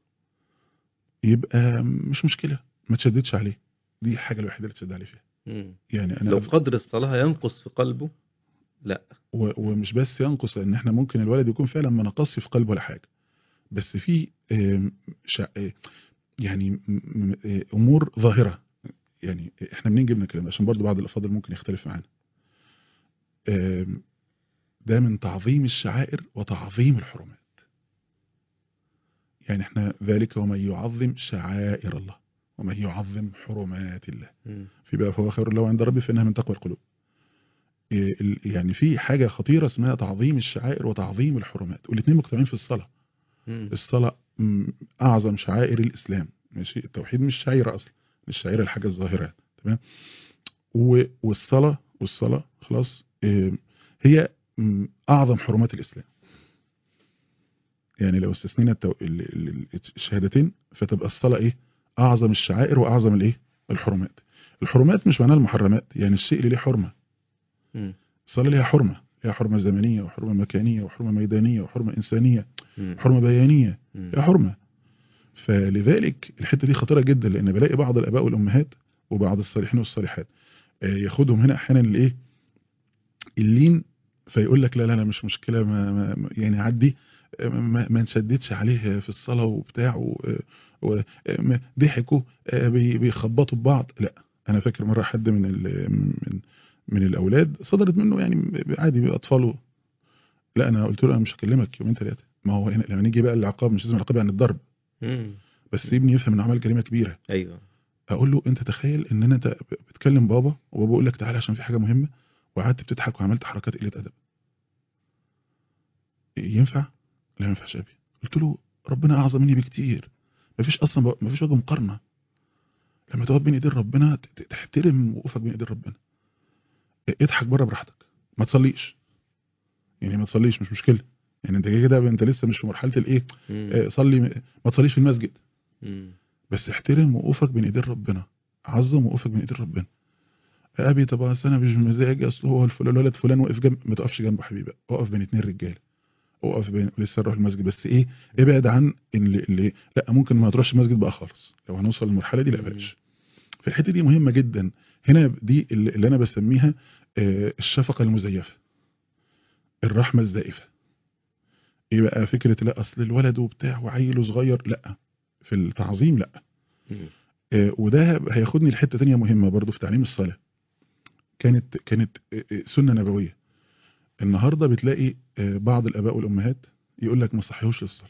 A: يبقى مش مشكله ما تشددش عليه دي الحاجه الوحيده اللي تشد عليه فيها
B: مم.
A: يعني انا
B: لو قدر الصلاه ينقص في قلبه
A: و- ومش بس ينقص لان احنا ممكن الولد يكون فعلا ما نقصش في قلبه ولا حاجه بس في آم، شع- آه، يعني م- م- آه، امور ظاهره يعني احنا منين جبنا الكلام ده؟ عشان برضو بعض الافاضل ممكن يختلف معانا آم، ده من تعظيم الشعائر وتعظيم الحرمات يعني احنا ذلك ومن يعظم شعائر الله ومن يعظم حرمات الله
B: مم.
A: في بقى فهو خير له عند ربي فإنها من تقوى القلوب إيه ال- يعني في حاجة خطيرة اسمها تعظيم الشعائر وتعظيم الحرمات والاثنين مجتمعين في الصلاة
B: مم.
A: الصلاة م، أعظم شعائر الإسلام ماشي التوحيد مش شعيرة أصلا الشعيرة الحاجة الظاهرة تمام و- والصلاة والصلاة خلاص إيه، هي م، أعظم حرمات الإسلام يعني لو استثنينا التو... ال- ال- الشهادتين فتبقى الصلاة إيه أعظم الشعائر وأعظم الإيه الحرمات الحرمات مش معناها المحرمات يعني الشيء اللي ليه حرمة
B: مم.
A: الصلاة ليها حرمة ليها حرمة زمنية وحرمة مكانية وحرمة ميدانية وحرمة إنسانية
B: مم.
A: حرمة بيانية
B: مم.
A: ليها حرمة فلذلك الحتة دي خطيرة جدا لأن بلاقي بعض الآباء والأمهات وبعض الصالحين والصالحات آه، ياخدهم هنا أحيانا الإيه اللين فيقول لك لا لا لا مش مشكلة ما ما ما- يعني عدي آه، ما, ما نشددش عليه في الصلاة وبتاع و- و- آه، ما- ضحكوا آه، بي- بيخبطوا ببعض لا انا فاكر مره حد من ال- من من الاولاد صدرت منه يعني عادي اطفاله لا انا قلت له انا مش هكلمك يومين ثلاثه ما هو هنا لما نيجي بقى العقاب مش لازم العقاب عن الضرب
B: مم.
A: بس ابني يفهم انه عمل جريمه كبيره
B: ايوه
A: اقول له انت تخيل ان انا ت- بتكلم بابا وبابا يقول لك تعالى عشان في حاجه مهمه وقعدت بتضحك وعملت حركات قله ادب ينفع لا ما ينفعش يا ابي قلت له ربنا اعظم مني بكتير مفيش اصلا ب- مفيش وجه مقارنه لما تقف بين ايدين ربنا ت- ت- تحترم وقوفك بين ايدين ربنا اضحك بره براحتك ما تصليش يعني ما تصليش مش مشكله يعني انت كده كده انت لسه مش في مرحله الايه
B: مم.
A: آه، صلي ما تصليش في المسجد
B: مم.
A: بس احترم وقوفك بين ايدين ربنا عظم وقوفك بين ايدين ربنا يا ابي طب أصل انا مش بمزاجي اصل هو الفل- الولد فلان واقف جنب ما تقفش جنبه حبيبي اقف بين اتنين رجاله اقف بين لسه نروح المسجد بس ايه ابعد عن اللي, اللي لا ممكن ما تروحش المسجد بقى خالص لو هنوصل للمرحله دي لا
B: مم.
A: بلاش فالحته دي مهمه جدا هنا دي اللي اللي انا بسميها آه، الشفقه المزيفه الرحمه الزائفه ايه بقى فكره لا اصل الولد وبتاع وعيله صغير لا في التعظيم لا
B: مم.
A: آه، وده هياخدني لحته تانية مهمه برضو في تعليم الصلاه كانت كانت آه، آه، سنه نبويه النهارده بتلاقي آه، بعض الاباء والامهات يقول لك ما صحيهوش للصلاه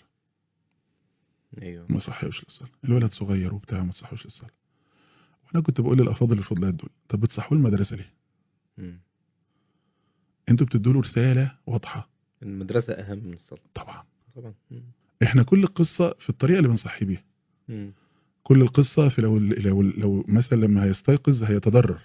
B: ايوه
A: ما صحيهوش للصلاه الولد صغير وبتاع ما تصحيهوش للصلاه وانا كنت بقول للافاضل الفضلات دول طب بتصحوه المدرسه ليه
B: مم.
A: انتوا بتدوا له رساله واضحه
B: المدرسه اهم من الصلاه
A: طبعا
B: طبعا مم.
A: احنا كل القصه في الطريقه اللي بنصحي بيها
B: مم.
A: كل القصه في لو لو لو مثلا لما هيستيقظ هيتضرر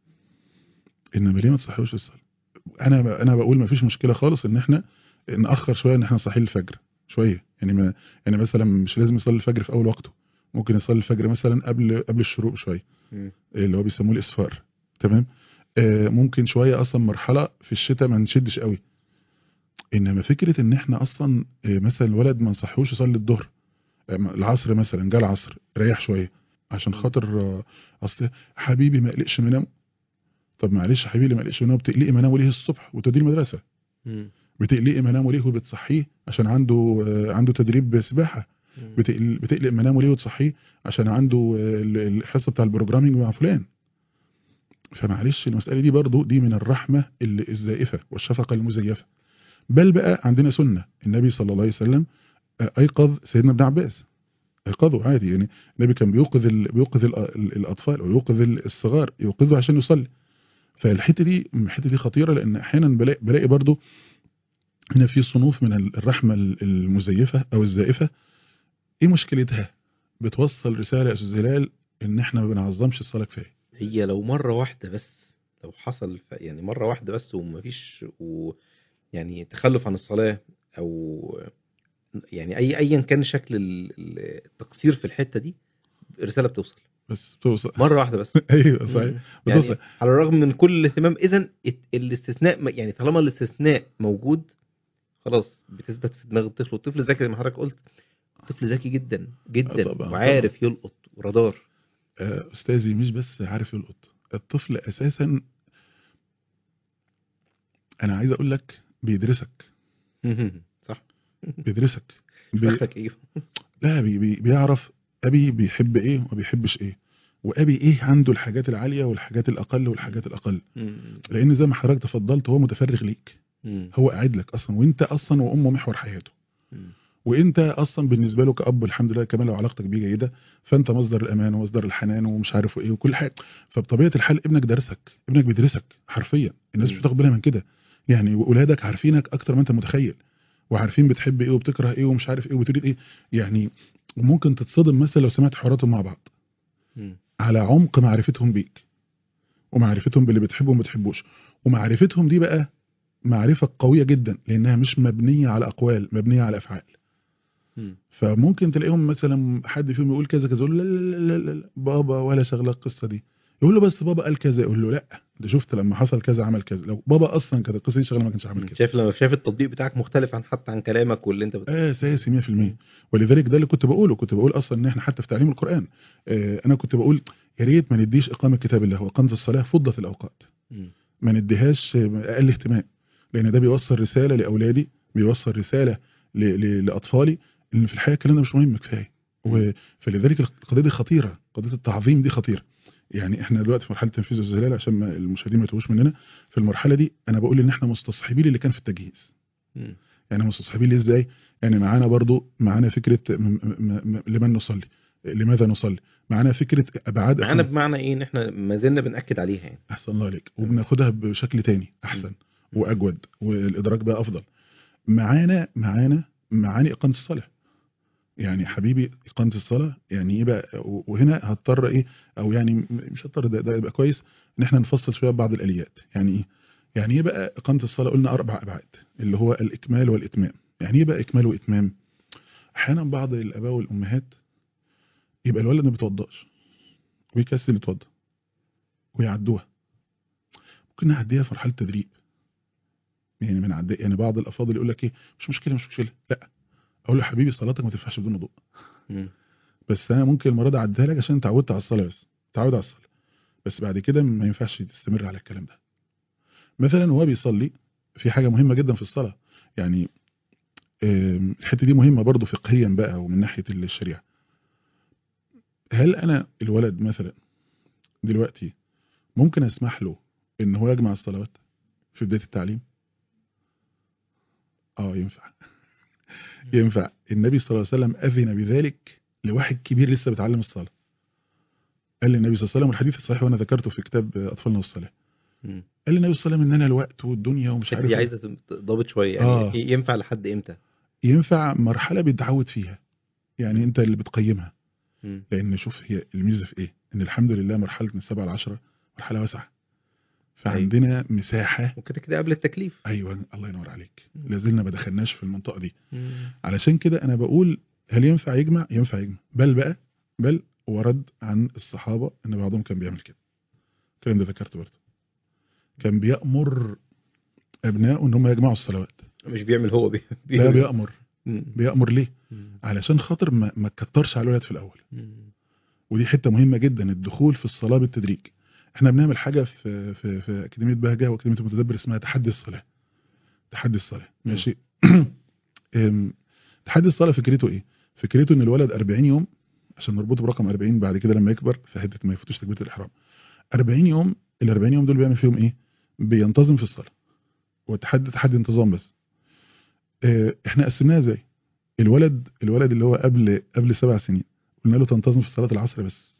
A: انما ليه ما تصحيهوش للصلاه انا انا بقول ما فيش مشكله خالص ان احنا ناخر شويه ان احنا نصحيه الفجر شويه يعني ما يعني مثلا مش لازم يصلي الفجر في اول وقته ممكن يصلي الفجر مثلا قبل قبل الشروق شويه
B: مم.
A: اللي هو بيسموه الاسفار تمام آه ممكن شويه اصلا مرحله في الشتاء ما نشدش قوي انما فكره ان احنا اصلا آه مثلا الولد ما نصحوش يصلي الظهر آه العصر مثلا جه العصر ريح شويه عشان خاطر آه اصل حبيبي ما قلقش منامه طب معلش يا حبيبي ما قلقش منامه بتقلقي منامه ليه الصبح وتوديه المدرسه
B: مم.
A: بتقلقي منامه ليه وبتصحيه عشان عنده آه عنده تدريب سباحه
B: مم.
A: بتقل- بتقلق منامه ليه وتصحيه عشان عنده آه، ال- الحصه بتاع البروجرامينج مع فلان فمعلش المساله دي برضو دي من الرحمه اللي الزائفه والشفقه المزيفه بل بقى عندنا سنه النبي صلى الله عليه وسلم آه، ايقظ سيدنا ابن عباس ايقظه عادي يعني النبي كان بيوقظ ال... بيوقظ ال... ال- الاطفال ويوقظ ال- الصغار يوقظه عشان يصلي فالحته دي الحته دي خطيره لان احيانا بلاقي, بلاقي برضو هنا في صنوف من الرحمه المزيفه او الزائفه ايه مشكلتها بتوصل رساله يا استاذ هلال ان احنا ما بنعظمش الصلاه كفايه
B: هي لو مرة واحدة بس لو حصل ف- يعني مرة واحدة بس ومفيش و يعني تخلف عن الصلاة أو يعني أي أيا كان شكل ال- ال- التقصير في الحتة دي رسالة بتوصل
A: بس بتوصل
B: مرة واحدة بس
A: ايوه صحيح
B: يعني
A: بتوصل
B: على الرغم من كل الاهتمام إذا الاستثناء م- يعني طالما الاستثناء موجود خلاص بتثبت في دماغ الطفل والطفل ذكي زي ما حضرتك قلت طفل ذكي جدا جدا
A: آه طبعاً،
B: وعارف يلقط ورادار
A: آه، استاذي مش بس عارف يلقط الطفل اساسا انا عايز اقول لك بيدرسك
B: صح
A: بيدرسك بي...
B: شكلك ايه
A: لا بي... بي... بيعرف ابي بيحب ايه وما بيحبش ايه وابي ايه عنده الحاجات العاليه والحاجات الاقل والحاجات الاقل لان زي ما حضرتك تفضلت هو متفرغ ليك هو قاعد لك اصلا وانت اصلا وامه محور حياته وانت اصلا بالنسبه له كاب الحمد لله كمان لو علاقتك بيه جيده فانت مصدر الامان ومصدر الحنان ومش عارف ايه وكل حاجه فبطبيعه الحال ابنك درسك ابنك بيدرسك حرفيا الناس مش
B: مم.
A: بتاخد بالها من كده يعني واولادك عارفينك اكتر ما انت متخيل وعارفين بتحب ايه وبتكره ايه ومش عارف ايه وبتريد ايه يعني ممكن تتصدم مثلا لو سمعت حواراتهم مع بعض على عمق معرفتهم بيك ومعرفتهم باللي بتحبه وما بتحبوش ومعرفتهم دي بقى معرفة قوية جدا لأنها مش مبنية على أقوال مبنية على أفعال فممكن تلاقيهم مثلا حد فيهم يقول كذا كذا يقول له لا لا لا لا, لا بابا ولا شغلة القصة دي يقول له بس بابا قال كذا يقول له لا ده شفت لما حصل كذا عمل كذا لو بابا أصلا كانت القصة دي شغلة ما كانش عمل كده
B: شايف لما شايف التطبيق بتاعك مختلف عن حتى عن كلامك واللي انت بت...
A: اساسي 100% ولذلك ده اللي كنت بقوله كنت بقول اصلا ان احنا حتى في تعليم القران آه، انا كنت بقول يا ريت ما نديش اقامه كتاب الله واقامه الصلاه فضه الاوقات
B: مم.
A: ما نديهاش اقل اهتمام لان ده بيوصل رساله لاولادي بيوصل رساله ل... ل... لاطفالي ان في الحياه الكلام ده مش مهم كفايه و... فلذلك القضيه دي خطيره قضيه التعظيم دي خطيره يعني احنا دلوقتي في مرحله تنفيذ الزلال عشان ما المشاهدين ما يتوهوش مننا في المرحله دي انا بقول ان احنا مستصحبين اللي كان في التجهيز
B: مم.
A: يعني مستصحبين ليه ازاي يعني معانا برضو معانا فكره م م م لمن نصلي لماذا نصلي معانا فكره ابعاد
B: معانا
A: إقامة-
B: بمعنى ايه ان احنا ما زلنا بناكد عليها يعني
A: احسن الله عليك وبناخدها بشكل تاني احسن واجود والادراك بقى افضل معانا معانا معاني اقامه الصلاه يعني حبيبي اقامه الصلاه يعني ايه بقى وهنا هضطر ايه او يعني م- مش هضطر ده, ده يبقى كويس ان احنا نفصل شويه بعض الاليات يعني ايه يعني ايه بقى اقامه الصلاه قلنا اربع ابعاد اللي هو الاكمال والاتمام يعني ايه بقى اكمال واتمام احيانا بعض الاباء والامهات يبقى الولد ما بيتوضاش ويكسل يتوضا ويعدوها ممكن نعديها في مرحله تدريب يعني من عدي يعني بعض الافاضل يقول لك ايه مش مشكله مش مشكله لا اقول له حبيبي صلاتك ما تنفعش بدون وضوء
B: مم.
A: بس انا ممكن المره دي اعديها لك عشان اتعودت على الصلاه بس تعود على الصلاه بس بعد كده ما ينفعش تستمر على الكلام ده مثلا وهو بيصلي في حاجه مهمه جدا في الصلاه يعني آم، الحته دي مهمه برضه فقهيا بقى ومن ناحيه الشريعه هل انا الولد مثلا دلوقتي ممكن اسمح له ان هو يجمع الصلوات في بدايه التعليم اه ينفع ينفع النبي صلى الله عليه وسلم اذن بذلك لواحد كبير لسه بيتعلم الصلاه قال لي النبي صلى الله عليه وسلم والحديث الصحيح وانا ذكرته في كتاب اطفالنا والصلاه
B: مم.
A: قال لي النبي صلى الله عليه وسلم ان انا الوقت والدنيا ومش عارف
B: دي
A: إيه.
B: عايزه تضبط شويه يعني
A: آه.
B: ينفع لحد امتى
A: ينفع مرحله بيتعود فيها يعني انت اللي بتقيمها
B: مم.
A: لان شوف هي الميزه في ايه ان الحمد لله مرحله من السبعه لعشرة مرحله واسعه فعندنا مساحه
B: وكده كده قبل التكليف
A: ايوه الله ينور عليك لازلنا ما دخلناش في المنطقه دي
B: مم.
A: علشان كده انا بقول هل ينفع يجمع ينفع يجمع بل بقى بل ورد عن الصحابه ان بعضهم كان بيعمل كده الكلام ده ذكرته برضه كان بيأمر ابنائه ان هم يجمعوا الصلوات
B: مش بيعمل هو بي...
A: لا بيأمر
B: مم.
A: بيأمر ليه
B: مم.
A: علشان خاطر ما ما تكترش على الولد في الاول
B: مم.
A: ودي حته مهمه جدا الدخول في الصلاه بالتدريج احنا بنعمل حاجه في في في اكاديميه بهجه واكاديميه المتدبر اسمها تحدي الصلاه تحدي الصلاه ماشي أم، تحدي الصلاه فكرته ايه فكرته ان الولد 40 يوم عشان نربطه برقم 40 بعد كده لما يكبر في حته ما يفوتوش تكبيره الاحرام 40 يوم ال 40 يوم دول بيعمل فيهم ايه بينتظم في الصلاه وتحدي تحدي انتظام بس اه، احنا قسمناها ازاي الولد الولد اللي هو قبل قبل سبع سنين قلنا له تنتظم في صلاه العصر بس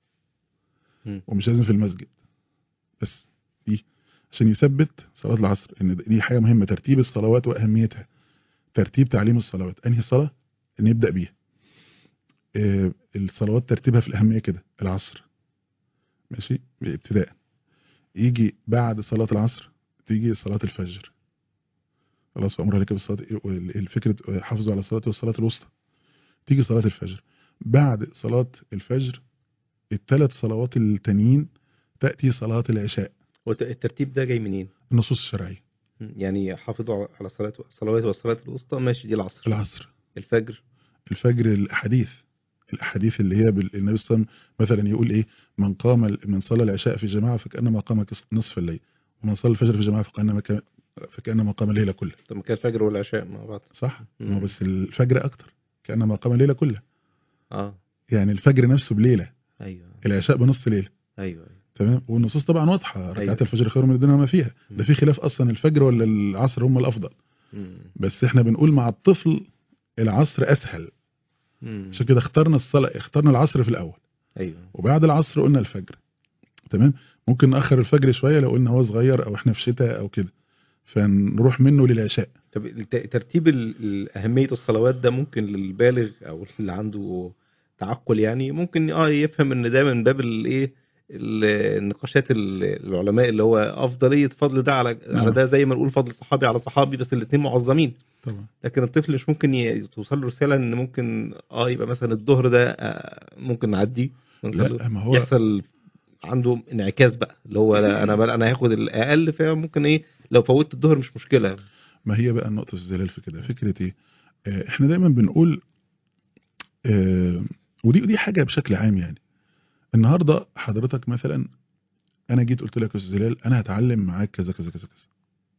B: مم.
A: ومش لازم في المسجد بس دي عشان يثبت صلاه العصر ان دي حاجه مهمه ترتيب الصلوات واهميتها ترتيب تعليم الصلوات انهي صلاه نبدا بيها آه، الصلوات ترتيبها في الاهميه كده العصر ماشي ابتداء يجي بعد صلاه العصر تيجي صلاه الفجر خلاص وامر عليك بالصلاه الفكره حافظوا على الصلاه والصلاه الوسطى تيجي صلاه الفجر بعد صلاه الفجر الثلاث صلوات التانيين تاتي صلاه العشاء
B: والت- الترتيب ده جاي منين؟
A: النصوص الشرعيه
B: مم. يعني حافظوا على صلاة الصلوات والصلاة الوسطى ماشي دي العصر
A: العصر
B: الفجر
A: الفجر الاحاديث الاحاديث اللي هي بال- النبي صلى الله عليه وسلم مثلا يقول ايه من قام ال- من صلى العشاء في جماعه فكانما قام كس- نصف الليل ومن صلى الفجر في جماعه فكانما كان فكانما قام الليل كله
B: طب ما كان الفجر والعشاء مع بعض
A: صح
B: مم.
A: هو بس الفجر اكتر كانما قام الليل كله
B: اه
A: يعني الفجر نفسه بليله
B: ايوه
A: العشاء بنص ليله
B: ايوه ايوه
A: تمام والنصوص طبعا واضحه
B: أيوة.
A: ركعات الفجر خير من الدنيا وما فيها ده في خلاف اصلا الفجر ولا العصر هم الافضل
B: مم.
A: بس احنا بنقول مع الطفل العصر اسهل
B: مم.
A: عشان كده اخترنا الصلاه اخترنا العصر في الاول
B: ايوه
A: وبعد العصر قلنا الفجر تمام ممكن ناخر الفجر شويه لو قلنا هو صغير او احنا في شتاء او كده فنروح منه للعشاء
B: طب الت- ترتيب ال- ال- أهمية الصلوات ده ممكن للبالغ أو اللي عنده تعقل يعني ممكن اه يفهم ان ده من باب الايه ال- النقاشات ال- العلماء اللي هو افضليه فضل ده على على
A: نعم.
B: ده زي ما نقول فضل صحابي على صحابي بس الاثنين معظمين
A: طبعا
B: لكن الطفل مش ممكن ي- توصل له رساله ان ممكن اه يبقى مثلا الظهر ده آه، ممكن نعديه ونخليه
A: لا ما هو
B: يحصل عنده انعكاس بقى اللي هو لا انا بقى انا هاخد الاقل فممكن ايه لو فوتت الظهر مش مشكله
A: ما هي بقى النقطه الزلال في كده فكره ايه آه، احنا دايما بنقول آه، ودي ودي حاجه بشكل عام يعني النهارده حضرتك مثلا انا جيت قلت لك يا استاذ زلال انا هتعلم معاك كذا كذا كذا كذا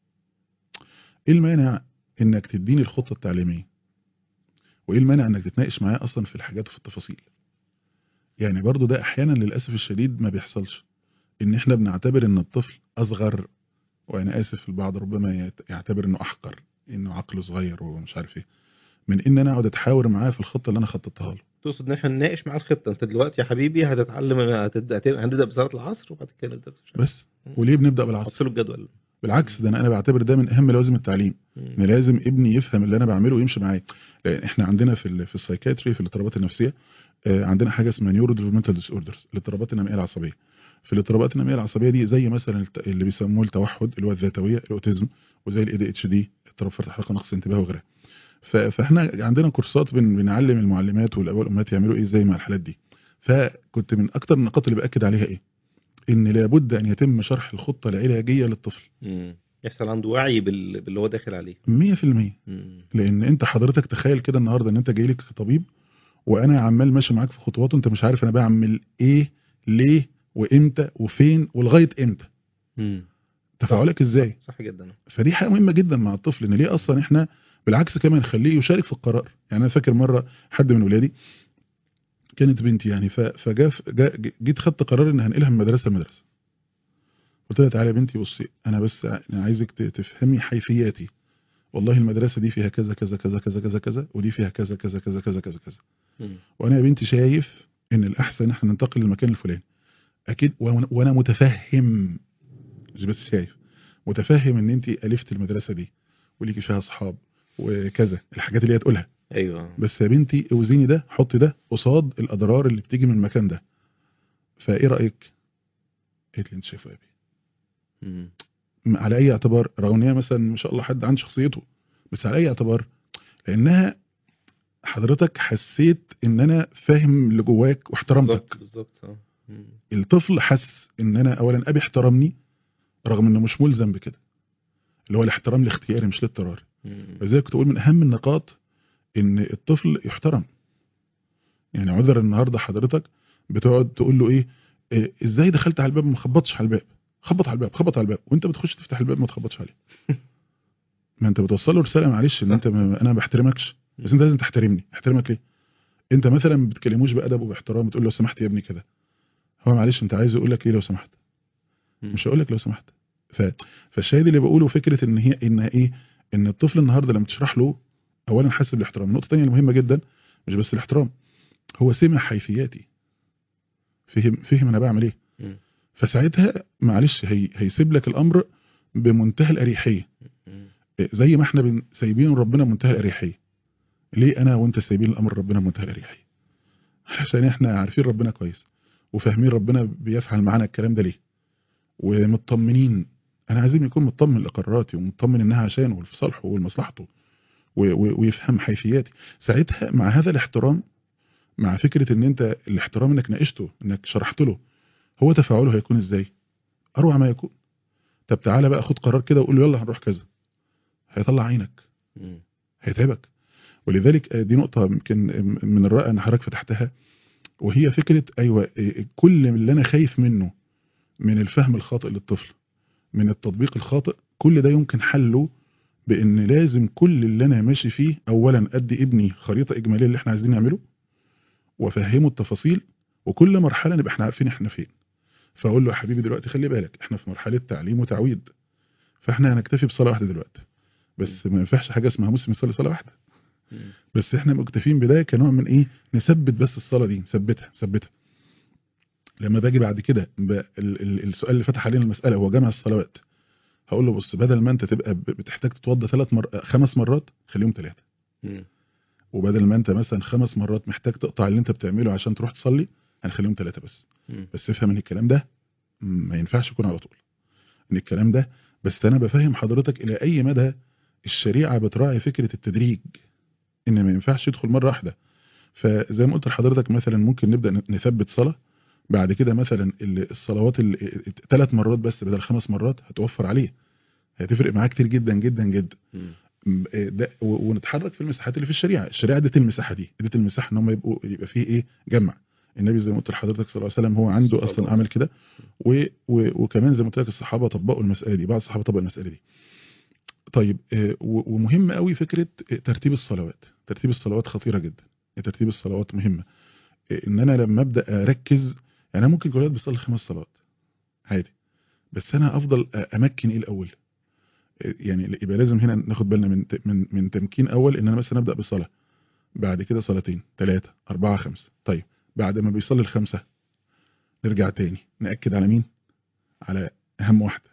A: ايه المانع انك تديني الخطه التعليميه وايه المانع انك تتناقش معايا اصلا في الحاجات وفي التفاصيل يعني برضو ده احيانا للاسف الشديد ما بيحصلش ان احنا بنعتبر ان الطفل اصغر وانا اسف البعض ربما يت- يعتبر انه احقر انه عقله صغير ومش عارف ايه من ان انا اقعد اتحاور معاه في الخطه اللي انا خططتها له
B: تقصد ان احنا نناقش مع الخطه انت دلوقتي يا حبيبي هتتعلم هتبدا هنبدا بصلاه العصر وبعد كده نبدا بصلاة
A: بس وليه بنبدا بالعصر
B: حط له الجدول
A: بالعكس ده انا انا بعتبر ده من اهم لوازم التعليم ان
B: مم.
A: لازم ابني يفهم اللي انا بعمله ويمشي معايا لان احنا عندنا في ال- في السايكاتري في الاضطرابات النفسيه آه، عندنا حاجه اسمها نيورو ديفلوبمنتال ديس اوردرز الاضطرابات النمائيه العصبيه في الاضطرابات النمائيه العصبيه دي زي مثلا الت- اللي بيسموه التوحد اللي هو الذاتويه الاوتيزم وزي الاي دي اتش دي اضطراب فرط حركه نقص انتباه وغيرها ف- فاحنا عندنا كورسات بن بنعلم المعلمات والاباء والامهات يعملوا ايه ازاي مع الحالات دي فكنت من اكتر النقاط اللي باكد عليها ايه ان لابد ان يتم شرح الخطه العلاجيه للطفل
B: مم. يحصل عنده وعي بال... باللي هو داخل عليه
A: 100%
B: مم.
A: لان انت حضرتك تخيل كده النهارده ان انت جاي لك طبيب وانا عمال ماشي معاك في خطوات وانت مش عارف انا بعمل ايه ليه وامتى وفين ولغايه امتى
B: مم.
A: تفاعلك ازاي
B: صح جدا
A: فدي حاجه مهمه جدا مع الطفل ان ليه اصلا احنا بالعكس كمان نخليه يشارك في القرار يعني انا فاكر مره حد من ولادي كانت بنتي يعني ف- فجاء جا جيت خدت قرار ان هنقلها من مدرسه لمدرسه قلت لها تعالى يا بنتي بصي انا بس انا عايزك ت- تفهمي حيثياتي والله المدرسه دي فيها كذا كذا كذا كذا كذا كذا ودي فيها كذا كذا كذا كذا كذا كذا
B: مم.
A: وانا يا بنتي شايف ان الاحسن ان احنا ننتقل للمكان الفلاني اكيد وانا وأنا متفهم مش بس شايف متفهم ان انت الفت المدرسه دي وليكي فيها اصحاب وكذا الحاجات اللي هي تقولها
B: ايوه
A: بس يا بنتي اوزيني ده حطي ده قصاد الاضرار اللي بتيجي من المكان ده فايه رايك قالت لي انت شايفه يا ابي
B: مم.
A: م- على اي اعتبار رغم ان هي مثلا ما شاء الله حد عنده شخصيته بس على اي اعتبار لانها حضرتك حسيت ان انا فاهم اللي جواك واحترمتك
B: بالظبط بالظبط اه مم.
A: الطفل حس ان انا اولا ابي احترمني رغم انه مش ملزم بكده اللي هو الاحترام الاختياري مش الاضطراري
B: مم.
A: فزي كنت بقول من اهم النقاط ان الطفل يحترم يعني عذر النهارده حضرتك بتقعد تقول له ايه, إيه ازاي دخلت على الباب ما خبطش على الباب خبط على الباب خبط على الباب وانت بتخش تفتح الباب ما تخبطش عليه ما انت بتوصل له رساله معلش ان انت ما انا ما بحترمكش بس انت لازم تحترمني احترمك ليه انت مثلا ما بتكلموش بادب وباحترام تقول له لو سمحت يا ابني كده هو معلش انت عايز يقول لك ايه لو سمحت
B: مم.
A: مش هقول لك لو سمحت ف... فالشاهد اللي بقوله فكره ان هي انها ايه ان الطفل النهارده لما تشرح له اولا حاسس بالاحترام النقطه الثانيه المهمه جدا مش بس الاحترام هو سمع حيثياتي فهم فهم انا بعمل ايه
B: مم.
A: فساعتها معلش هي هيسيب لك الامر بمنتهى الاريحيه
B: مم.
A: زي ما احنا بن- سايبين ربنا بمنتهى الاريحيه ليه انا وانت سايبين الامر ربنا بمنتهى الاريحيه عشان احنا عارفين ربنا كويس وفاهمين ربنا بيفعل معانا الكلام ده ليه ومطمنين انا عايزين يكون مطمن لقراراتي ومطمن انها عشانه وفي صالحه ولمصلحته و- و- ويفهم حيثياتي ساعتها مع هذا الاحترام مع فكره ان انت الاحترام انك ناقشته انك شرحت له هو تفاعله هيكون ازاي اروع ما يكون طب تعالى بقى خد قرار كده وقول له يلا هنروح كذا هيطلع عينك
B: مم.
A: هيتعبك ولذلك دي نقطة يمكن من الرائع ان حضرتك فتحتها وهي فكرة ايوه كل اللي انا خايف منه من الفهم الخاطئ للطفل من التطبيق الخاطئ كل ده يمكن حله بان لازم كل اللي انا ماشي فيه اولا ادي ابني خريطة اجمالية اللي احنا عايزين نعمله وافهمه التفاصيل وكل مرحلة نبقى احنا عارفين احنا فين فاقول له يا حبيبي دلوقتي خلي بالك احنا في مرحلة تعليم وتعويض فاحنا هنكتفي بصلاة واحدة دلوقتي بس ما ينفعش حاجة اسمها مسلم يصلي صلاة واحدة
B: مم.
A: بس احنا مكتفين بده كنوع من ايه نثبت بس الصلاه دي نثبتها نثبتها لما باجي بعد كده ب- ال- ال- السؤال اللي فتح علينا المساله هو جمع الصلوات هقول له بص بدل ما انت تبقى ب- بتحتاج تتوضى ثلاث مر... خمس مرات خليهم ثلاثه
B: مم.
A: وبدل ما انت مثلا خمس مرات محتاج تقطع اللي انت بتعمله عشان تروح تصلي هنخليهم ثلاثه بس
B: مم.
A: بس افهم ان الكلام ده ما ينفعش يكون على طول ان الكلام ده بس انا بفهم حضرتك الى اي مدى الشريعه بتراعي فكره التدريج ان ما ينفعش يدخل مره واحده فزي ما قلت لحضرتك مثلا ممكن نبدا ن- نثبت صلاه بعد كده مثلا ال- الصلوات ثلاث مرات بس بدل خمس مرات هتوفر عليه هتفرق معاه كتير جدا جدا جدا
B: مم.
A: م- إيه ده و- ونتحرك في المساحات اللي في الشريعه الشريعه ادت المساحه دي ادت المساحه ان هم يبقوا يبقى فيه ايه جمع النبي زي ما قلت لحضرتك صلى الله عليه وسلم هو عنده
B: صلى
A: اصلا
B: الله
A: عمل كده و و وكمان زي ما قلت لك الصحابه طبقوا المساله دي بعض الصحابه طبقوا المساله دي طيب آه، و- ومهم قوي فكره ترتيب الصلوات ترتيب الصلوات خطيره جدا ترتيب الصلوات مهمه ان انا لما ابدا اركز يعني انا ممكن كل وقت بصلي خمس صلوات عادي بس انا افضل امكن ايه الاول يعني يبقى لازم هنا ناخد بالنا من من من تمكين اول ان انا مثلا ابدا بصلاه بعد كده صلاتين ثلاثه اربعه خمسه طيب بعد ما بيصلي الخمسه نرجع تاني ناكد على مين على اهم واحده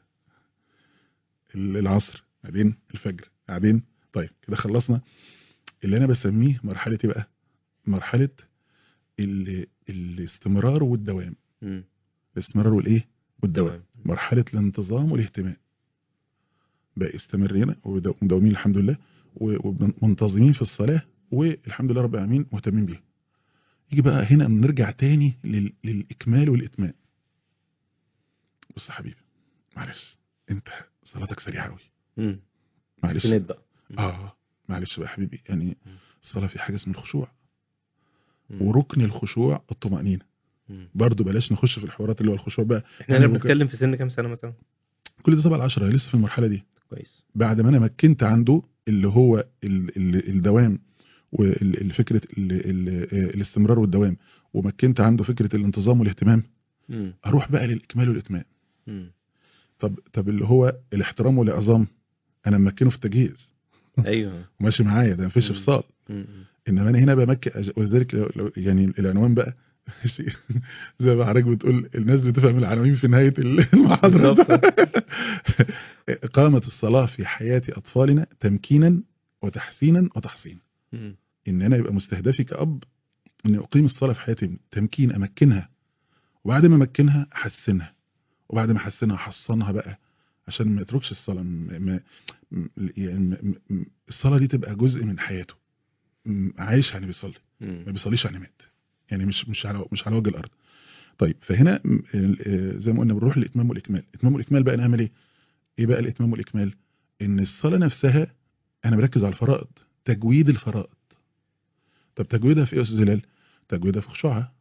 A: العصر بعدين الفجر بعدين طيب كده خلصنا اللي انا بسميه مرحله ايه بقى مرحله ال... الاستمرار والدوام
B: مم.
A: الاستمرار والايه والدوام
B: تمام.
A: مرحله الانتظام والاهتمام بقى استمرينا ومداومين الحمد لله و- ومنتظمين في الصلاه والحمد لله رب العالمين مهتمين بيها يجي بقى هنا نرجع تاني لل... للاكمال والاتمام بص يا حبيبي معلش انت صلاتك سريعه قوي
B: مم.
A: معلش
B: تنت بقى
A: اه معلش بقى يا حبيبي يعني
B: مم.
A: الصلاه في حاجه اسمها الخشوع
B: مم.
A: وركن الخشوع الطمأنينة
B: مم.
A: برضو بلاش نخش في الحوارات اللي هو الخشوع بقى
B: احنا
A: يعني
B: هنا
A: ممكن-
B: بنتكلم في سن كام سنه مثلا
A: كل ده سبع العشرة لسه في المرحلة دي
B: كويس
A: بعد ما انا مكنت عنده اللي هو ال ال الدوام والفكرة ال ال الاستمرار والدوام ومكنت عنده فكرة الانتظام والاهتمام
B: مم.
A: اروح بقى للاكمال والاتمام
B: مم.
A: طب طب اللي هو الاحترام والاعظام انا ممكنه في التجهيز
B: ايوه
A: وماشي معايا ده مفيش
B: مم.
A: افصال
B: مم.
A: انما انا هنا بمكن أج- ولذلك لو- لو- يعني العنوان بقى زي ما حضرتك بتقول الناس بتفهم العناوين في نهايه المحاضره
B: بالظبط.
A: اقامه الصلاه في حياه اطفالنا تمكينا وتحسينا وتحصينا
B: مم.
A: ان انا يبقى مستهدفي كاب ان اقيم الصلاه في حياتي تمكين امكنها وبعد ما امكنها احسنها وبعد ما احسنها احصنها بقى عشان ما يتركش الصلاه م... م... م... يعني م... م... الصلاه دي تبقى جزء من حياته م... عايش يعني بيصلي
B: مم.
A: ما بيصليش يعني مات يعني مش مش على مش على وجه الارض طيب فهنا م- ال- آه، زي ما قلنا بنروح للاتمام والاكمال الاتمام والاكمال بقى نعمل ايه ايه بقى الاتمام والاكمال ان الصلاه نفسها انا بركز على الفرائض تجويد الفرائض طب تجويدها في ايه يا استاذ هلال تجويدها في خشوعها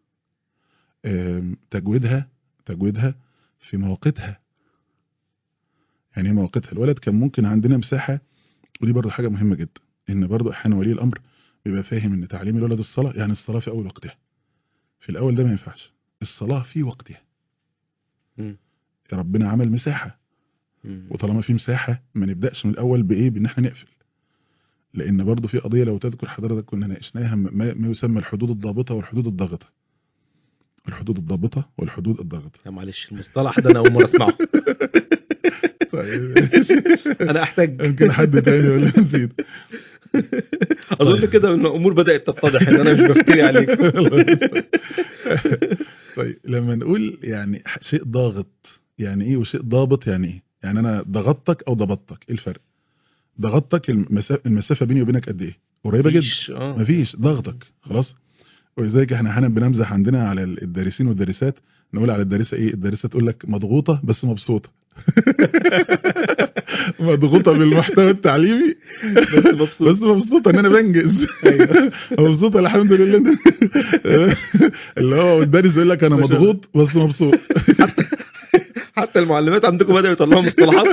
A: آم، تجويدها تجويدها في مواقيتها يعني ايه مواقيتها الولد كان ممكن عندنا مساحه ودي برضه حاجه مهمه جدا ان برضه احيانا ولي الامر بيبقى فاهم ان تعليم الولد الصلاه يعني الصلاه في اول وقتها في الاول ده ما ينفعش الصلاه في وقتها
B: مم.
A: ربنا عمل مساحه
B: مم.
A: وطالما في مساحه ما نبداش من الاول بايه بان احنا نقفل لان برضه في قضيه لو تذكر حضرتك كنا ناقشناها ما, ما يسمى الحدود الضابطه والحدود الضاغطه الحدود الضابطه والحدود الضاغطه
B: لا معلش المصطلح ده انا اول مره اسمعه
A: طيب
B: انا احتاج
A: يمكن حد تاني ولا نسيت
B: اظن كده ان الامور بدات تتضح ان انا مش بفتري عليك
A: طيب لما نقول يعني شيء ضاغط يعني ايه وشيء ضابط يعني ايه يعني انا ضغطتك او ضبطتك ايه الفرق ضغطتك المسافه المسافه بيني وبينك قد ايه قريبه جدا
B: مفيش- اه
A: مفيش ضغطك خلاص ولذلك احنا احيانا بنمزح عندنا على الدارسين والدارسات نقول على الدارسه ايه الدارسه تقول لك مضغوطه بس مبسوطه مضغوطه بالمحتوى التعليمي
B: بس مبسوط
A: بس مبسوطه ان انا بنجز
B: أيوة.
A: مبسوطه الحمد لله اللي هو الدارس يقول لك انا
B: ما شاء الله.
A: مضغوط بس مبسوط
B: حتى المعلمات عندكم بداوا يطلعوا مصطلحات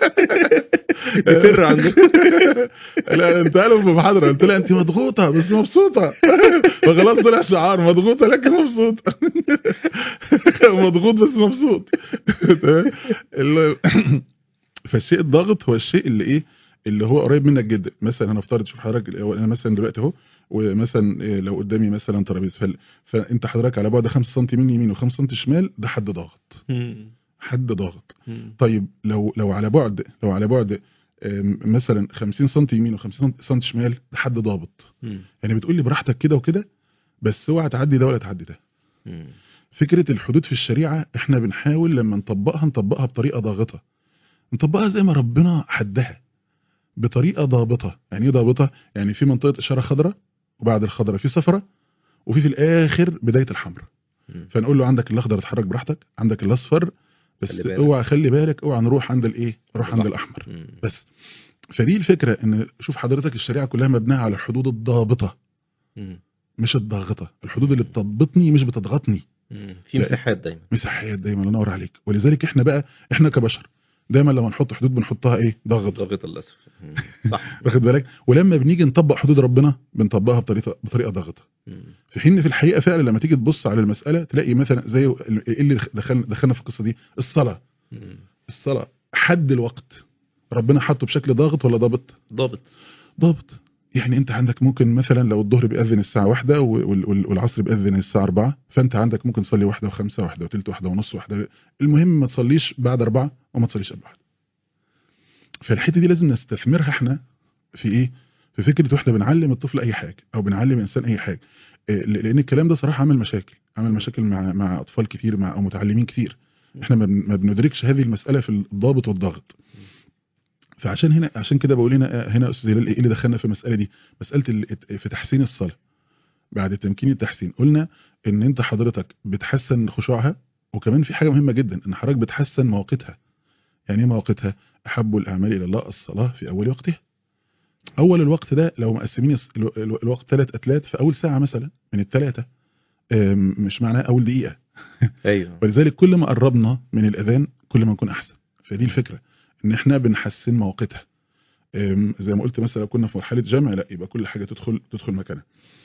B: يفر عندكم
A: لا انت قالوا في محاضره قلت لها انت مضغوطه بس مبسوطه فخلاص طلع شعار مضغوطه لكن مبسوطه مضغوط بس مبسوط تمام؟ ال- فالشيء الضاغط هو الشيء اللي ايه اللي هو قريب منك جدا مثلا هنفترض شوف حضرتك هو انا مثلا دلوقتي اهو ومثلا إيه لو قدامي مثلا ترابيزه فل- فانت حضرتك على بعد 5 سم من يمين و5 سم شمال ده حد ضاغط حد ضاغط طيب لو لو على بعد لو على بعد آم، مثلا 50 سم يمين و50 سم شمال ده حد ضابط يعني بتقول لي براحتك كده وكده بس اوعى تعدي ده ولا تعدي ده فكره الحدود في الشريعه احنا بنحاول لما نطبقها نطبقها بطريقه ضاغطه نطبقها زي ما ربنا حدها بطريقه ضابطه يعني ايه ضابطه يعني في منطقه اشاره خضراء وبعد الخضراء في صفراء وفي في الاخر بدايه الحمراء فنقول له عندك الاخضر اتحرك براحتك عندك الاصفر بس
B: خلي بالك.
A: اوعى خلي بالك اوعى نروح عند الايه نروح عند
B: الأحمر.
A: الاحمر بس فدي الفكره ان شوف حضرتك الشريعه كلها مبنيه على الحدود الضابطه مش الضاغطه الحدود اللي بتضبطني مش بتضغطني
B: في مساحات دايما
A: مساحيات دايما الله ينور عليك ولذلك احنا بقى احنا كبشر دايما لما نحط حدود بنحطها ايه ضغط
B: ضاغط للاسف مم. صح
A: واخد بالك ولما بنيجي نطبق حدود ربنا بنطبقها بطريقه بطريقه ضاغطه
B: مم.
A: في حين في الحقيقه فعلا لما تيجي تبص على المساله تلاقي مثلا زي ال- ايه اللي دخلنا دخلنا في القصه دي الصلاه
B: مم.
A: الصلاه حد الوقت ربنا حطه بشكل ضاغط ولا ضابط
B: ضابط
A: ضابط يعني انت عندك ممكن مثلا لو الظهر بيأذن الساعة واحدة وال- وال- والعصر بيأذن الساعة أربعة فانت عندك ممكن تصلي واحدة وخمسة واحدة وتلت واحدة ونص واحدة المهم ما تصليش بعد أربعة وما تصليش قبل واحدة فالحتة دي لازم نستثمرها احنا في ايه في فكرة واحنا بنعلم الطفل اي حاجة او بنعلم الانسان اي حاجة إيه، ل- لان الكلام ده صراحة عمل مشاكل عمل مشاكل مع مع اطفال كتير مع او متعلمين كتير احنا ما بن- ما بندركش هذه المسألة في الضابط والضغط فعشان هنا عشان كده بقول هنا هنا يا استاذ هلال ايه اللي دخلنا في المساله دي مساله ال- في تحسين الصلاه بعد تمكين التحسين قلنا ان انت حضرتك بتحسن خشوعها وكمان في حاجه مهمه جدا ان حضرتك بتحسن مواقيتها يعني ايه مواقيتها احب الاعمال الى الله الصلاه في اول وقتها اول الوقت ده لو مقسمين الص- الو- الو- الوقت ثلاث اتلات في اول ساعه مثلا من الثلاثه مش معناه اول دقيقه
B: ايوه
A: ولذلك كل ما قربنا من الاذان كل ما نكون احسن فدي الفكره ان احنا بنحسن مواقيتها أم، زي ما قلت مثلا لو كنا في مرحله جمع لا يبقى كل حاجه تدخل تدخل مكانها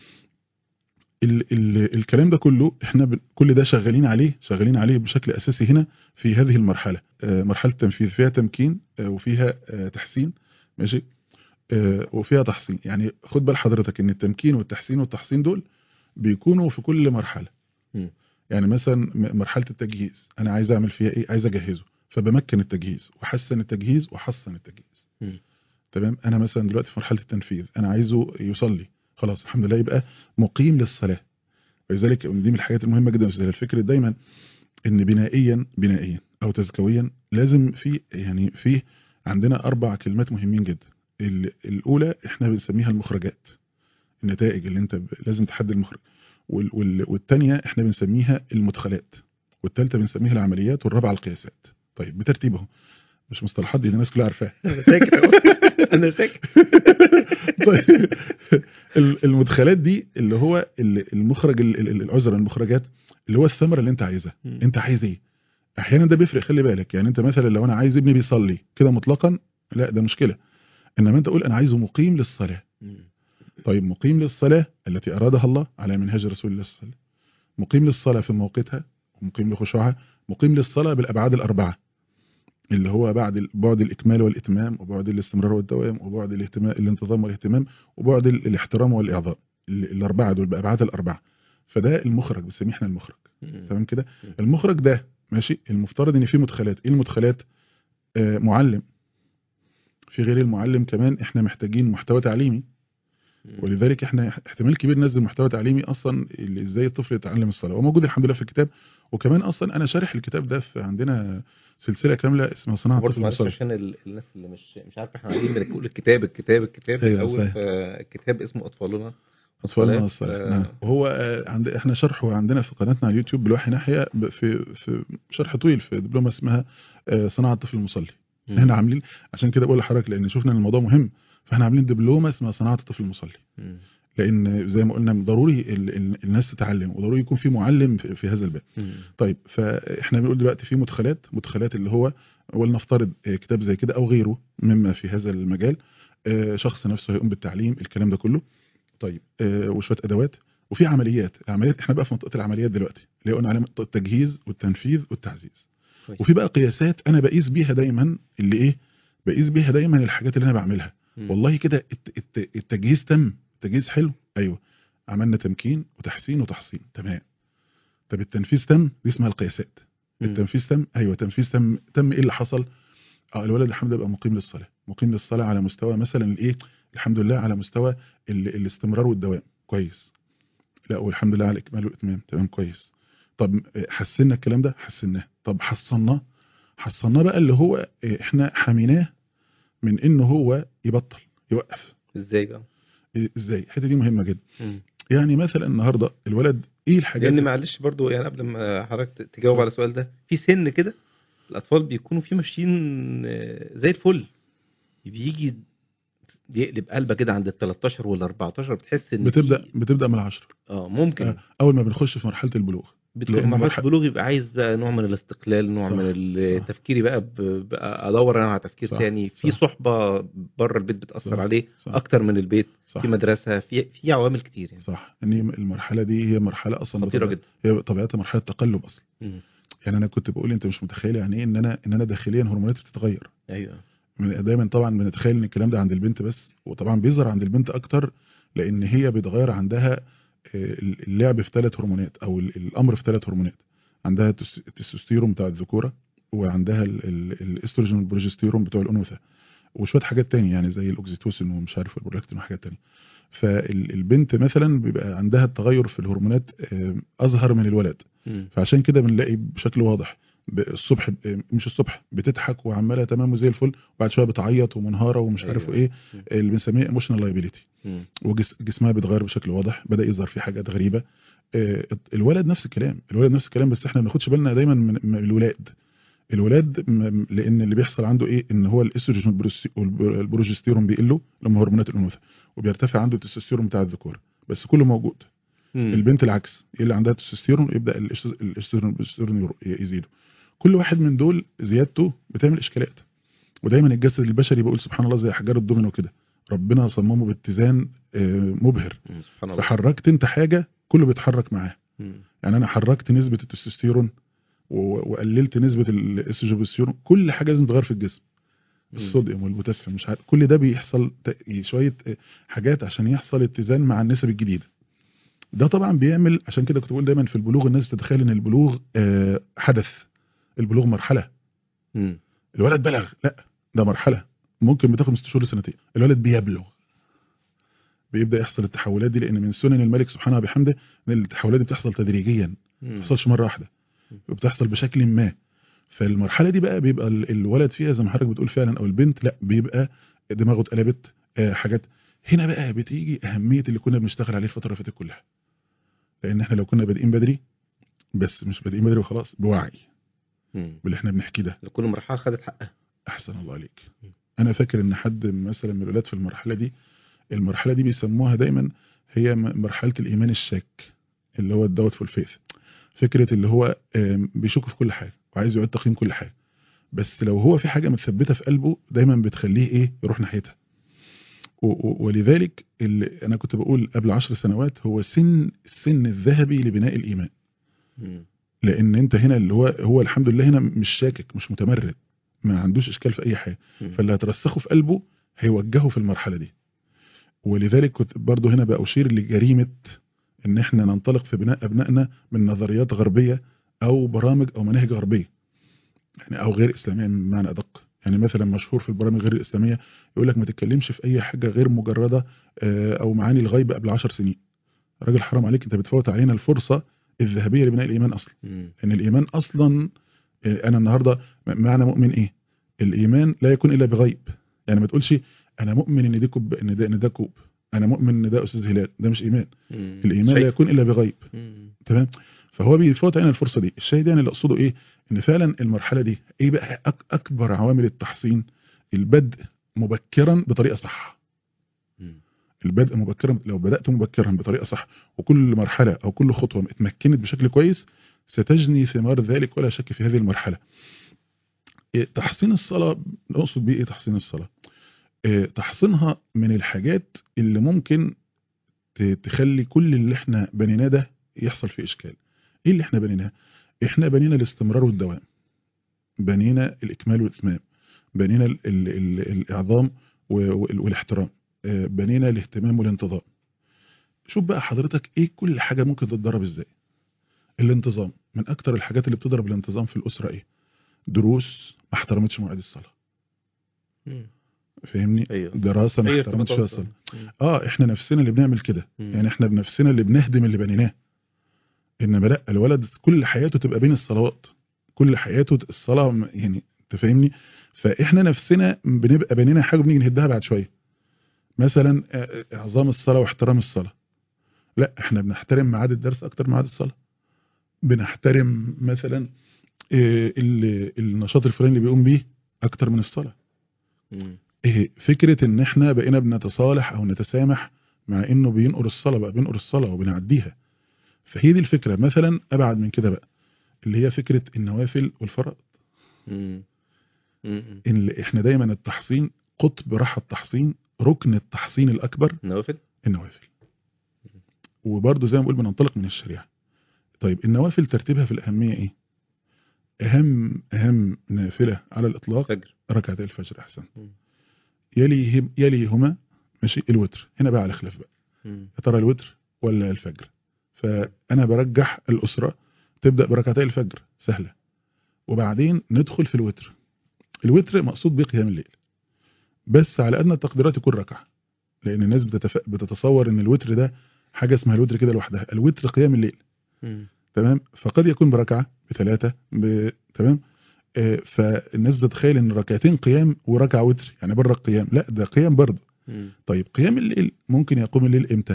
A: ال ال الكلام ده كله احنا ب- كل ده شغالين عليه شغالين عليه بشكل اساسي هنا في هذه المرحله آه، مرحله التنفيذ فيها تمكين آه، وفيها آه، تحسين ماشي آه، وفيها تحصين يعني خد بال حضرتك ان التمكين والتحسين والتحصين دول بيكونوا في كل مرحله
B: مم.
A: يعني مثلا م- مرحله التجهيز انا عايز اعمل فيها ايه عايز اجهزه فبمكن التجهيز واحسن التجهيز واحسن التجهيز
B: مم.
A: تمام انا مثلا دلوقتي في مرحله التنفيذ انا عايزه يصلي خلاص الحمد لله يبقى مقيم للصلاه ولذلك دي من الحاجات المهمه جدا في الفكر دايما ان بنائيا بنائيا او تزكويا لازم في يعني في عندنا اربع كلمات مهمين جدا ال- الاولى احنا بنسميها المخرجات النتائج اللي انت ب- لازم تحدد المخرج وال- وال- والتانية احنا بنسميها المدخلات والتالتة بنسميها العمليات والرابعة القياسات طيب بترتيب اهو مش مصطلحات دي الناس كلها عارفاها
B: انا ساكت أهو. انا ساكت
A: طيب ال- المدخلات دي اللي هو ال- المخرج ال- ال- العذر المخرجات اللي هو الثمره اللي انت عايزها
B: مم.
A: انت عايز ايه احيانا ده بيفرق خلي بالك يعني انت مثلا لو انا عايز ابني بيصلي كده مطلقا لا ده مشكله انما انت قول انا عايزه مقيم للصلاه
B: مم.
A: طيب مقيم للصلاة التي أرادها الله على منهج رسول الله صلى الله عليه وسلم مقيم للصلاة في موقتها ومقيم لخشوعها مقيم للصلاة بالأبعاد الأربعة اللي هو بعد ال- بعد الإكمال والإتمام وبعد الاستمرار والدوام وبعد الاهتمام الانتظام والاهتمام وبعد ال- الاحترام والإعظام ال- الأربعة دول بأبعاد الأربعة فده المخرج بنسميه احنا المخرج
B: مم.
A: تمام كده
B: مم.
A: المخرج ده ماشي المفترض ان فيه مدخلات ايه المدخلات آه معلم في غير المعلم كمان احنا محتاجين محتوى تعليمي
B: مم.
A: ولذلك احنا احتمال كبير ننزل محتوى تعليمي اصلا اللي ازاي الطفل يتعلم الصلاه هو موجود الحمد لله في الكتاب وكمان اصلا انا شارح الكتاب ده في عندنا سلسله كامله اسمها صناعه
B: برضه
A: الطفل
B: معلش
A: المصلي
B: عشان ال- الناس اللي مش مش عارفه احنا قاعدين بنقول الكتاب الكتاب الكتاب
A: أيوة،
B: الاول
A: صحيح.
B: فالكتاب اسمه اطفالنا
A: اطفالنا
B: الصلاة.
A: الصلاه
B: آه.
A: نعم وهو آه، عند احنا شرحه عندنا في قناتنا على اليوتيوب بلوحي ناحيه ب- في في شرح طويل في دبلومه اسمها آه، صناعه الطفل المصلي
B: مم.
A: احنا عاملين عشان كده بقول لحضرتك لان شفنا ان الموضوع مهم فاحنا عاملين دبلومه اسمها صناعه الطفل المصلي
B: مم.
A: لان زي ما قلنا ضروري ال- ال- الناس تتعلم وضروري يكون في معلم في في هذا الباب
B: مم.
A: طيب فاحنا بنقول دلوقتي في مدخلات مدخلات اللي هو ولنفترض آه، كتاب زي كده او غيره مما في هذا المجال آه، شخص نفسه هيقوم بالتعليم الكلام ده كله طيب آه، وشويه ادوات وفي عمليات عمليات احنا بقى في منطقه العمليات دلوقتي اللي قلنا عليها منطقه التجهيز والتنفيذ والتعزيز
B: كويس.
A: وفي بقى قياسات انا بقيس بيها دايما اللي ايه بقيس بيها دايما الحاجات اللي انا بعملها
B: مم.
A: والله كده الت- الت- التجهيز تم التجهيز حلو ايوه عملنا تمكين وتحسين وتحصين تمام طب التنفيذ تم دي اسمها القياسات
B: مم.
A: التنفيذ تم ايوه تنفيذ تم تم ايه اللي حصل اه الولد الحمد لله بقى مقيم للصلاه مقيم للصلاه على مستوى مثلا الايه الحمد لله على مستوى ال... الاستمرار والدوام كويس لا والحمد لله على الاكمال والاتمام تمام كويس طب آه، حسنا الكلام ده حسناه طب حصلناه حصلناه بقى اللي هو آه، احنا حميناه من انه هو يبطل يوقف
B: ازاي بقى
A: إيه، ازاي الحته دي مهمه جدا
B: مم.
A: يعني مثلا النهارده الولد ايه الحاجات
B: لان معلش برضو يعني قبل ما حضرتك تجاوب على السؤال ده في سن كده الاطفال بيكونوا فيه ماشيين آه، زي الفل بيجي بيقلب قلبه كده عند ال 13 وال 14 بتحس ان
A: بتبدا
B: في-
A: بتبدا من العشرة
B: اه ممكن
A: آه، اول ما بنخش في مرحله البلوغ
B: بتكون
A: لأن
B: مرحله
A: مرحلة-
B: البلوغ يبقى عايز بقى نوع من الاستقلال نوع
A: صح،
B: من التفكير بقى ب- بقى ادور انا على تفكير
A: صح،
B: تاني في
A: صح.
B: صحبه بره البيت بتاثر
A: صح،
B: عليه
A: صح.
B: اكتر من البيت
A: صح
B: في مدرسه في في عوامل كتير يعني
A: صح ان هي المرحله دي هي مرحله اصلا
B: خطيره
A: بطبيعة-
B: جدا
A: هي طبيعتها مرحله تقلب اصلا
B: مم.
A: يعني انا كنت بقول انت مش متخيل يعني ايه ان انا ان انا داخليا هرموناتي بتتغير
B: ايوه
A: من- دايما طبعا بنتخيل ان الكلام ده عند البنت بس وطبعا بيظهر عند البنت اكتر لان هي بيتغير عندها آه، اللعب في ثلاث هرمونات او ال- الامر في ثلاث هرمونات عندها التس- التستوستيرون بتاع الذكوره وعندها ال- ال- الاستروجين والبروجستيرون بتوع الانوثه وشويه حاجات تانية يعني زي الاوكسيتوسين ومش عارف البرولاكتين وحاجات تانية فالبنت مثلا بيبقى عندها التغير في الهرمونات آه، اظهر من الولد
B: مم.
A: فعشان كده بنلاقي بشكل واضح ب- الصبح ب- مش الصبح بتضحك وعماله تمام وزي الفل وبعد شويه بتعيط ومنهاره ومش عارف
B: أيوة.
A: ايه
B: مم.
A: اللي بنسميه ايموشنال لايبيليتي
B: مم.
A: وجسمها بيتغير بشكل واضح بدا يظهر فيه حاجات غريبه آه، الولد نفس الكلام الولد نفس الكلام بس احنا ما بناخدش بالنا دايما من من الولاد الولاد م- لان اللي بيحصل عنده ايه ان هو الاستروجين والبروس- والبروجستيرون بيقلوا اللي هم هرمونات الانوثه وبيرتفع عنده التستوستيرون بتاع الذكور بس كله موجود
B: مم.
A: البنت العكس اللي عندها تستوستيرون يبدا الإش- الاستروجين والبروجستيرون يرو- يزيدوا كل واحد من دول زيادته بتعمل اشكالات ودايما الجسد البشري بيقول سبحان الله زي احجار الدومينو كده ربنا صممه باتزان آه، مبهر
B: مم. سبحان الله
A: فحركت انت حاجه كله بيتحرك معاه
B: مم.
A: يعني انا حركت نسبه التستوستيرون و- وقللت نسبه الاستروجين كل حاجه لازم تتغير في الجسم
B: مم.
A: الصوديوم والبوتاسيوم مش عارف كل ده بيحصل ت- شويه حاجات عشان يحصل اتزان مع النسب الجديده ده طبعا بيعمل عشان كده كنت بقول دايما في البلوغ الناس بتتخيل ان البلوغ آه، حدث البلوغ مرحله
B: مم.
A: الولد بلغ لا ده مرحله ممكن بتاخد ست شهور لسنتين الولد بيبلغ بيبدا يحصل التحولات دي لان من سنن الملك سبحانه وبحمده ان التحولات دي بتحصل تدريجيا ما
B: مم.
A: بتحصلش مره واحده وبتحصل بشكل ما فالمرحله دي بقى بيبقى ال- الولد فيها زي ما حضرتك بتقول فعلا او البنت لا بيبقى دماغه اتقلبت آه، حاجات هنا بقى بتيجي اهميه اللي كنا بنشتغل عليه الفتره اللي فاتت كلها لان احنا لو كنا بادئين بدري بس مش بادئين بدري وخلاص بوعي
B: مم.
A: باللي احنا بنحكيه ده
B: كل مرحله خدت حقها
A: احسن الله عليك
B: م.
A: انا فاكر ان حد مثلا من الولاد في المرحله دي المرحله دي بيسموها دايما هي م- مرحله الايمان الشاك اللي هو الدوت فول فيث فكره اللي هو آم، بيشك في كل حاجه وعايز يعيد تقييم كل حاجه بس لو هو في حاجه متثبته في قلبه دايما بتخليه ايه يروح ناحيتها و- و- ولذلك اللي انا كنت بقول قبل عشر سنوات هو سن السن الذهبي لبناء الايمان
B: مم.
A: لان انت هنا اللي هو هو الحمد لله هنا مش شاكك مش متمرد ما عندوش اشكال في اي حاجه
B: مم.
A: فاللي هترسخه في قلبه هيوجهه في المرحله دي ولذلك كنت برضو هنا بأشير لجريمه ان احنا ننطلق في بناء ابنائنا من نظريات غربيه او برامج او مناهج غربيه يعني او غير اسلاميه بمعنى ادق يعني مثلا مشهور في البرامج غير الاسلاميه يقول لك ما تتكلمش في اي حاجه غير مجرده آه، او معاني الغيب قبل عشر سنين راجل حرام عليك انت بتفوت علينا الفرصه الذهبيه لبناء الايمان اصلا
B: مم.
A: ان الايمان اصلا آه، انا النهارده م- معنى مؤمن ايه الايمان لا يكون الا بغيب يعني ما تقولش انا مؤمن ان دي كوب ان ده ان ده كوب انا مؤمن ان ده استاذ هلال ده مش ايمان
B: مم.
A: الايمان لا
B: شايف.
A: يكون الا بغيب
B: مم.
A: تمام فهو بيفوت علينا الفرصه دي الشاهد يعني اللي اقصده ايه ان فعلا المرحله دي ايه بقى أك اكبر عوامل التحصين البدء مبكرا بطريقه صح
B: مم.
A: البدء مبكرا لو بدات مبكرا بطريقه صح وكل مرحله او كل خطوه اتمكنت بشكل كويس ستجني ثمار ذلك ولا شك في هذه المرحله إيه تحصين الصلاه نقصد بيه ايه تحصين الصلاه إيه تحصينها من الحاجات اللي ممكن ت- تخلي كل اللي احنا بنيناه ده يحصل فيه اشكال ايه اللي احنا بنيناه احنا بنينا الاستمرار والدوام بنينا الاكمال والاتمام بنينا ال ال ال الاعظام و- وال- والاحترام آه، بنينا الاهتمام والانتظام شوف بقى حضرتك ايه كل حاجه ممكن تتدرب ازاي الانتظام من اكتر الحاجات اللي بتضرب الانتظام في الاسره ايه دروس ما احترمتش مواعيد الصلاه
B: مم.
A: فاهمني
B: ايوه
A: دراسه ما
B: أيوة،
A: احترمتش فيها
B: ارتباطات.
A: الصلاه
B: مم.
A: اه احنا نفسنا اللي بنعمل كده
B: مم.
A: يعني احنا بنفسنا اللي بنهدم اللي بنيناه انما لا الولد كل حياته تبقى بين الصلوات كل حياته الصلاه م- يعني انت فاهمني فاحنا نفسنا بنبقى بنينا حاجه بنيجي نهدها بعد شويه مثلا آه، اعظام الصلاه واحترام الصلاه لا احنا بنحترم ميعاد الدرس اكتر من ميعاد الصلاه بنحترم مثلا آه، ال- النشاط الفلاني اللي بيقوم بيه اكتر من الصلاه
B: مم.
A: إيه فكرة ان احنا بقينا بنتصالح او نتسامح مع انه بينقر الصلاة بقى بينقر الصلاة وبنعديها فهي دي الفكره مثلا ابعد من كده بقى اللي هي فكره النوافل والفرائض
B: مم. مم.
A: ان احنا دايما التحصين قطب راحه التحصين ركن التحصين الاكبر
B: نوافل
A: النوافل وبرضه زي ما بقول بننطلق من الشريعه طيب النوافل ترتيبها في الاهميه ايه اهم اهم نافله على الاطلاق
B: فجر
A: ركعتي الفجر احسن
B: مم.
A: يلي يليهما ماشي الوتر هنا بقى على خلاف بقى
B: مم.
A: يا ترى الوتر ولا الفجر فانا برجح الاسره تبدا بركعتي الفجر سهله وبعدين ندخل في الوتر الوتر مقصود به قيام الليل بس على ادنى التقديرات يكون ركعه لان الناس بتتف... بتتصور ان الوتر ده حاجه اسمها الوتر كده لوحدها الوتر قيام الليل
B: مم.
A: تمام فقد يكون بركعه بثلاثه ب... تمام آه فالناس بتتخيل ان ركعتين قيام وركعه وتر يعني بره القيام لا ده قيام برضه
B: مم.
A: طيب قيام الليل ممكن يقوم الليل امتى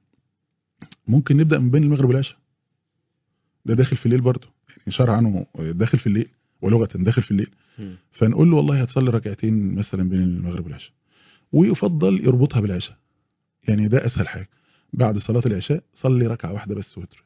A: ممكن نبدا من بين المغرب والعشاء ده داخل في الليل برضه يعني شرعا داخل في الليل ولغه داخل في الليل
B: مم.
A: فنقول له والله هتصلي ركعتين مثلا بين المغرب والعشاء ويفضل يربطها بالعشاء يعني ده اسهل حاجه بعد صلاه العشاء صلي ركعه واحده بس وتر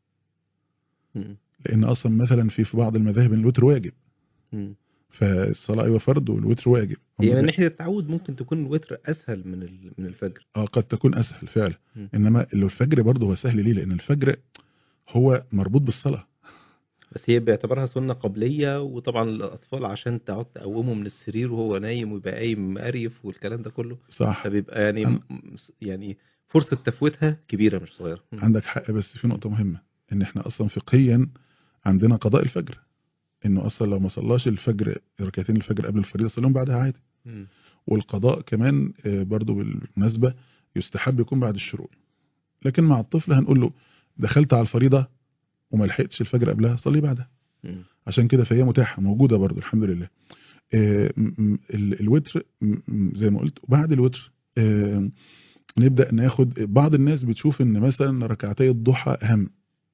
B: مم.
A: لان اصلا مثلا في في بعض المذاهب إن الوتر واجب
B: مم.
A: فالصلاه ايوه فرض والوتر واجب هم
B: هي من
A: ده-
B: ناحيه التعود ممكن تكون الوتر اسهل من ال- من الفجر
A: اه قد تكون اسهل فعلا
B: مم.
A: انما اللي الفجر برضه هو سهل ليه لان الفجر هو مربوط بالصلاه
B: بس هي بيعتبرها سنه قبليه وطبعا الاطفال عشان تقعد تقومه من السرير وهو نايم ويبقى قايم مقريف والكلام ده كله
A: صح
B: فبيبقى يعني
A: أنا-
B: م- يعني فرصه تفويتها كبيره مش صغيره مم.
A: عندك حق بس في نقطه مهمه ان احنا اصلا فقهيا عندنا قضاء الفجر انه اصلا لو ما صلاش الفجر ركعتين الفجر قبل الفريضه صليهم بعدها عادي
B: مم.
A: والقضاء كمان آه، برضو بالمناسبة يستحب يكون بعد الشروق لكن مع الطفل هنقول له دخلت على الفريضة وما لحقتش الفجر قبلها صلي بعدها
B: مم.
A: عشان كده فهي متاحة موجودة برضو الحمد لله آه، م- م- ال- الوتر م- م- زي ما قلت وبعد الوتر آه، نبدأ ناخد بعض الناس بتشوف ان مثلا ركعتي الضحى اهم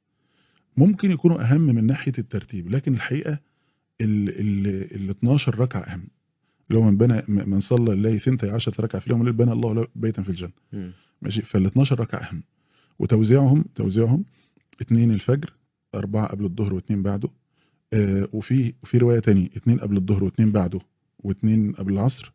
A: ممكن يكونوا اهم من ناحية الترتيب لكن الحقيقة ال ال ال 12 ركعة اهم لو من بنى من صلى الله 12 ركعة في اليوم والليل بنى الله له بيتا في الجنة
B: مم.
A: ماشي فال 12 ركعة اهم وتوزيعهم توزيعهم اثنين الفجر أربعة قبل الظهر واثنين بعده آه وفي في رواية تاني اثنين قبل الظهر واثنين بعده واثنين قبل العصر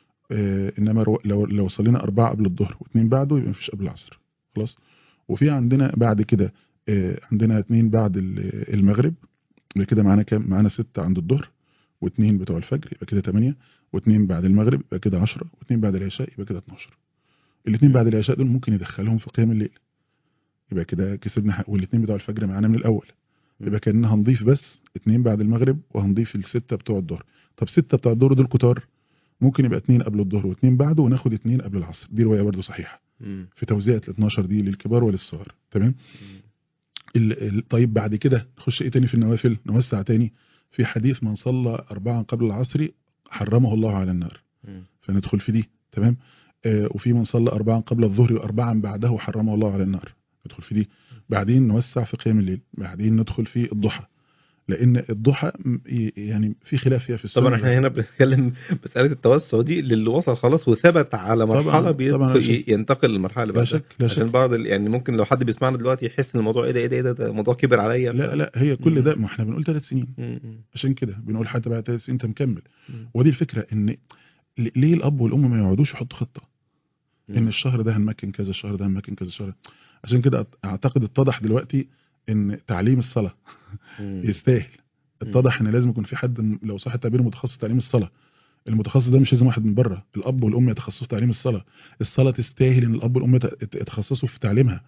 A: آه انما رو- لو لو صلينا أربعة قبل الظهر واثنين بعده يبقى مفيش قبل العصر خلاص وفي عندنا بعد كده آه عندنا اثنين بعد ال- المغرب يبقى كده معانا كام معانا ستة عند الظهر واثنين بتوع الفجر يبقى كده 8 واثنين بعد المغرب يبقى كده 10 واثنين بعد العشاء يبقى كده 12 الاثنين بعد العشاء دول ممكن يدخلهم في قيام الليل يبقى كده كسبنا حق والاثنين بتوع الفجر معانا من الاول يبقى كاننا هنضيف بس اثنين بعد المغرب وهنضيف الستة بتوع الظهر طب ستة بتوع الظهر دول كتار ممكن يبقى اثنين قبل الظهر واثنين بعده وناخد اثنين قبل العصر دي روايه برضو صحيحه
B: مم.
A: في توزيعة ال 12 دي للكبار وللصغار تمام
B: مم.
A: ال- ال- طيب بعد كده نخش ايه تاني في النوافل نوسع تاني في حديث من صلى أربعا قبل العصر حرمه الله على النار
B: مم.
A: فندخل في دي تمام آه وفي من صلى أربعا قبل الظهر وأربعا بعده حرمه الله على النار ندخل في دي بعدين نوسع في قيام الليل بعدين ندخل في الضحى لأن الضحى م- ي- يعني في خلاف فيها في السنة
B: طبعا احنا هنا بنتكلم مساله التوسع دي للي وصل خلاص وثبت على
A: طبعاً،
B: مرحله
A: طبعاً، لا
B: بيدخل
A: شك.
B: ينتقل للمرحله اللي
A: لا
B: بعدها
A: شك لا شك
B: عشان بعض ال- يعني ممكن لو حد بيسمعنا دلوقتي يحس ان الموضوع ايه ده ايه ده ايه ده, ده الموضوع كبر عليا
A: لا لا هي كل ده ما احنا بنقول ثلاث سنين
B: م- م-
A: عشان كده بنقول حتى بعد ثلاث سنين انت مكمل
B: م-
A: ودي الفكره ان ل- ليه الاب والام ما يقعدوش يحطوا خطه
B: م.
A: ان الشهر ده هنمكن كذا الشهر ده هنمكن كذا شهر عشان كده أت- اعتقد اتضح دلوقتي ان تعليم الصلاه
B: م.
A: يستاهل اتضح ان لازم يكون في حد م- لو صح التعبير متخصص في تعليم الصلاه المتخصص ده مش لازم واحد من بره الاب والام يتخصصوا في تعليم الصلاه الصلاه تستاهل ان الاب والام يت- يت- يتخصصوا في تعليمها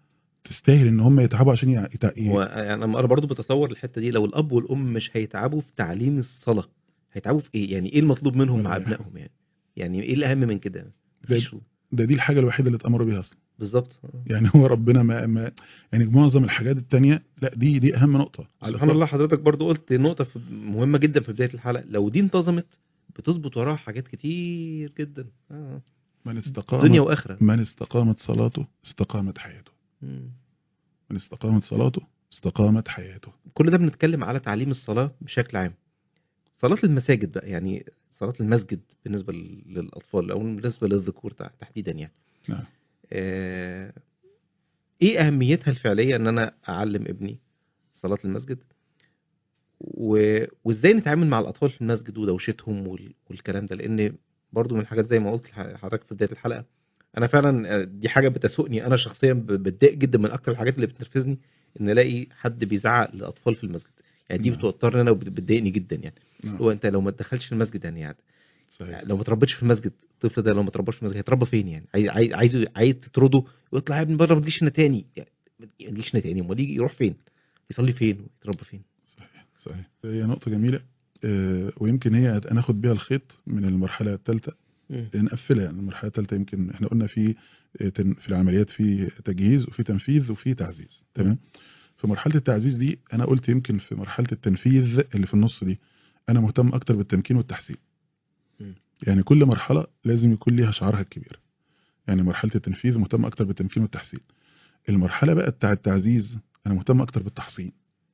A: تستاهل ان هم يتعبوا عشان يع- يتع... ي-
B: هو يعني انا برضو بتصور الحته دي لو الاب والام مش هيتعبوا في تعليم الصلاه هيتعبوا في ايه يعني ايه المطلوب منهم مع
A: ولا أي حاجة.
B: ابنائهم يعني يعني ايه الاهم من كده مفيش
A: ده دي الحاجه الوحيده اللي اتامروا بيها اصلا
B: بالظبط
A: يعني هو ربنا ما, ما يعني معظم الحاجات التانية لا دي دي اهم نقطه على
B: سبحان
A: الإطلاق.
B: الله حضرتك برضو قلت نقطه في- مهمه جدا في بدايه الحلقه لو دي انتظمت بتظبط وراها حاجات كتير جدا آه.
A: من استقام
B: دنيا واخره
A: من استقامت صلاته استقامت حياته
B: مم.
A: من استقامت صلاته استقامت حياته
B: كل ده بنتكلم على تعليم الصلاة بشكل عام صلاة المساجد بقى يعني صلاة المسجد بالنسبة لل- للأطفال أو بالنسبة للذكور تع- تحديدا يعني
A: نعم
B: آه، ايه اهميتها الفعليه ان انا اعلم ابني صلاه المسجد و... وازاي نتعامل مع الاطفال في المسجد ودوشتهم وال... والكلام ده لان برضو من الحاجات زي ما قلت لحضرتك في بدايه الحلقه انا فعلا آه، دي حاجه بتسوقني انا شخصيا ب- بتضايق جدا من اكتر الحاجات اللي بتنرفزني ان الاقي حد بيزعق للاطفال في المسجد يعني دي
A: نعم.
B: بتوترني انا وبتضايقني جدا يعني
A: نعم
B: هو انت لو ما تدخلش المسجد يعني, يعني
A: صحيح
B: لو ما تربيتش في المسجد الطفل ده لو ما ترباش في المسجد هيتربى فين يعني عايز عايز عايز, عايز تطرده ويطلع يا ابني بره ما تجيش هنا تاني يعني ما تجيش هنا تاني امال يجي يروح فين يصلي فين ويتربى فين
A: صحيح صحيح هي نقطة جميلة آه، ويمكن هي هناخد بيها الخيط من المرحلة الثالثة نقفلها يعني المرحلة الثالثة يمكن احنا قلنا في آه، تن- في العمليات في تجهيز وفي تنفيذ وفي تعزيز تمام في مرحلة التعزيز دي انا قلت يمكن في مرحلة التنفيذ اللي في النص دي انا مهتم اكتر بالتمكين والتحسين
B: مم.
A: يعني كل مرحلة لازم يكون ليها شعارها الكبير يعني مرحلة التنفيذ مهتم اكتر بالتمكين والتحسين المرحلة بقى بتاع التعزيز انا مهتم اكتر بالتحصين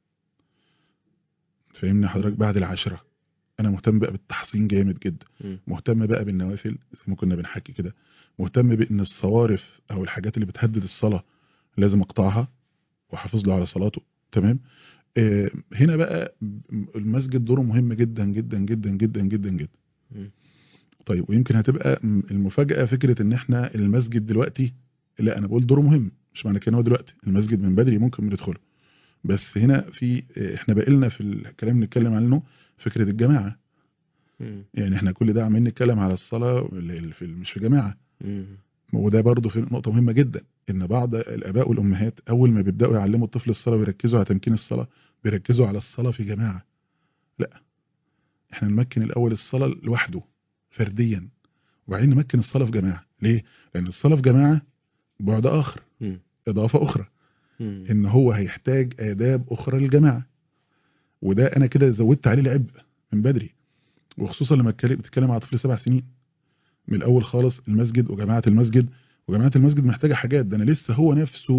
A: فاهمني حضرتك بعد العاشرة انا مهتم بقى بالتحصين جامد جدا
B: مم.
A: مهتم بقى بالنوافل زي ما كنا بنحكي كده مهتم بان الصوارف او الحاجات اللي بتهدد الصلاة لازم اقطعها واحافظ له على صلاته تمام آه هنا بقى المسجد دوره مهم جدا جدا جدا جدا جدا جدا
B: مم.
A: طيب ويمكن هتبقى م- المفاجأة فكرة ان احنا المسجد دلوقتي لا انا بقول دوره مهم مش معنى كده إن هو دلوقتي المسجد من بدري ممكن ندخله بس هنا في آه، احنا بقيلنا في الكلام اللي نتكلم عنه فكرة الجماعة
B: مم.
A: يعني احنا كل ده عمالين نتكلم على الصلاة اللي في مش في جماعة
B: مم.
A: وده برضه في نقطة مهمة جدا ان بعض الاباء والامهات اول ما بيبداوا يعلموا الطفل الصلاة ويركزوا على تمكين الصلاة بيركزوا على الصلاة في جماعة لا احنا نمكن الاول الصلاة لوحده فرديا وبعدين نمكن الصلاة في جماعة ليه؟ لان الصلاة في جماعة بعد اخر
B: مم.
A: اضافة اخرى
B: مم.
A: ان هو هيحتاج آداب أخرى للجماعة وده أنا كده زودت عليه العبء من بدري وخصوصا لما اتكلم- بتتكلم على طفل سبع سنين من الأول خالص المسجد وجماعة المسجد وجماعة المسجد محتاجة حاجات ده أنا لسه هو نفسه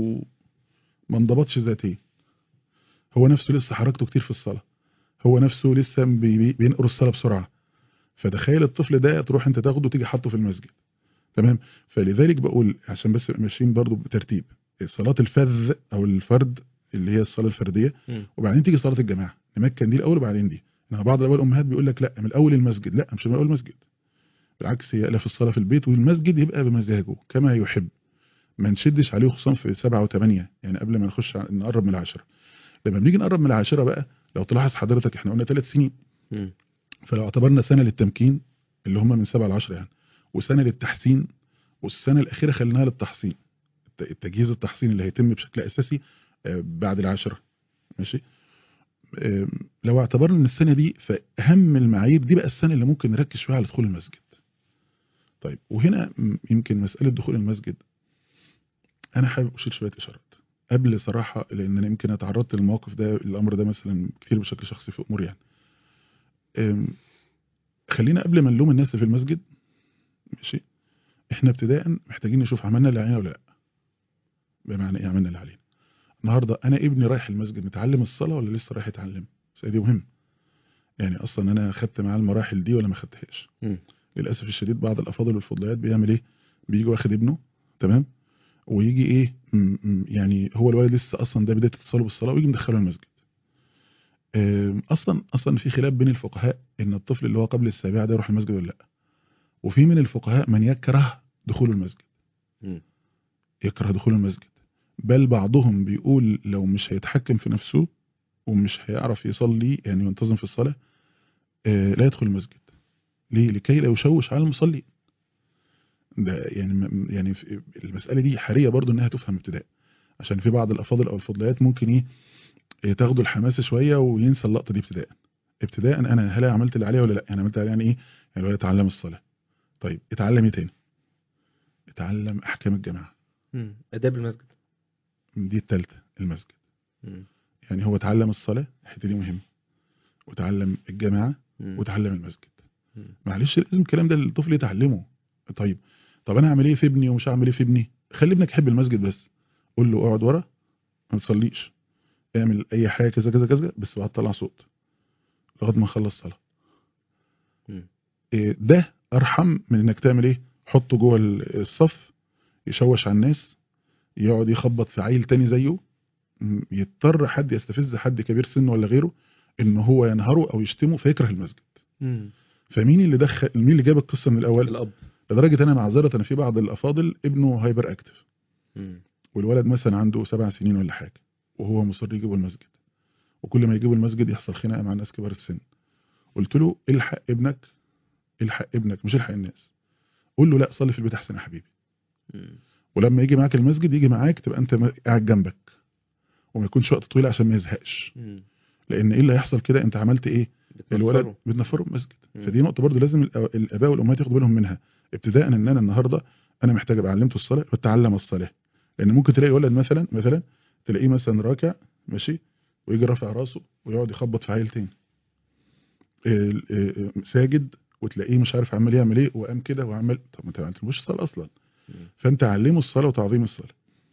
A: ما انضبطش ذاتيا هو نفسه لسه حركته كتير في الصلاة هو نفسه لسه بي- بي- بينقر الصلاة بسرعة فتخيل الطفل ده تروح انت تاخده تيجي حاطه في المسجد تمام فلذلك بقول عشان بس ماشيين برضو بترتيب صلاة الفذ او الفرد اللي هي الصلاة الفردية
B: مم.
A: وبعدين تيجي صلاة الجماعة نمكن دي الاول وبعدين دي انما بعض الاباء والامهات بيقول لك لا من الاول المسجد لا مش من الاول المسجد بالعكس هي لا في الصلاة في البيت والمسجد يبقى بمزاجه كما يحب ما نشدش عليه خصوصا في سبعة وثمانية يعني قبل ما نخش ع- نقرب من العشرة لما بنيجي نقرب من العاشرة بقى لو تلاحظ حضرتك احنا قلنا ثلاث سنين
B: مم.
A: فلو اعتبرنا سنة للتمكين اللي هم من سبعة لعشرة يعني وسنة للتحسين والسنة الأخيرة خليناها للتحصين الت- التجهيز التحصيني اللي هيتم بشكل أساسي آه، بعد العاشرة ماشي آم، لو اعتبرنا ان السنة دي فأهم المعايير دي بقى السنة اللي ممكن نركز فيها على دخول المسجد طيب وهنا م- يمكن مسألة دخول المسجد أنا حابب أشير شوية إشارات قبل صراحة لأن أنا يمكن اتعرضت للموقف ده الأمر ده مثلا كتير بشكل شخصي في أمور يعني أم، خلينا قبل ما نلوم الناس اللي في المسجد ماشي احنا ابتداء محتاجين نشوف عملنا اللي علينا ولا لا بمعنى ايه عملنا اللي علينا النهارده انا ابني رايح المسجد متعلم الصلاه ولا لسه رايح يتعلم بس دي مهم يعني اصلا انا خدت معاه المراحل دي ولا ما خدتهاش
B: مم.
A: للاسف الشديد بعض الافاضل والفضليات بيعمل ايه بيجي واخد ابنه تمام ويجي ايه م- م- يعني هو الولد لسه اصلا ده بدايه اتصاله بالصلاه ويجي مدخله المسجد أم، اصلا اصلا في خلاف بين الفقهاء ان الطفل اللي هو قبل السابعه ده يروح المسجد ولا لا وفي من الفقهاء من يكره دخول المسجد
B: مم.
A: يكره دخول المسجد بل بعضهم بيقول لو مش هيتحكم في نفسه ومش هيعرف يصلي يعني ينتظم في الصلاة آه، لا يدخل المسجد ليه لكي لا يشوش على المصلي ده يعني م- يعني في- المسألة دي حرية برضو انها تفهم ابتداء عشان في بعض الافاضل او الفضليات ممكن ايه إيه، تاخدوا الحماس شوية وينسى اللقطة دي ابتداء ابتداء انا هل عملت اللي عليه ولا لا يعني عملت اللي عليه يعني ايه يعني هو يتعلم الصلاة طيب اتعلم ايه تاني اتعلم احكام الجماعة
B: مم. آداب المسجد
A: دي التالتة المسجد
B: مم.
A: يعني هو اتعلم الصلاة الحتة دي مهمة وتعلم الجماعة
B: مم.
A: وتعلم المسجد
B: مم.
A: معلش لازم الكلام ده الطفل يتعلمه طيب طب انا اعمل ايه في ابني ومش هعمل ايه في ابني خلي ابنك يحب المسجد بس قول له اقعد ورا ما تصليش اعمل اي حاجه كذا كذا كذا بس بعد طلع صوت لغايه ما نخلص صلاه
B: مم.
A: إيه ده ارحم من انك تعمل ايه حطه جوه الصف يشوش على الناس يقعد يخبط في عيل تاني زيه م، يضطر حد يستفز حد كبير سن ولا غيره ان هو ينهره او يشتمه فيكره المسجد
B: مم.
A: فمين اللي دخل مين اللي جاب القصه من الاول
B: الاب
A: لدرجه انا معذره انا في بعض الافاضل ابنه هايبر اكتف
B: مم.
A: والولد مثلا عنده سبع سنين ولا حاجه وهو مصر يجيبه المسجد وكل ما يجيبه المسجد يحصل خناقه مع الناس كبار السن قلت له الحق ابنك الحق ابنك مش الحق الناس قول له لا صلي في البيت احسن يا حبيبي
B: مم.
A: ولما يجي معاك المسجد يجي معاك تبقى انت م- قاعد جنبك وما يكونش وقت طويل عشان ما يزهقش
B: مم.
A: لان ايه اللي هيحصل كده انت عملت ايه الولد
B: بتنفره.
A: بتنفره من المسجد
B: مم.
A: فدي نقطه برضو لازم الأ- الاباء والامهات ياخدوا بالهم منها ابتداء ان انا النهارده انا محتاج ابقى علمته الصلاه واتعلم الصلاه لان ممكن تلاقي ولد مثلا مثلا تلاقيه مثلا راكع ماشي ويجي رافع راسه ويقعد يخبط في عيل تاني ال- ال- ساجد وتلاقيه مش عارف عمال يعمل ايه وقام كده وعمل طب ما انت ما علمتوش الصلاه اصلا
B: مم.
A: فانت علمه الصلاه وتعظيم الصلاه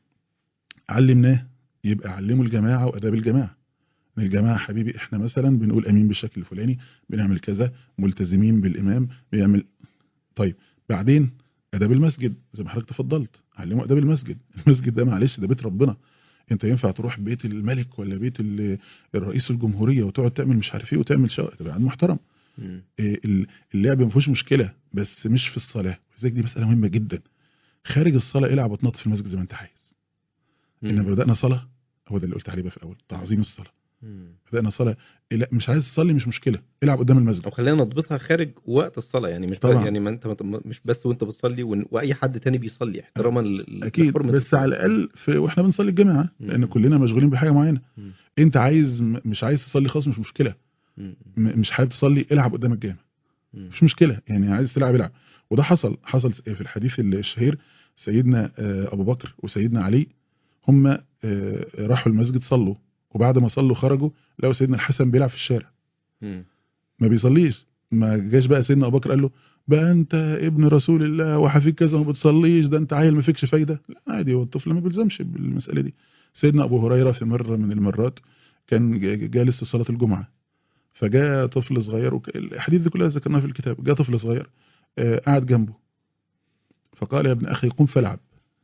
A: علمناه يبقى علمه الجماعه واداب الجماعه من الجماعه حبيبي احنا مثلا بنقول امين بالشكل الفلاني بنعمل كذا ملتزمين بالامام بيعمل طيب بعدين اداب المسجد زي ما حضرتك تفضلت علمه اداب المسجد المسجد ده معلش ده بيت ربنا انت ينفع تروح بيت الملك ولا بيت ال- الرئيس الجمهوريه وتقعد تعمل مش عارف ايه وتعمل شو تبقى قاعد محترم
B: مم.
A: إيه ال- اللعب ما فيهوش مشكله بس مش في الصلاه لذلك دي مساله مهمه جدا خارج الصلاه العب وتنط في المسجد زي ما انت عايز انما
B: مم.
A: بدانا صلاه هو ده اللي قلت عليه بقى في الاول تعظيم الصلاه
B: مم.
A: بدانا صلاه إيه لا مش عايز تصلي مش مشكله العب قدام المسجد
B: او خلينا نضبطها خارج وقت الصلاه يعني مش
A: طبعاً.
B: يعني ما انت ما- مش بس وانت بتصلي ون- واي حد تاني بيصلي احتراما ل-
A: اكيد
B: لحرمة
A: بس
B: الصلاة.
A: على الاقل في واحنا بنصلي الجماعه لان
B: مم.
A: كلنا مشغولين بحاجه معينه
B: مم.
A: انت عايز م- مش عايز تصلي خالص مش مشكله
B: مم.
A: م- مش حابب تصلي العب قدام الجامع
B: مم.
A: مش مشكله يعني عايز تلعب العب وده حصل حصل في الحديث الشهير سيدنا آه، ابو بكر وسيدنا علي هم راحوا المسجد صلوا وبعد ما صلوا خرجوا لقوا سيدنا الحسن بيلعب في الشارع
B: مم.
A: ما بيصليش ما جاش بقى سيدنا ابو بكر قال له بقى انت ابن رسول الله وحفيد كذا وما بتصليش ده انت عيل ما فيكش فايده لا عادي هو الطفل ما بيلزمش بالمساله دي سيدنا ابو هريره في مره من المرات كان ج- جالس في صلاه الجمعه فجاء طفل صغير وك... الحديث دي كلها ذكرناها في الكتاب جاء طفل صغير آه، قعد جنبه فقال يا ابن اخي قم فالعب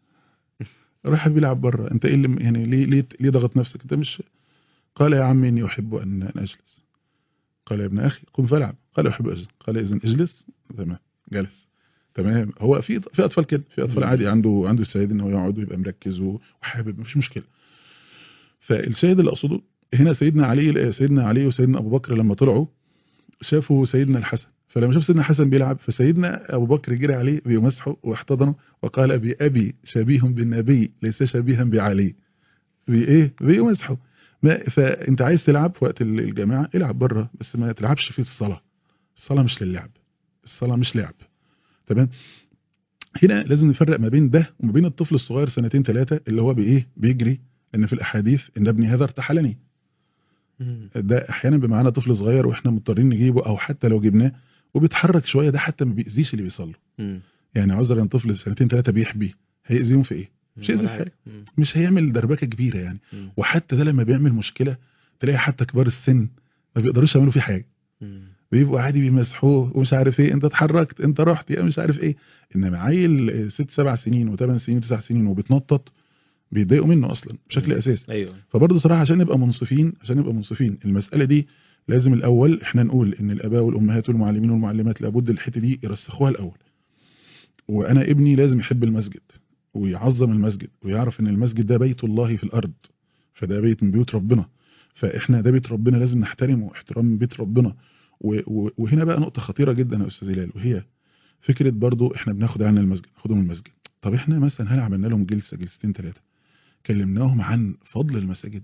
A: راح بيلعب بره انت ايه اللي يعني ليه ليه ليه ضغط نفسك انت مش قال يا عمي اني احب ان أن اجلس قال يا ابن اخي قم فالعب قال احب اجلس قال اذا اجلس تمام جلس تمام هو في في اطفال كده في اطفال
B: مم.
A: عادي عنده عنده استعداد ان هو يقعد ويبقى مركز وحابب مفيش مشكله فالشاهد اللي اقصده هنا سيدنا علي سيدنا علي وسيدنا ابو بكر لما طلعوا شافوا سيدنا الحسن فلما شاف سيدنا الحسن بيلعب فسيدنا ابو بكر جري عليه بيمسحه واحتضنه وقال ابي ابي شبيه بالنبي ليس شبيها بعلي بايه بيمسحه ما فانت عايز تلعب في وقت الجماعه العب بره بس ما تلعبش في الصلاه الصلاه مش للعب الصلاه مش لعب تمام هنا لازم نفرق ما بين ده وما بين الطفل الصغير سنتين ثلاثه اللي هو بايه بيجري ان في الاحاديث ان ابني هذا ارتحلني
B: مم.
A: ده احيانا بيبقى معانا طفل صغير واحنا مضطرين نجيبه او حتى لو جبناه وبيتحرك شويه ده حتى ما بيأذيش اللي بيصلوا
B: مم.
A: يعني عذرا طفل سنتين ثلاثه بيحبي هيأذيهم في ايه مش هيأذي
B: ولا
A: في حاجه
B: حاجة. مم.
A: مش هيعمل دربكه كبيره يعني
B: مم.
A: وحتى ده لما بيعمل مشكله تلاقي حتى كبار السن ما بيقدروش يعملوا فيه حاجه
B: مم.
A: بيبقوا عادي بيمسحوه ومش عارف ايه انت اتحركت انت رحت يا مش عارف ايه انما عيل ست سبع سنين وثمان سنين وتسع سنين وبيتنطط بيتضايقوا منه اصلا بشكل
B: مم.
A: اساسي
B: ايوه
A: فبرضه صراحه عشان نبقى منصفين عشان نبقى منصفين المساله دي لازم الاول احنا نقول ان الاباء والامهات والمعلمين والمعلمات لابد الحته دي يرسخوها الاول وانا ابني لازم يحب المسجد ويعظم المسجد ويعرف ان المسجد ده بيت الله في الارض فده بيت من بيوت ربنا فاحنا ده بيت ربنا لازم نحترمه احترام بيت ربنا و- و- وهنا بقى نقطه خطيره جدا يا استاذ هلال وهي فكره برضو احنا بناخد عن المسجد ناخدهم من المسجد طب احنا مثلا هل عملنا لهم جلسه جلستين ثلاثه كلمناهم عن فضل المساجد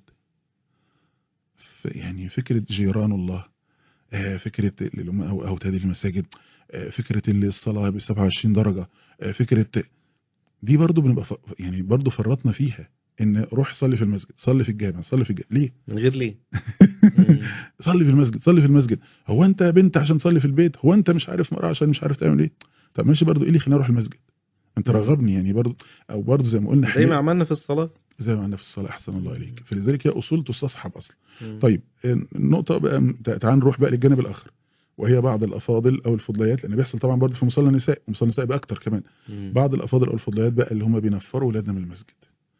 A: ف- يعني فكره جيران الله آه، فكره اللي هم او او تهديد المساجد آه، فكره اللي الصلاه ب 27 درجه آه، فكره دي برضو بنبقى ف- يعني برضو فرطنا فيها ان روح صلي في المسجد صلي في الجامع صلي في الجامع ليه
B: من غير ليه مم.
A: صلي في المسجد صلي في المسجد هو انت بنت عشان تصلي في البيت هو انت مش عارف مرأة عشان مش عارف تعمل ايه طب ماشي برضو ايه اللي خليني اروح المسجد انت
B: مم.
A: رغبني يعني برضو او برضو زي ما قلنا
B: زي ما
A: حقيقة-
B: عملنا في الصلاه
A: زي ما عندنا في الصلاه احسن الله اليك فلذلك هي اصول تستصحب اصلا
B: مم.
A: طيب النقطه بقى تع- تعال نروح بقى للجانب الاخر وهي بعض الافاضل او الفضليات لان بيحصل طبعا برضو في مصلى النساء ومصلى النساء بقى اكتر كمان
B: مم.
A: بعض الافاضل او الفضليات بقى اللي هم بينفروا ولادنا من المسجد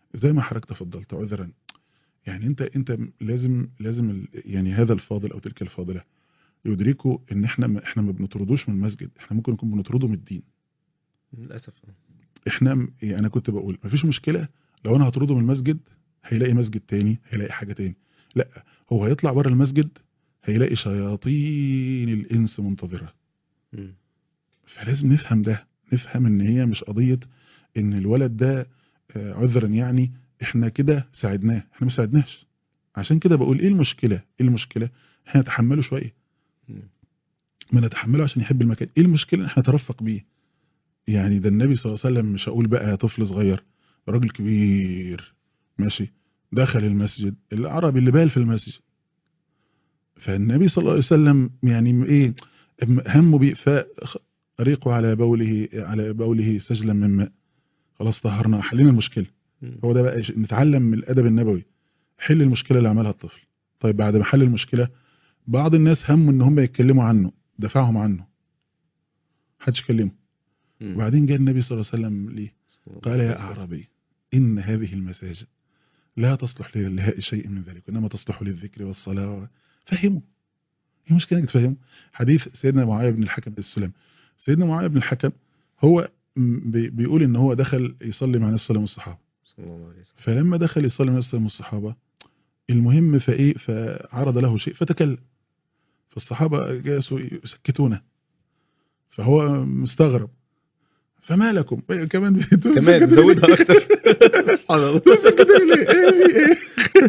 A: زي ما حضرتك تفضلت عذرا يعني انت انت لازم لازم ال- يعني هذا الفاضل او تلك الفاضله يدركوا ان احنا ما احنا ما بنطردوش من المسجد احنا ممكن نكون بنطرده من الدين
B: للاسف
A: احنا م- يعني انا كنت بقول مفيش مشكله لو انا هطرده من المسجد هيلاقي مسجد تاني هيلاقي حاجه تاني لا هو هيطلع بره المسجد هيلاقي شياطين الانس منتظره
B: مم.
A: فلازم نفهم ده نفهم ان هي مش قضيه ان الولد ده آه، عذرا يعني احنا كده ساعدناه احنا ما ساعدناش عشان كده بقول ايه المشكله ايه المشكله احنا نتحمله شويه
B: مم.
A: ما نتحمله عشان يحب المكان ايه المشكله احنا نترفق بيه يعني ده النبي صلى الله عليه وسلم مش هقول بقى طفل صغير راجل كبير ماشي دخل المسجد العربي اللي بال في المسجد فالنبي صلى الله عليه وسلم يعني ايه همه بيه فأريقوا على بوله على بوله سجلا من ماء خلاص طهرنا حلينا المشكله
B: مم.
A: هو ده بقى ش- نتعلم من الادب النبوي حل المشكله اللي عملها الطفل طيب بعد ما حل المشكله بعض الناس هموا ان هم يتكلموا عنه دفعهم عنه محدش كلمه
B: مم.
A: وبعدين جاء النبي صلى الله عليه وسلم ليه
B: صلى الله
A: قال
B: عليه
A: يا
B: وسلم.
A: أعرابي إن هذه المساجد لا تصلح لإلهاء شيء من ذلك وإنما تصلح للذكر والصلاة فهموا هي مشكلة انك تفهموا حديث سيدنا معاوية بن الحكم السلام سيدنا معاوية بن الحكم هو م- بي- بيقول إن هو دخل يصلي مع النبي صلى الله عليه وسلم والصحابة
B: صلى الله عليه وسلم
A: فلما دخل يصلي مع النبي صلى الله عليه وسلم والصحابة المهم فإيه فعرض له شيء فتكلم فالصحابة جاسوا يسكتونه فهو مستغرب فما لكم إيه كمان بتقول
B: كمان
A: سكتوا ليه؟
B: زودها اكتر سبحان الله
A: سكتوا ليه؟ إيه إيه؟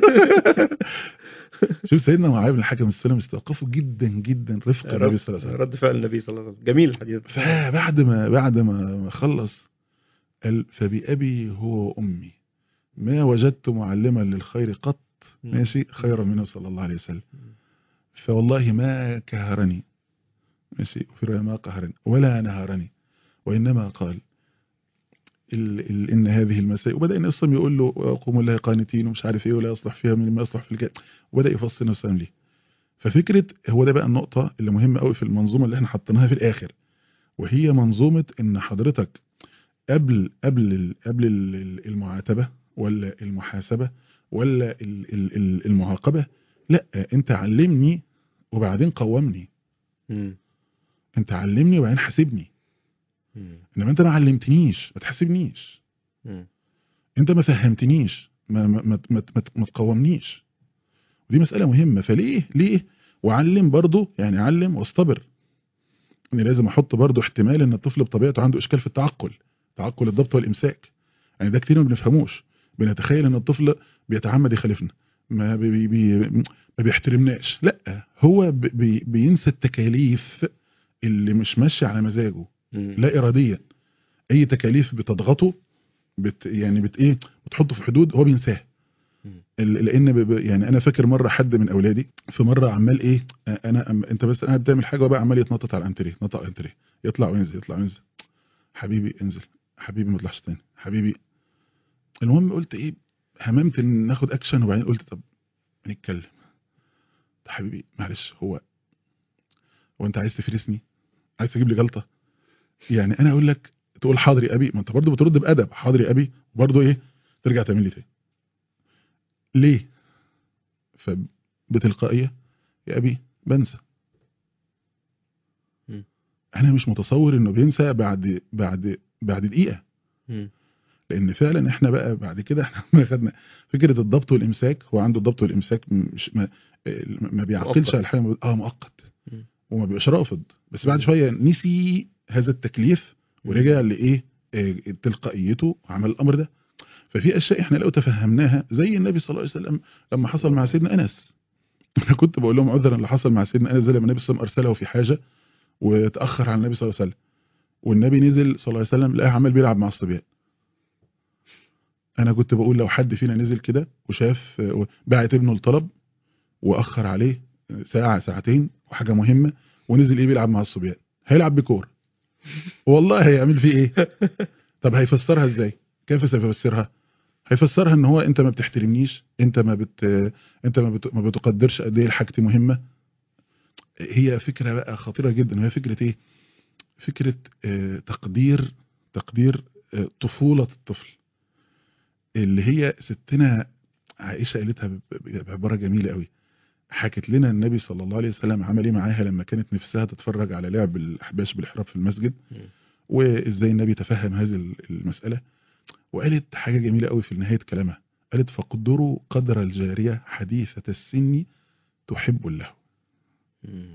A: شوف سيدنا معاويه بن الحكم السلام استوقفوا جدا جدا رفق النبي صلى الله عليه وسلم
B: رد فعل النبي صلى الله عليه وسلم جميل الحديث
A: فبعد ما بعد ما ما خلص قال فبأبي هو وأمي ما وجدت معلما للخير قط
B: مم.
A: ماشي خيرا منه صلى الله عليه وسلم فوالله ما كهرني ماشي وفي رواية ما قهرني ولا نهرني وإنما قال ال ال إن هذه المسائل وبدأ النبي صلى الله عليه وسلم يقول له قوموا الله قانتين ومش عارف إيه ولا يصلح فيها من ما يصلح في الجنة وبدأ يفصل النبي صلى الله عليه وسلم ليه ففكرة هو ده بقى النقطة اللي مهمة قوي في المنظومة اللي احنا حطيناها في الآخر وهي منظومة إن حضرتك قبل قبل ال- قبل ال- المعاتبة ولا المحاسبة ولا ال- ال- ال- المعاقبة لا انت علمني وبعدين قومني
B: مم.
A: انت علمني وبعدين حاسبني
B: مم.
A: انما انت ما علمتنيش ما تحاسبنيش
B: مم.
A: انت ما فهمتنيش ما ما ما, ما, ما, ما تقومنيش ودي مسألة مهمة فليه ليه وعلم برضه يعني علم واصطبر ان لازم احط برضه احتمال ان الطفل بطبيعته عنده اشكال في التعقل تعقل الضبط والامساك يعني ده كتير ما بنفهموش بنتخيل ان الطفل بيتعمد يخالفنا ما بي بي ما بيحترمناش لا هو بي بي بينسى التكاليف اللي مش ماشيه على مزاجه
B: مم.
A: لا اراديا اي تكاليف بتضغطه بت يعني بت ايه بتحطه في حدود هو بينساها
B: مم.
A: ال- لان ب- ب- يعني انا فاكر مره حد من اولادي في مره عمال ايه انا أم- انت بس قاعد بتعمل حاجه وبقى عمال يتنطط على الانتريه يتنطط على الانتريه يطلع وينزل يطلع وينزل حبيبي انزل حبيبي ما تطلعش تاني حبيبي المهم قلت ايه هممت ان ناخد اكشن وبعدين قلت طب نتكلم طب حبيبي معلش هو هو انت عايز تفرسني عايز تجيب لي جلطه يعني انا اقول لك تقول حاضر يا ابي ما انت برضه بترد بادب حاضر يا ابي برضه ايه ترجع تعمل لي تاني ليه فبتلقائيه يا ابي بنسى
B: مم.
A: انا مش متصور انه بينسى بعد بعد بعد دقيقه
B: مم.
A: لان فعلا احنا بقى بعد كده احنا خدنا فكره الضبط والامساك هو عنده الضبط والامساك مش ما, ما بيعقلش
B: مؤقت.
A: على الحاجه اه مؤقت
B: مم.
A: وما بيبقاش رافض بس بعد شويه نسي هذا التكليف ورجع لايه آه، تلقائيته وعمل الامر ده ففي اشياء احنا لو تفهمناها زي النبي صلى الله عليه وسلم لما حصل مع سيدنا انس انا كنت بقول لهم عذرا اللي حصل مع سيدنا انس زي لما النبي صلى الله عليه وسلم ارسله في حاجه وتاخر عن النبي صلى الله عليه وسلم والنبي نزل صلى الله عليه وسلم لقاه عمال بيلعب مع الصبيان انا كنت بقول لو حد فينا نزل كده وشاف آه، بعت ابنه الطلب واخر عليه ساعه ساعتين وحاجه مهمه ونزل ايه بيلعب مع الصبيان هيلعب بكور والله هيعمل فيه ايه طب هيفسرها ازاي كيف سيفسرها هيفسرها ان هو انت ما بتحترمنيش انت ما بت انت ما, بت... ما بتقدرش قد ايه حاجتي مهمه هي فكره بقى خطيره جدا وهي فكره ايه فكره آه تقدير تقدير آه طفوله الطفل اللي هي ستنا عائشه قالتها ب- ب- بعباره جميله قوي حكت لنا النبي صلى الله عليه وسلم عمل ايه معاها لما كانت نفسها تتفرج على لعب الاحباش بالحراب في المسجد
B: مم.
A: وازاي النبي تفهم هذه المساله وقالت حاجه جميله قوي في نهايه كلامها قالت فقدروا قدر الجاريه حديثه السن تحب الله
B: مم.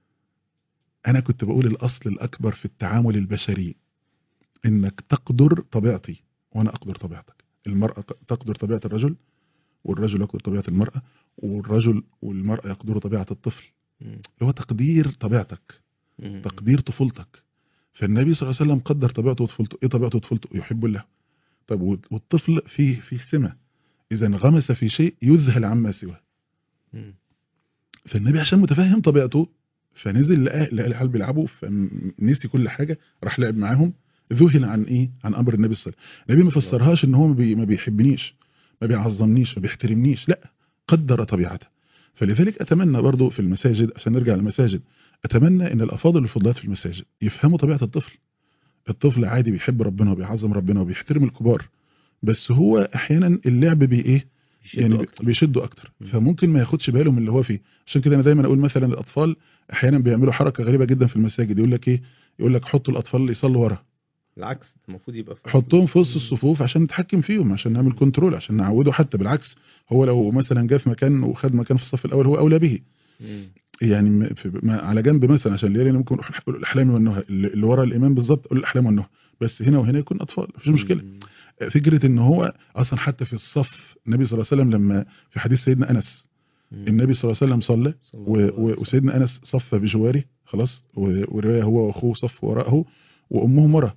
A: انا كنت بقول الاصل الاكبر في التعامل البشري انك تقدر طبيعتي وانا اقدر طبيعتك المراه تقدر طبيعه الرجل والرجل يقدر طبيعه المراه والرجل والمراه يقدروا طبيعه الطفل
B: مم.
A: اللي هو تقدير طبيعتك
B: مم.
A: تقدير طفولتك فالنبي صلى الله عليه وسلم قدر طبيعته وطفولته ايه طبيعته وطفولته يحب الله طب والطفل فيه فيه سمه اذا انغمس في شيء يذهل عما سواه
B: مم.
A: فالنبي عشان متفهم طبيعته فنزل لقى لقى العيال بيلعبوا فنسي كل حاجه راح لعب معاهم ذهل عن ايه عن امر النبي صلى الله عليه وسلم النبي ما فسرهاش ان هو ما بي- ما بيحبنيش ما بيعظمنيش ما بيحترمنيش لا قدر طبيعته فلذلك اتمنى برضو في المساجد عشان نرجع للمساجد اتمنى ان الافاضل والفضلات في المساجد يفهموا طبيعه الطفل الطفل عادي بيحب ربنا وبيعظم ربنا وبيحترم الكبار بس هو احيانا اللعب بي ايه
B: يشدوا
A: يعني
B: أكتر.
A: بيشدوا اكتر
B: مم.
A: فممكن ما ياخدش باله من اللي هو فيه عشان كده انا دايما اقول مثلا الاطفال احيانا بيعملوا حركه غريبه جدا في المساجد يقول لك ايه يقول لك حطوا الاطفال اللي يصلوا ورا
B: العكس المفروض يبقى في
A: حطهم في وسط
B: مم.
A: الصفوف عشان نتحكم فيهم عشان نعمل كنترول عشان نعوده حتى بالعكس هو لو مثلا جه في مكان وخد مكان في الصف الاول هو اولى به
B: مم.
A: يعني م- في ما على جنب مثلا عشان اللي يعني ممكن نقول الاحلام والنهى اللي اللي ورا الامام بالظبط قول الاحلام والنهى بس هنا وهنا يكون اطفال مفيش مشكله
B: مم.
A: فكره ان هو اصلا حتى في الصف النبي صلى الله عليه وسلم لما في حديث سيدنا انس
B: مم.
A: النبي صلى الله عليه وسلم صلى
B: صلى الله
A: و-
B: عليه
A: و-
B: وسلم.
A: وسيدنا انس صف بجواره خلاص و- وروايه هو واخوه صف وراءه وامهم ورا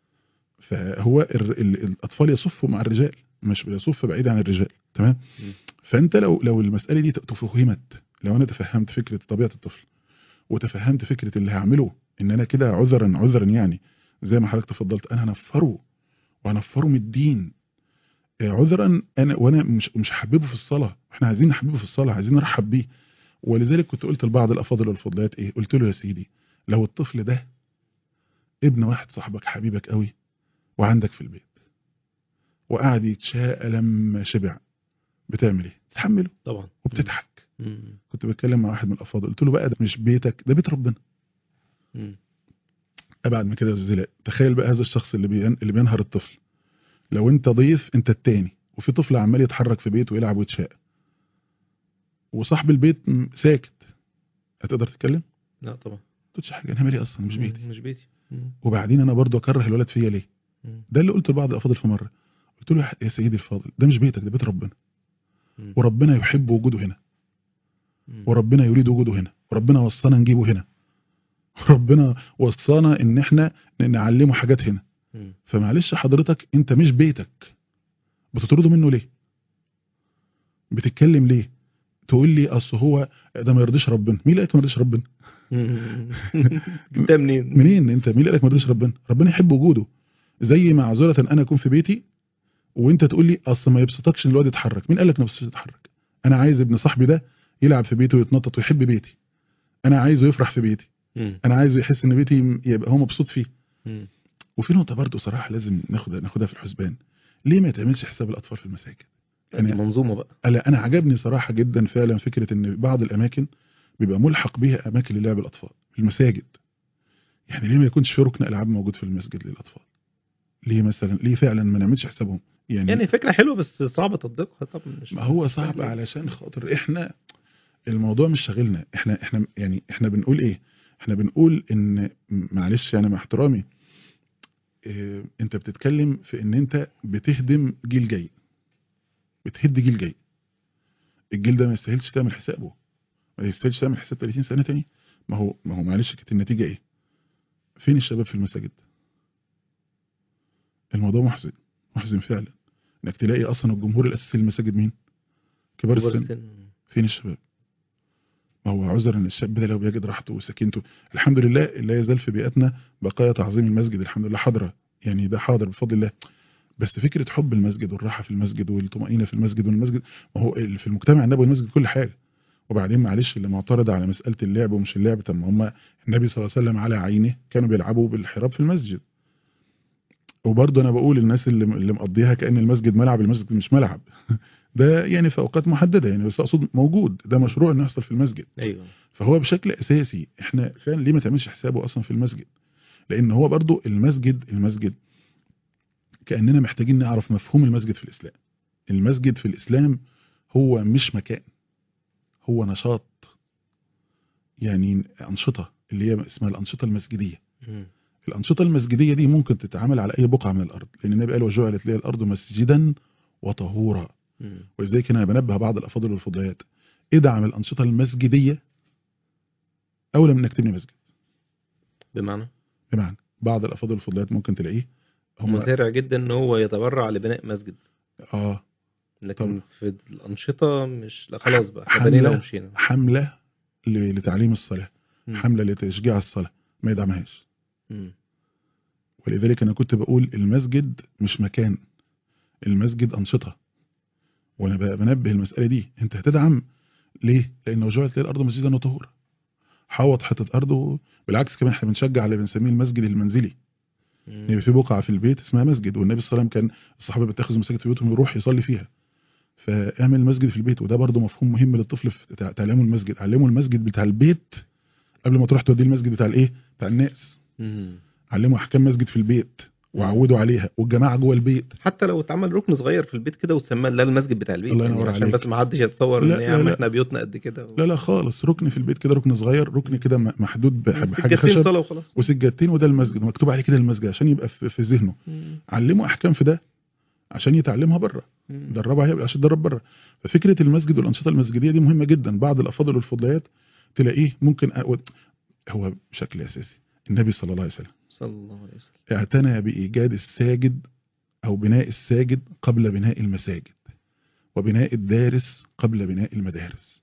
A: فهو ال- ال- الاطفال يصفوا مع الرجال مش بيصف بعيد عن الرجال تمام
B: مم.
A: فانت لو لو المساله دي تفهمت لو انا تفهمت فكره طبيعه الطفل وتفهمت فكره اللي هعمله ان انا كده عذرا عذرا يعني زي ما حضرتك تفضلت انا هنفره وهنفره من الدين آه، عذرا انا وانا مش مش هحببه في الصلاه احنا عايزين نحببه في الصلاه عايزين نرحب بيه ولذلك كنت قلت لبعض الافاضل والفضلات ايه قلت له يا سيدي لو الطفل ده ابن واحد صاحبك حبيبك قوي وعندك في البيت وقعد يتشاء لما شبع بتعمل ايه تحمله
B: طبعا
A: وبتضحك
B: مم.
A: كنت بتكلم مع واحد من الافاضل قلت له بقى ده مش بيتك ده بيت ربنا
B: مم.
A: ابعد من كده يا زلال تخيل بقى هذا الشخص اللي بين... اللي بينهر الطفل لو انت ضيف انت التاني وفي طفل عمال يتحرك في بيته ويلعب ويتشاء وصاحب البيت م- ساكت هتقدر تتكلم
B: لا طبعا
A: ما تقولش حاجه انا مالي اصلا مش بيتي
B: مم. مش بيتي مم.
A: وبعدين انا برضو اكره الولد فيا ليه
B: مم.
A: ده اللي قلته لبعض الافاضل في مره قلت له يا ح- يا سيدي الفاضل ده مش بيتك ده بيت ربنا
B: مم.
A: وربنا يحب وجوده هنا
B: مم.
A: وربنا يريد وجوده هنا وربنا وصانا نجيبه هنا وربنا وصانا ان احنا نعلمه حاجات هنا
B: مم.
A: فمعلش حضرتك انت مش بيتك بتطرده منه ليه بتتكلم ليه تقول لي اصل هو ده ما يرضيش ربنا مين قالك ما يرضيش ربنا
B: مم. جبتها منين؟
A: منين انت مين قالك ما يرضيش ربنا ربنا يحب وجوده زي معذره انا اكون في بيتي وانت تقول لي اصل ما يبسطكش ان الواد يتحرك مين قالك ما يبسطش يتحرك انا عايز ابن صاحبي ده يلعب في بيته ويتنطط ويحب بيتي انا عايزه يفرح في بيتي
B: مم.
A: انا عايزه يحس ان بيتي يبقى هو مبسوط فيه
B: مم.
A: وفي نقطه برضه صراحه لازم ناخدها ناخدها في الحسبان ليه ما يتعملش حساب الاطفال في المساجد
B: دي منظومه بقى
A: انا انا عجبني صراحه جدا فعلا فكره ان بعض الاماكن بيبقى ملحق بيها اماكن للعب الاطفال المساجد يعني ليه ما يكونش في ركن العاب موجود في المسجد للاطفال ليه مثلا ليه فعلا ما نعملش حسابهم يعني,
B: يعني فكره حلوه بس صعبه تطبيقها طبعا مش
A: ما هو
B: مش
A: صعب
B: سهل.
A: علشان خاطر احنا الموضوع مش شاغلنا احنا احنا يعني احنا بنقول ايه احنا بنقول ان معلش يعني مع احترامي اه انت بتتكلم في ان انت بتهدم جيل جاي بتهد جيل جاي الجيل ده ما يستاهلش تعمل حسابه ما يستاهلش تعمل حساب 30 سنه تاني ما هو ما هو معلش كانت النتيجه ايه فين الشباب في المساجد الموضوع محزن محزن فعلا انك تلاقي اصلا الجمهور الاساسي للمساجد مين كبار
B: كبار
A: السن
B: السن
A: فين الشباب ما هو عذر ان الشاب ده لو بيجد راحته وسكينته الحمد لله لا يزال في بيئتنا بقايا تعظيم المسجد الحمد لله حاضره يعني ده حاضر بفضل الله بس فكره حب المسجد والراحه في المسجد والطمانينه في المسجد والمسجد ما هو ال- في المجتمع النبوي المسجد كل حاجه وبعدين معلش اللي معترض على مساله اللعب ومش اللعب طب ما هم النبي صلى الله عليه وسلم على عينه كانوا بيلعبوا بالحراب في المسجد وبرضه انا بقول الناس اللي اللي مقضيها كان المسجد ملعب المسجد مش ملعب ده يعني في اوقات محدده يعني بس اقصد موجود ده مشروع انه يحصل في المسجد
B: ايوه
A: فهو بشكل اساسي احنا فعلا ليه ما تعملش حسابه اصلا في المسجد لان هو برضو المسجد المسجد كاننا محتاجين نعرف مفهوم المسجد في الاسلام المسجد في الاسلام هو مش مكان هو نشاط يعني انشطه اللي هي اسمها الانشطه المسجديه
B: مم.
A: الانشطه المسجديه دي ممكن تتعامل على اي بقعه من الارض لان النبي قال وجعلت لي الارض مسجدا وطهورا
B: مم.
A: ولذلك انا بنبه بعض الافاضل والفضليات ادعم الانشطه المسجديه اولى من انك تبني مسجد
B: بمعنى
A: بمعنى بعض الافاضل والفضليات ممكن تلاقيه هم
B: مسارع جدا ان هو يتبرع لبناء مسجد
A: اه
B: لكن
A: طبعا.
B: في الانشطه مش لا خلاص بقى احنا
A: حملة.
B: بنينا ومشينا
A: حمله ل- لتعليم الصلاه
B: مم.
A: حمله لتشجيع الصلاه ما يدعمهاش
B: مم.
A: ولذلك انا كنت بقول المسجد مش مكان المسجد انشطه وانا ب- بنبه المساله دي انت هتدعم ليه لانه جعلت لي الارض مسجدا وطهورا حوط حته ارض و- بالعكس كمان احنا بنشجع اللي بنسميه المسجد المنزلي
B: مم.
A: يعني في بقعه في البيت اسمها مسجد والنبي صلى الله عليه وسلم كان الصحابه بيتخذوا مساجد في بيوتهم يروح يصلي فيها فاعمل مسجد في البيت وده برضه مفهوم مهم للطفل في تع- تعليمه المسجد علمه المسجد بتاع البيت قبل ما تروح توديه المسجد بتاع الايه بتاع الناس
B: مم.
A: علمه احكام مسجد في البيت وعوده عليها والجماعه جوه البيت
B: حتى لو اتعمل ركن صغير في البيت كده وتسمى ده المسجد بتاع البيت
A: الله
B: يعني
A: ينور
B: عشان
A: عليك.
B: بس ما حدش يتصور
A: لا،
B: ان
A: لا،
B: يا عم
A: لا.
B: احنا بيوتنا قد كده و...
A: لا لا خالص ركن في البيت كده ركن صغير ركن كده م- محدود بح- بحاجه
B: سجادتين
A: خشب
B: صلاه وخلاص
A: وسجادتين وده المسجد ومكتوب عليه كده المسجد عشان يبقى في في ذهنه
B: مم.
A: علمه احكام في ده عشان يتعلمها بره
B: مم.
A: دربها هي عشان تدرب بره ففكره المسجد والانشطه المسجديه دي مهمه جدا بعض الافاضل والفضليات تلاقيه ممكن أ- هو بشكل اساسي النبي صلى الله عليه وسلم
B: صلى الله عليه وسلم
A: اعتنى بايجاد الساجد او بناء الساجد قبل بناء المساجد وبناء الدارس قبل بناء المدارس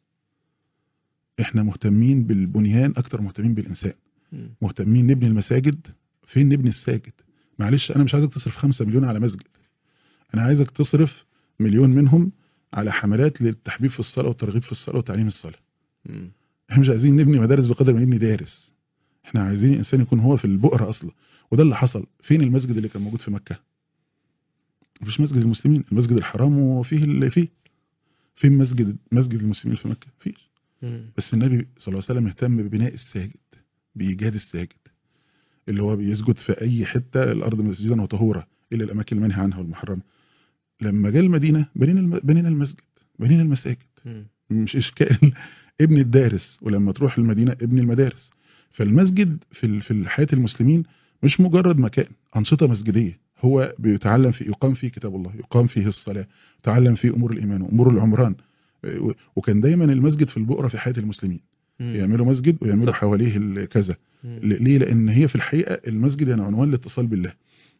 A: احنا مهتمين بالبنيان اكتر مهتمين بالانسان
B: مم.
A: مهتمين نبني المساجد فين نبني الساجد معلش انا مش عايزك تصرف خمسة مليون على مسجد انا عايزك تصرف مليون منهم على حملات للتحبيب في الصلاة والترغيب في الصلاة وتعليم الصلاة
B: مم.
A: احنا مش عايزين نبني مدارس بقدر ما نبني دارس احنا عايزين الانسان يكون هو في البؤرة اصلا وده اللي حصل فين المسجد اللي كان موجود في مكة مفيش مسجد المسلمين المسجد الحرام وفيه اللي فيه فين مسجد مسجد المسلمين في مكة فيش
B: مم.
A: بس النبي صلى الله عليه وسلم اهتم ببناء الساجد بإيجاد الساجد اللي هو بيسجد في أي حتة الأرض مسجدا وطهورا إلا الأماكن المنهي عنها والمحرمة لما جاء المدينة بنينا الم... بنينا المسجد بنينا المساجد
B: مم.
A: مش إشكال ابني الدارس ولما تروح المدينة ابني المدارس فالمسجد في ال- في حياة المسلمين مش مجرد مكان أنشطة مسجدية هو بيتعلم في يقام فيه كتاب الله يقام فيه الصلاة يتعلم فيه أمور الإيمان وأمور العمران و- وكان دايما المسجد في البؤرة في حياة المسلمين
B: مم.
A: يعملوا مسجد ويعملوا
B: صح.
A: حواليه ال- كذا
B: مم.
A: ل- ليه لان هي في الحقيقه المسجد يعني عنوان الاتصال بالله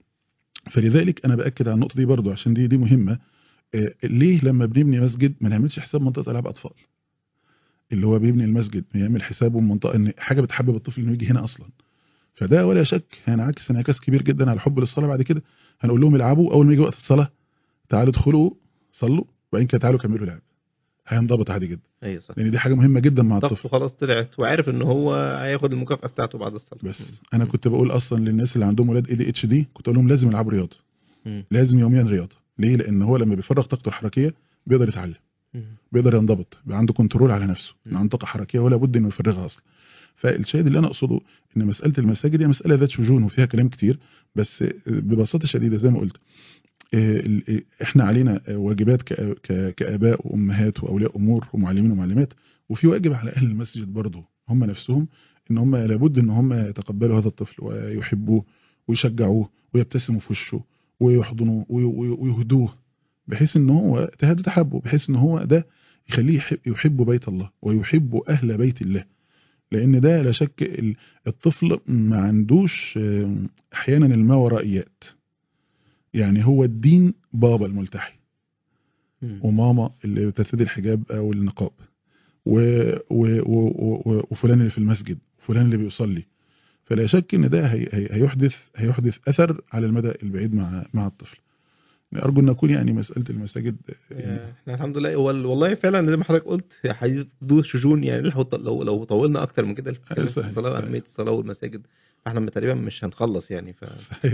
A: فلذلك انا باكد على النقطه دي برضو عشان دي دي مهمه آه، ليه لما بنبني مسجد ما نعملش حساب منطقه العاب اطفال اللي هو بيبني المسجد يعمل حسابه منطقه ان حاجه بتحبب الطفل انه يجي هنا اصلا فده ولا شك هينعكس انعكاس كبير جدا على الحب للصلاه بعد كده هنقول لهم العبوا اول ما يجي وقت الصلاه تعالوا ادخلوا صلوا وبعدين كده تعالوا كملوا لعب هينضبط عادي جدا
B: ايوه صح
A: لان دي حاجه مهمه جدا مع الطفل
B: طفل خلاص طلعت وعارف ان هو هياخد المكافاه بتاعته بعد الصلاه
A: بس انا كنت بقول اصلا للناس اللي عندهم ولاد اي دي اتش دي كنت اقول لهم لازم يلعبوا رياضه
B: مم.
A: لازم يوميا رياضه ليه لان هو لما بيفرغ طاقته الحركيه بيقدر يتعلم
B: مم.
A: بيقدر ينضبط بيبقى عنده كنترول على نفسه
B: م.
A: عنده طاقه حركيه ولا بد انه يفرغها اصلا فالشاهد اللي انا اقصده ان مساله المساجد هي مساله ذات شجون وفيها كلام كتير بس ببساطه شديده زي ما قلت آه، ال- آه، احنا علينا آه، واجبات كأ- ك- كاباء وامهات واولياء امور ومعلمين ومعلمات وفي واجب على اهل المسجد برضه هم نفسهم ان هم لابد ان هم يتقبلوا هذا الطفل ويحبوه ويشجعوه ويبتسموا في وشه ويحضنوه وي- وي- ويهدوه بحيث ان هو تهدد تحبه بحيث ان هو ده يخليه يحب, يحب بيت الله ويحب اهل بيت الله لان ده لا شك ال- الطفل ما عندوش آه، احيانا الماورائيات يعني هو الدين بابا الملتحي
B: مم.
A: وماما اللي بترتدي الحجاب او النقاب و و و و وفلان اللي في المسجد وفلان اللي بيصلي فلا شك ان ده هي هي هيحدث هيحدث اثر على المدى البعيد مع مع الطفل ارجو ان اكون يعني مساله المساجد يعني
B: احنا الحمد لله هو ال- والله فعلا زي ما حضرتك قلت حديث ذو شجون يعني لو لو لو طولنا اكتر من كده في
A: أيوة
B: الكلام في
A: صحيح،
B: الصلاه
A: صحيح.
B: واهميه الصلاه والمساجد فاحنا تقريبا مش هنخلص يعني ف
A: صحيح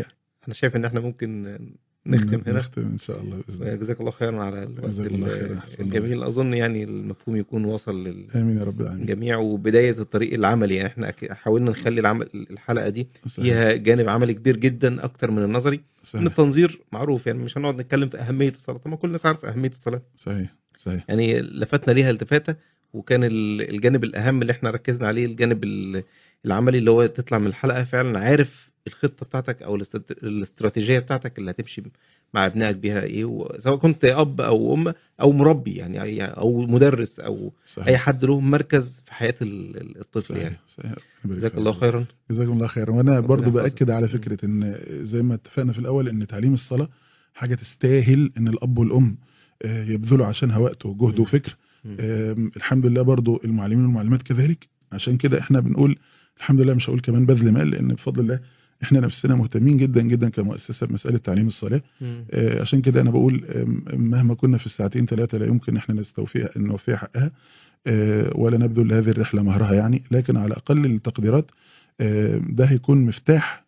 B: انا شايف ان احنا ممكن نختم هنا
A: نختم ان شاء الله باذن الله
B: جزاك الله خيرا على الوقت
A: جزاك الله
B: ال-
A: خيرا، أحسن الله.
B: الجميل اظن يعني المفهوم يكون وصل لل
A: امين يا رب العالمين
B: جميع وبداية الطريق العملي يعني احنا أك- حاولنا نخلي العمل الحلقة دي
A: صحيح.
B: فيها جانب عملي كبير جدا أكتر من النظري إن
A: صحيح
B: التنظير معروف يعني مش هنقعد نتكلم في أهمية الصلاة طب ما كل الناس عارفة أهمية الصلاة
A: صحيح صحيح
B: يعني لفتنا ليها التفاتة وكان ال- الجانب الأهم اللي احنا ركزنا عليه الجانب ال- العملي اللي هو تطلع من الحلقة فعلا عارف الخطة بتاعتك أو الاسترات- الاستراتيجية بتاعتك اللي هتمشي مع ابنائك بيها ايه و- سواء كنت اب او ام او مربي يعني او مدرس او
A: صحيح
B: اي حد له مركز في حياه ال- ال- الطفل يعني
A: صحيح صحيح ربنا
B: جزاك
A: يبارك
B: الله
A: فيك.
B: خيرا
A: جزاكم الله خير وانا
B: ربنا
A: برضو
B: يحفظك.
A: باكد على فكره ان زي ما اتفقنا في الاول ان تعليم الصلاه حاجه تستاهل ان الاب والام آه، يبذلوا عشانها وقت وجهد
B: مم.
A: وفكر
B: مم.
A: آم، الحمد لله برضو المعلمين والمعلمات كذلك عشان كده احنا بنقول الحمد لله مش هقول كمان بذل مال لان بفضل الله احنا نفسنا مهتمين جدا جدا كمؤسسه بمساله تعليم الصلاه
B: مم.
A: آه، عشان كده انا بقول آم، مهما كنا في الساعتين ثلاثه لا يمكن احنا نستوفيها نوفيها حقها آه، ولا نبذل هذه الرحله مهرها يعني لكن على اقل التقديرات آه، ده هيكون مفتاح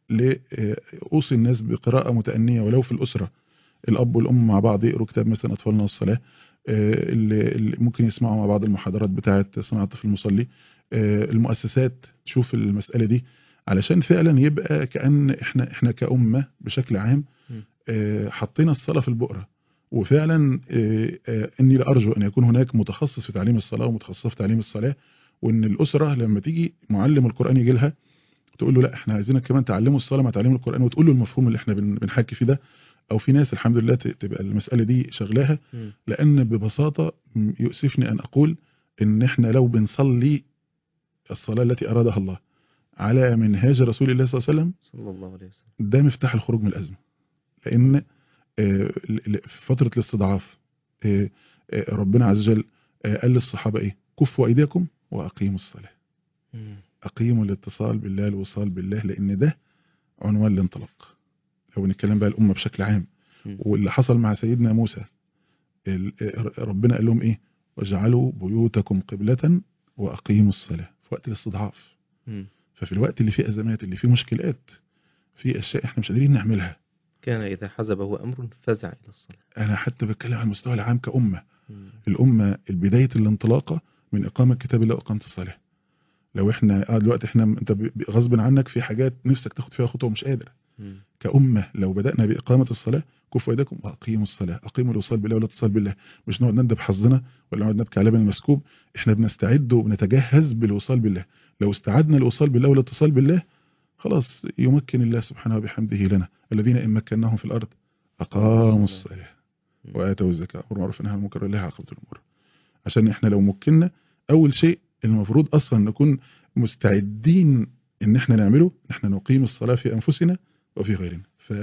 A: لاوصي الناس بقراءه متانيه ولو في الاسره الاب والام مع بعض يقروا كتاب مثلا اطفالنا والصلاه آه، اللي اللي ممكن يسمعوا مع بعض المحاضرات بتاعه صناعه الطفل المصلي آه، المؤسسات تشوف المساله دي علشان فعلا يبقى كان احنا احنا كامه بشكل عام
B: م.
A: آه، حطينا الصلاه في البؤره وفعلا آه، آه، اني لارجو ان يكون هناك متخصص في تعليم الصلاه ومتخصص في تعليم الصلاه وان الاسره لما تيجي معلم القران يجي لها تقول له لا احنا عايزينك كمان تعلمه الصلاه مع تعليم القران وتقول له المفهوم اللي احنا بن- بنحكي فيه ده او في ناس الحمد لله ت- تبقى المساله دي شغلاها
B: مم.
A: لان ببساطه م- يؤسفني ان اقول ان احنا لو بنصلي الصلاه التي ارادها الله على منهاج رسول الله صلى الله عليه وسلم
B: صلى الله عليه وسلم
A: ده مفتاح الخروج من الازمه لان آه، ل- ل- في فتره الاستضعاف آه، آه، ربنا عز وجل آه، قال للصحابه ايه كفوا ايديكم واقيموا الصلاه
B: مم.
A: اقيموا الاتصال بالله الوصال بالله لان ده عنوان الانطلاق لو نتكلم بقى الامه بشكل عام
B: مم.
A: واللي حصل مع سيدنا موسى ال- ربنا قال لهم ايه واجعلوا بيوتكم قبلة واقيموا الصلاة في وقت الاستضعاف
B: مم.
A: ففي الوقت اللي فيه ازمات اللي فيه مشكلات في اشياء احنا مش قادرين نعملها
B: كان اذا حزبه امر فزع الى الصلاه
A: انا حتى بتكلم على المستوى العام كأمة
B: مم.
A: الأمة بداية الانطلاقة من إقامة كتاب الله وإقامة الصلاة لو احنا اه دلوقتي احنا انت ب- ب- غصب عنك في حاجات نفسك تاخد فيها خطوة ومش قادر
B: مم.
A: كأمة لو بدأنا بإقامة الصلاة كفوا ايديكم واقيموا الصلاة اقيموا الوصال بالله والاتصال بالله مش نقعد ندب حظنا ولا نقعد نبكي على لبن المسكوب احنا بنستعد وبنتجهز بالوصال بالله لو استعدنا الوصال بالله والاتصال بالله خلاص يمكن الله سبحانه وبحمده لنا الذين إن مكناهم في الأرض أقاموا الصلاة
B: مم.
A: وآتوا الزكاة أمر معروف نهى عن المنكر ولله عاقبة الأمور عشان احنا لو مكنا أول شيء المفروض أصلا نكون مستعدين إن احنا نعمله إن احنا نقيم الصلاة في أنفسنا وفي غيرنا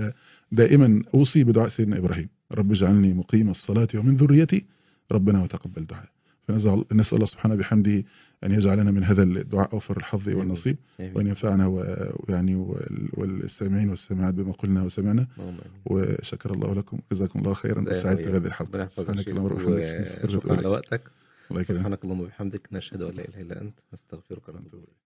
A: فدائما أوصي بدعاء سيدنا إبراهيم رب اجعلني مقيم الصلاة ومن ذريتي ربنا وتقبل دعاء فنسأل نسأل الله سبحانه بحمده أن يجعلنا من هذا الدعاء أوفر الحظ والنصيب
B: آمين.
A: وأن ينفعنا و- ويعني وال- والسامعين والسامعات بما قلنا وسمعنا
B: اللهم آمين.
A: وشكر الله لكم جزاكم الله خيرا
B: ده
A: وسعدت
B: وإياك.
A: بهذه الحلقة
B: ربنا يحفظك
A: سبحانك
B: شيخ،
A: اللهم وبحمدك نستغفرك
B: وشكرا على وقتك
A: الله يكرمك
B: سبحانك اللهم وبحمدك نشهد ان لا اله الا انت نستغفرك ونتوب إليك